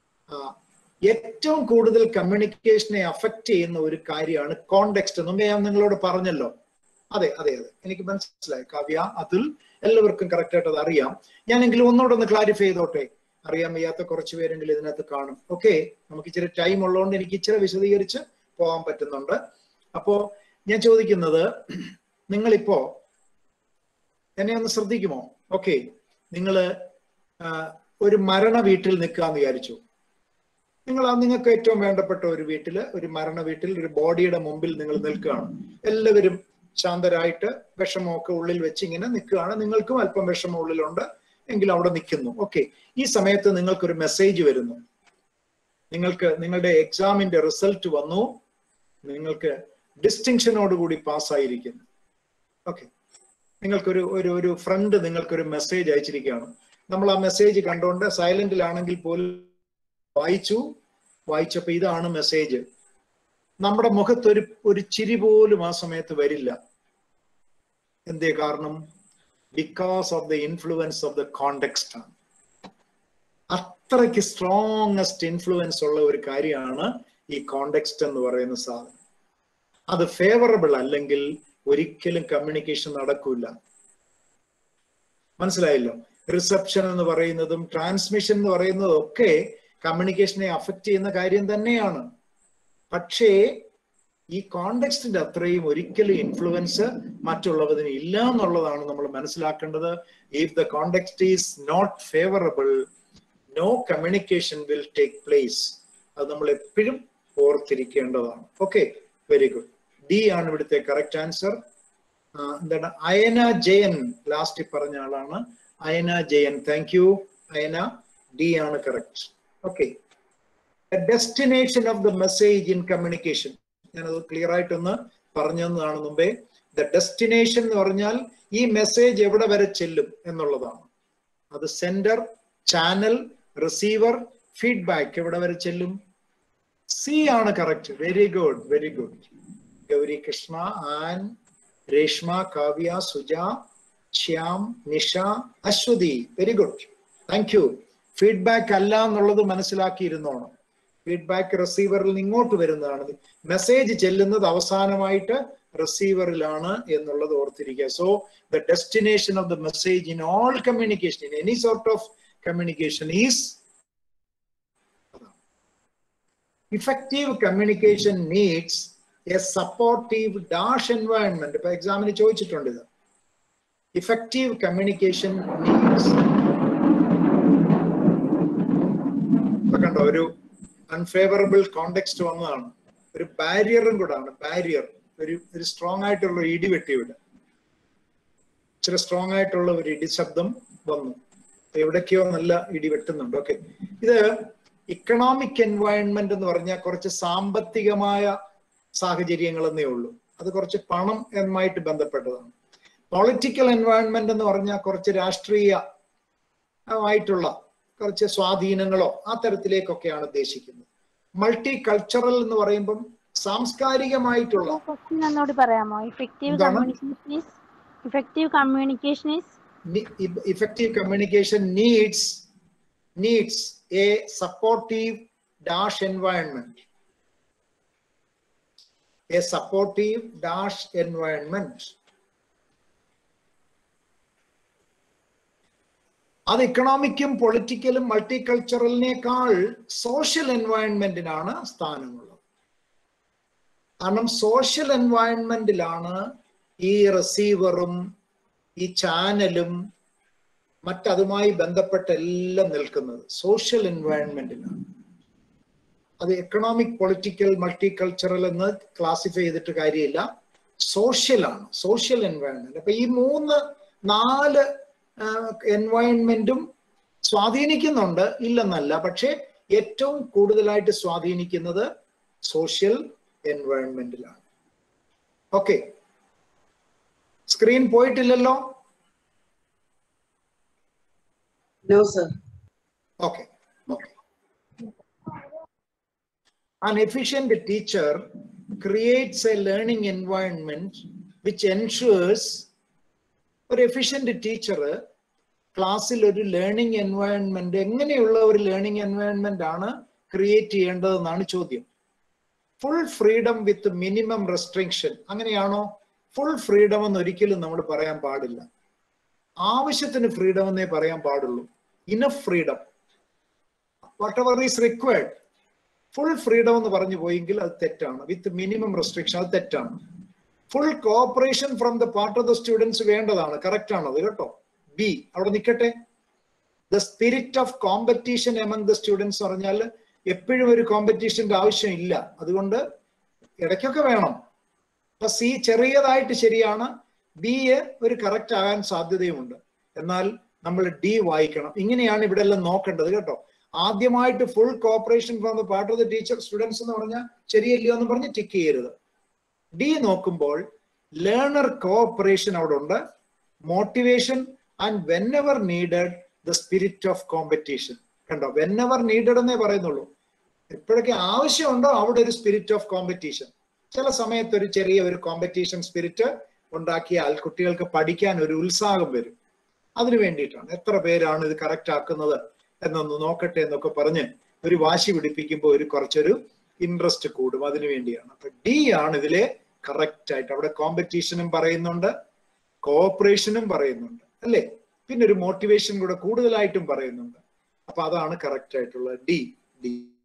ഏറ്റവും കൂടുതൽ കമ്മ്യൂണിക്കേഷനെ അഫക്റ്റ് ചെയ്യുന്ന ഒരു കാര്യമാണ് കോണ്ടെക്സ്റ്റ് മുമ്പേ ഞാൻ നിങ്ങളോട് പറഞ്ഞല്ലോ അതെ അതെ അതെ എനിക്ക് മനസ്സിലായി കാവ്യ അതിൽ എല്ലാവർക്കും കറക്റ്റ് ആയിട്ട് അത് അറിയാം ഞാനെങ്കിലും ഒന്നുകൂടെ ഒന്ന് ക്ലാരിഫൈ ചെയ്തോട്ടെ അറിയാൻ വയ്യാത്ത കുറച്ച് പേരെങ്കിലും ഇതിനകത്ത് കാണും ഓക്കെ നമുക്ക് ഇച്ചിരി ടൈം ഉള്ളതുകൊണ്ട് എനിക്ക് ഇച്ചിരി വിശദീകരിച്ച് പോകാൻ പറ്റുന്നുണ്ട് അപ്പോ ഞാൻ ചോദിക്കുന്നത് നിങ്ങളിപ്പോ എന്നെ ഒന്ന് ശ്രദ്ധിക്കുമോ ഓക്കെ നിങ്ങള് ഒരു മരണ വീട്ടിൽ നിൽക്കാന്ന് വിചാരിച്ചു നിങ്ങൾ ആ നിങ്ങൾക്ക് ഏറ്റവും വേണ്ടപ്പെട്ട ഒരു വീട്ടില് ഒരു മരണ വീട്ടിൽ ഒരു ബോഡിയുടെ മുമ്പിൽ നിങ്ങൾ നിൽക്കുകയാണ് എല്ലാവരും ശാന്തരായിട്ട് വിഷമമൊക്കെ ഉള്ളിൽ വെച്ച് ഇങ്ങനെ നിൽക്കുകയാണ് നിങ്ങൾക്കും അല്പം വിഷമം ഉള്ളിലുണ്ട് എങ്കിൽ അവിടെ നിൽക്കുന്നു ഓക്കെ ഈ സമയത്ത് നിങ്ങൾക്കൊരു മെസ്സേജ് വരുന്നു നിങ്ങൾക്ക് നിങ്ങളുടെ എക്സാമിന്റെ റിസൾട്ട് വന്നു നിങ്ങൾക്ക് ഡിസ്റ്റിങ്ഷനോട് കൂടി പാസ്സായിരിക്കുന്നു ഓക്കെ നിങ്ങൾക്കൊരു ഒരു ഒരു ഫ്രണ്ട് നിങ്ങൾക്കൊരു മെസ്സേജ് അയച്ചിരിക്കുകയാണ് നമ്മൾ ആ മെസ്സേജ് കണ്ടുകൊണ്ട് സൈലന്റിലാണെങ്കിൽ പോലും വായിച്ചു വായിച്ചപ്പോ ഇതാണ് മെസ്സേജ് നമ്മുടെ മുഖത്തൊരു ഒരു ചിരി പോലും ആ സമയത്ത് വരില്ല എന്തേ കാരണം because of the influence of the context ആണ് അത്രയ്ക്ക് സ്ട്രോങ്ങസ്റ്റ് ഇൻഫ്ലുവൻസ് ഉള്ള ഒരു കാര്യമാണ് ഈ കോണ്ടെക്സ്റ്റ് എന്ന് പറയുന്ന സാധനം അത് ഫേവറബിൾ അല്ലെങ്കിൽ ഒരിക്കലും കമ്മ്യൂണിക്കേഷൻ നടക്കൂല മനസ്സിലായല്ലോ റിസപ്ഷൻ എന്ന് പറയുന്നതും ട്രാൻസ്മിഷൻ എന്ന് പറയുന്നതും ഒക്കെ കമ്മ്യൂണിക്കേഷനെ അഫക്റ്റ് ചെയ്യുന്ന കാര്യം തന്നെയാണ് പക്ഷേ ഈ കോണ്ടെക്സ്റ്റിന്റെ അത്രയും ഒരിക്കലും ഇൻഫ്ലുവൻസ് മറ്റുള്ളവതിന് ഇല്ല എന്നുള്ളതാണ് നമ്മൾ മനസ്സിലാക്കേണ്ടത് if the context is not favourable no communication will take place അത് നമ്മൾ എപ്പോഴും ഓർത്തിരിക്കേണ്ടതാണ് ഓക്കെ വെരി ഗുഡ് ഡി ആണ് ഇവിടുത്തെ കറക്റ്റ് ആൻസർ എന്താണ് അയന ജയൻ ലാസ്റ്റ് പറഞ്ഞ ആളാണ് Ayana Jayan thank you Ayana D ആണ് correct okay destination of the message in communication ഞാനത് ക്ലിയർ ആയിട്ടൊന്ന് പറഞ്ഞു തന്നതാണ് മുമ്പേ ദ ഡെസ്റ്റിനേഷൻ എന്ന് പറഞ്ഞാൽ ഈ മെസ്സേജ് എവിടെ വരെ ചെല്ലും എന്നുള്ളതാണ് അത് സെൻഡർ ചാനൽ റിസീവർ ഫീഡ്ബാക്ക് എവിടെ വരെ ചെല്ലും സി ആണ് correct very good very good Gauri Krishna Ann Reshma Kavya Suja Shyam Nisha Aswathy very good thank you feedback അല്ല എന്നുള്ളത് മനസ്സിലാക്കിയിരുന്നോണം ഫീഡ്ബാക്ക് റിസീവറിൽ നിന്ന് ഇങ്ങോട്ട് വരുന്നതാണ് മെസ്സേജ് ചെല്ലുന്നത് അവസാനമായിട്ട് റിസീവറിലാണ് എന്നുള്ളത് ഓർത്തിരിക്കുക so the destination of the message in all communication in any sort of communication is effective communication needs a supportive dash environment ഇപ്പൊ എക്സാമിന് ചോദിച്ചിട്ടുണ്ട് ഇത് ഇഫക്റ്റീവ് കമ്മ്യൂണിക്കേഷൻ നീഡ്സ് ഇപ്പൊ കണ്ടോ ഒരു അൺഫേവറബിൾ കോണ്ടെക്സ്റ്റ് വന്നതാണ് ഒരു ബാരിയറും കൂടാണ് ബാരിയർ ഒരു ഒരു സ്ട്രോങ് ആയിട്ടുള്ള ഒരു ഇടിവെട്ടി ഇവിടെ ഇച്ചിരി സ്ട്രോങ് ആയിട്ടുള്ള ഒരു ഇടിശബ്ദം വന്നു എവിടൊക്കെയോ നല്ല ഇടി വെട്ടുന്നുണ്ട് ഓക്കെ ഇത് ഇക്കണോമിക് എൻവയൺമെന്റ് എന്ന് പറഞ്ഞാൽ കുറച്ച് സാമ്പത്തികമായ സാഹചര്യങ്ങൾ എന്നേ ഉള്ളൂ അത് കുറച്ച് പണം എന്നുമായിട്ട് ബന്ധപ്പെട്ടതാണ് പൊളിറ്റിക്കൽ എൻവയൺമെന്റ് എന്ന് പറഞ്ഞാൽ കുറച്ച് രാഷ്ട്രീയ ആയിട്ടുള്ള കുറച്ച് സ്വാധീനങ്ങളോ ആ തരത്തിലേക്കൊക്കെയാണ് ഉദ്ദേശിക്കുന്നത് മൾട്ടി കൾച്ചറൽ എന്ന് പറയുമ്പം സാംസ്കാരികമായിട്ടുള്ള ക്വസ്റ്റ്യൻ ഒന്നുകൂടി പറയാമോ ഇഫക്റ്റീവ് എന്താണ്? Communication is effective communication is effective communication needs needs a supportive dash environment a supportive dash environment അത് ഇക്കണോമിക്കും പൊളിറ്റിക്കലും മൾട്ടി കൾച്ചറലിനേക്കാൾ സോഷ്യൽ എൻവയൺമെന്റിനാണ് സ്ഥാനമുള്ളത് കാരണം സോഷ്യൽ എൻവയൺമെന്റിലാണ് ഈ റിസീവറും ഈ ചാനലും മറ്റതുമായി ബന്ധപ്പെട്ട എല്ലാം നിൽക്കുന്നത് സോഷ്യൽ എൻവയൺമെന്റിലാണ് അത് എക്കണോമിക് പൊളിറ്റിക്കൽ മൾട്ടി കൾച്ചറൽ എന്ന് ക്ലാസിഫൈ ചെയ്തിട്ട് കാര്യമില്ല സോഷ്യലാണ് സോഷ്യൽ എൻവയൺമെന്റ് അപ്പൊ ഈ മൂന്ന് നാല് എൻവയൺമെന്റും സ്വാധീനിക്കുന്നുണ്ട് ഇല്ലെന്നല്ല പക്ഷെ ഏറ്റവും കൂടുതലായിട്ട് സ്വാധീനിക്കുന്നത് സോഷ്യൽ എൻവയൺമെന്റിലാണ് ഓക്കെ സ്ക്രീൻ പോയിട്ടില്ലല്ലോ No, sir. Okay, okay. An efficient teacher creates a learning environment which ensures ഒരു എഫിഷ്യന്റ് ടീച്ചർ ക്ലാസ്സിൽ ഒരു ലേണിംഗ് എൻവയൺമെന്റ് എങ്ങനെയുള്ള ഒരു ലേണിംഗ് എൻവയൺമെന്റ് ആണ് ക്രിയേറ്റ് ചെയ്യേണ്ടതെന്നാണ് ചോദ്യം full freedom with minimum restriction അങ്ങനെയാണോ ഫുൾ ഫ്രീഡം എന്ന് ഒരിക്കലും നമ്മൾ പറയാൻ പാടില്ല ആവശ്യത്തിന് ഫ്രീഡം എന്നേ പറയാൻ പാടുള്ളൂ enough freedom whatever is required full freedom എന്ന് പറഞ്ഞു പോയെങ്കിൽ അത് തെറ്റാണ് വിത്ത് മിനിമം റെസ്ട്രിക്ഷൻ അത് തെറ്റാണ് full cooperation from the part of the students വേണ്ടതാണ് കറക്റ്റ് ആണ് അത് കേട്ടോ ബി അവിടെ നിൽക്കട്ടെ the spirit of competition among the students പറഞ്ഞാൽ എപ്പോഴും ഒരു കോമ്പറ്റീഷന്റെ ആവശ്യമില്ല അതുകൊണ്ട് ഇടയ്ക്കൊക്കെ വേണം അപ്പൊ സി ചെറിയതായിട്ട് ശരിയാണ് ബി ഒരു കറക്റ്റ് ആകാൻ സാധ്യതയുമുണ്ട് എന്നാൽ നമ്മൾ ഡി വായിക്കണം ഇങ്ങനെയാണ് ഇവിടെ എല്ലാം നോക്കേണ്ടത് കേട്ടോ ആദ്യമായിട്ട് full cooperation from the part of the teacher students എന്ന് പറഞ്ഞാൽ ശരിയല്ലയോ എന്ന് പറഞ്ഞ് ടിക്ക് ചെയ്യരുത് ഡി നോക്കുമ്പോൾ ലേണർ കോഓപ്പറേഷൻ അവിടെ ഉണ്ട് motivation and whenever needed the spirit of competition കണ്ടോ വെൻ എവർ നീഡഡ് എന്നേ പറയുന്നുള്ളൂ എപ്പോഴൊക്കെ ആവശ്യമുണ്ടോ അവിടെ ഒരു സ്പിരിറ്റ് ഓഫ് കോമ്പറ്റീഷൻ ചില സമയത്ത് ഒരു ചെറിയ ഒരു കോമ്പറ്റീഷൻ സ്പിരിറ്റ് ഉണ്ടാക്കിയാൽ കുട്ടികൾക്ക് പഠിക്കാൻ ഒരു ഉത്സാഹം വരും അതിനു വേണ്ടിയിട്ടാണ് എത്ര പേരാണ് ഇത് കറക്റ്റ് ആക്കുന്നത് എന്നൊന്ന് നോക്കട്ടെ എന്നൊക്കെ പറഞ്ഞ് ഒരു വാശി പിടിപ്പിക്കുമ്പോൾ ഒരു കുറച്ചൊരു ഇൻട്രസ്റ്റ് കൂടും അതിനു വേണ്ടിയാണ് അപ്പൊ ഡി ആണ് ഇതിലെ കറക്റ്റ് ആയിട്ട് അവിടെ കോമ്പറ്റീഷനും പറയുന്നുണ്ട് കോഓപ്പറേഷനും പറയുന്നുണ്ട് അല്ലേ പിന്നെ ഒരു മോട്ടിവേഷൻ കൂടെ കൂടുതലായിട്ടും പറയുന്നുണ്ട് അപ്പൊ അതാണ് കറക്റ്റ് ആയിട്ടുള്ള ഡി ഡി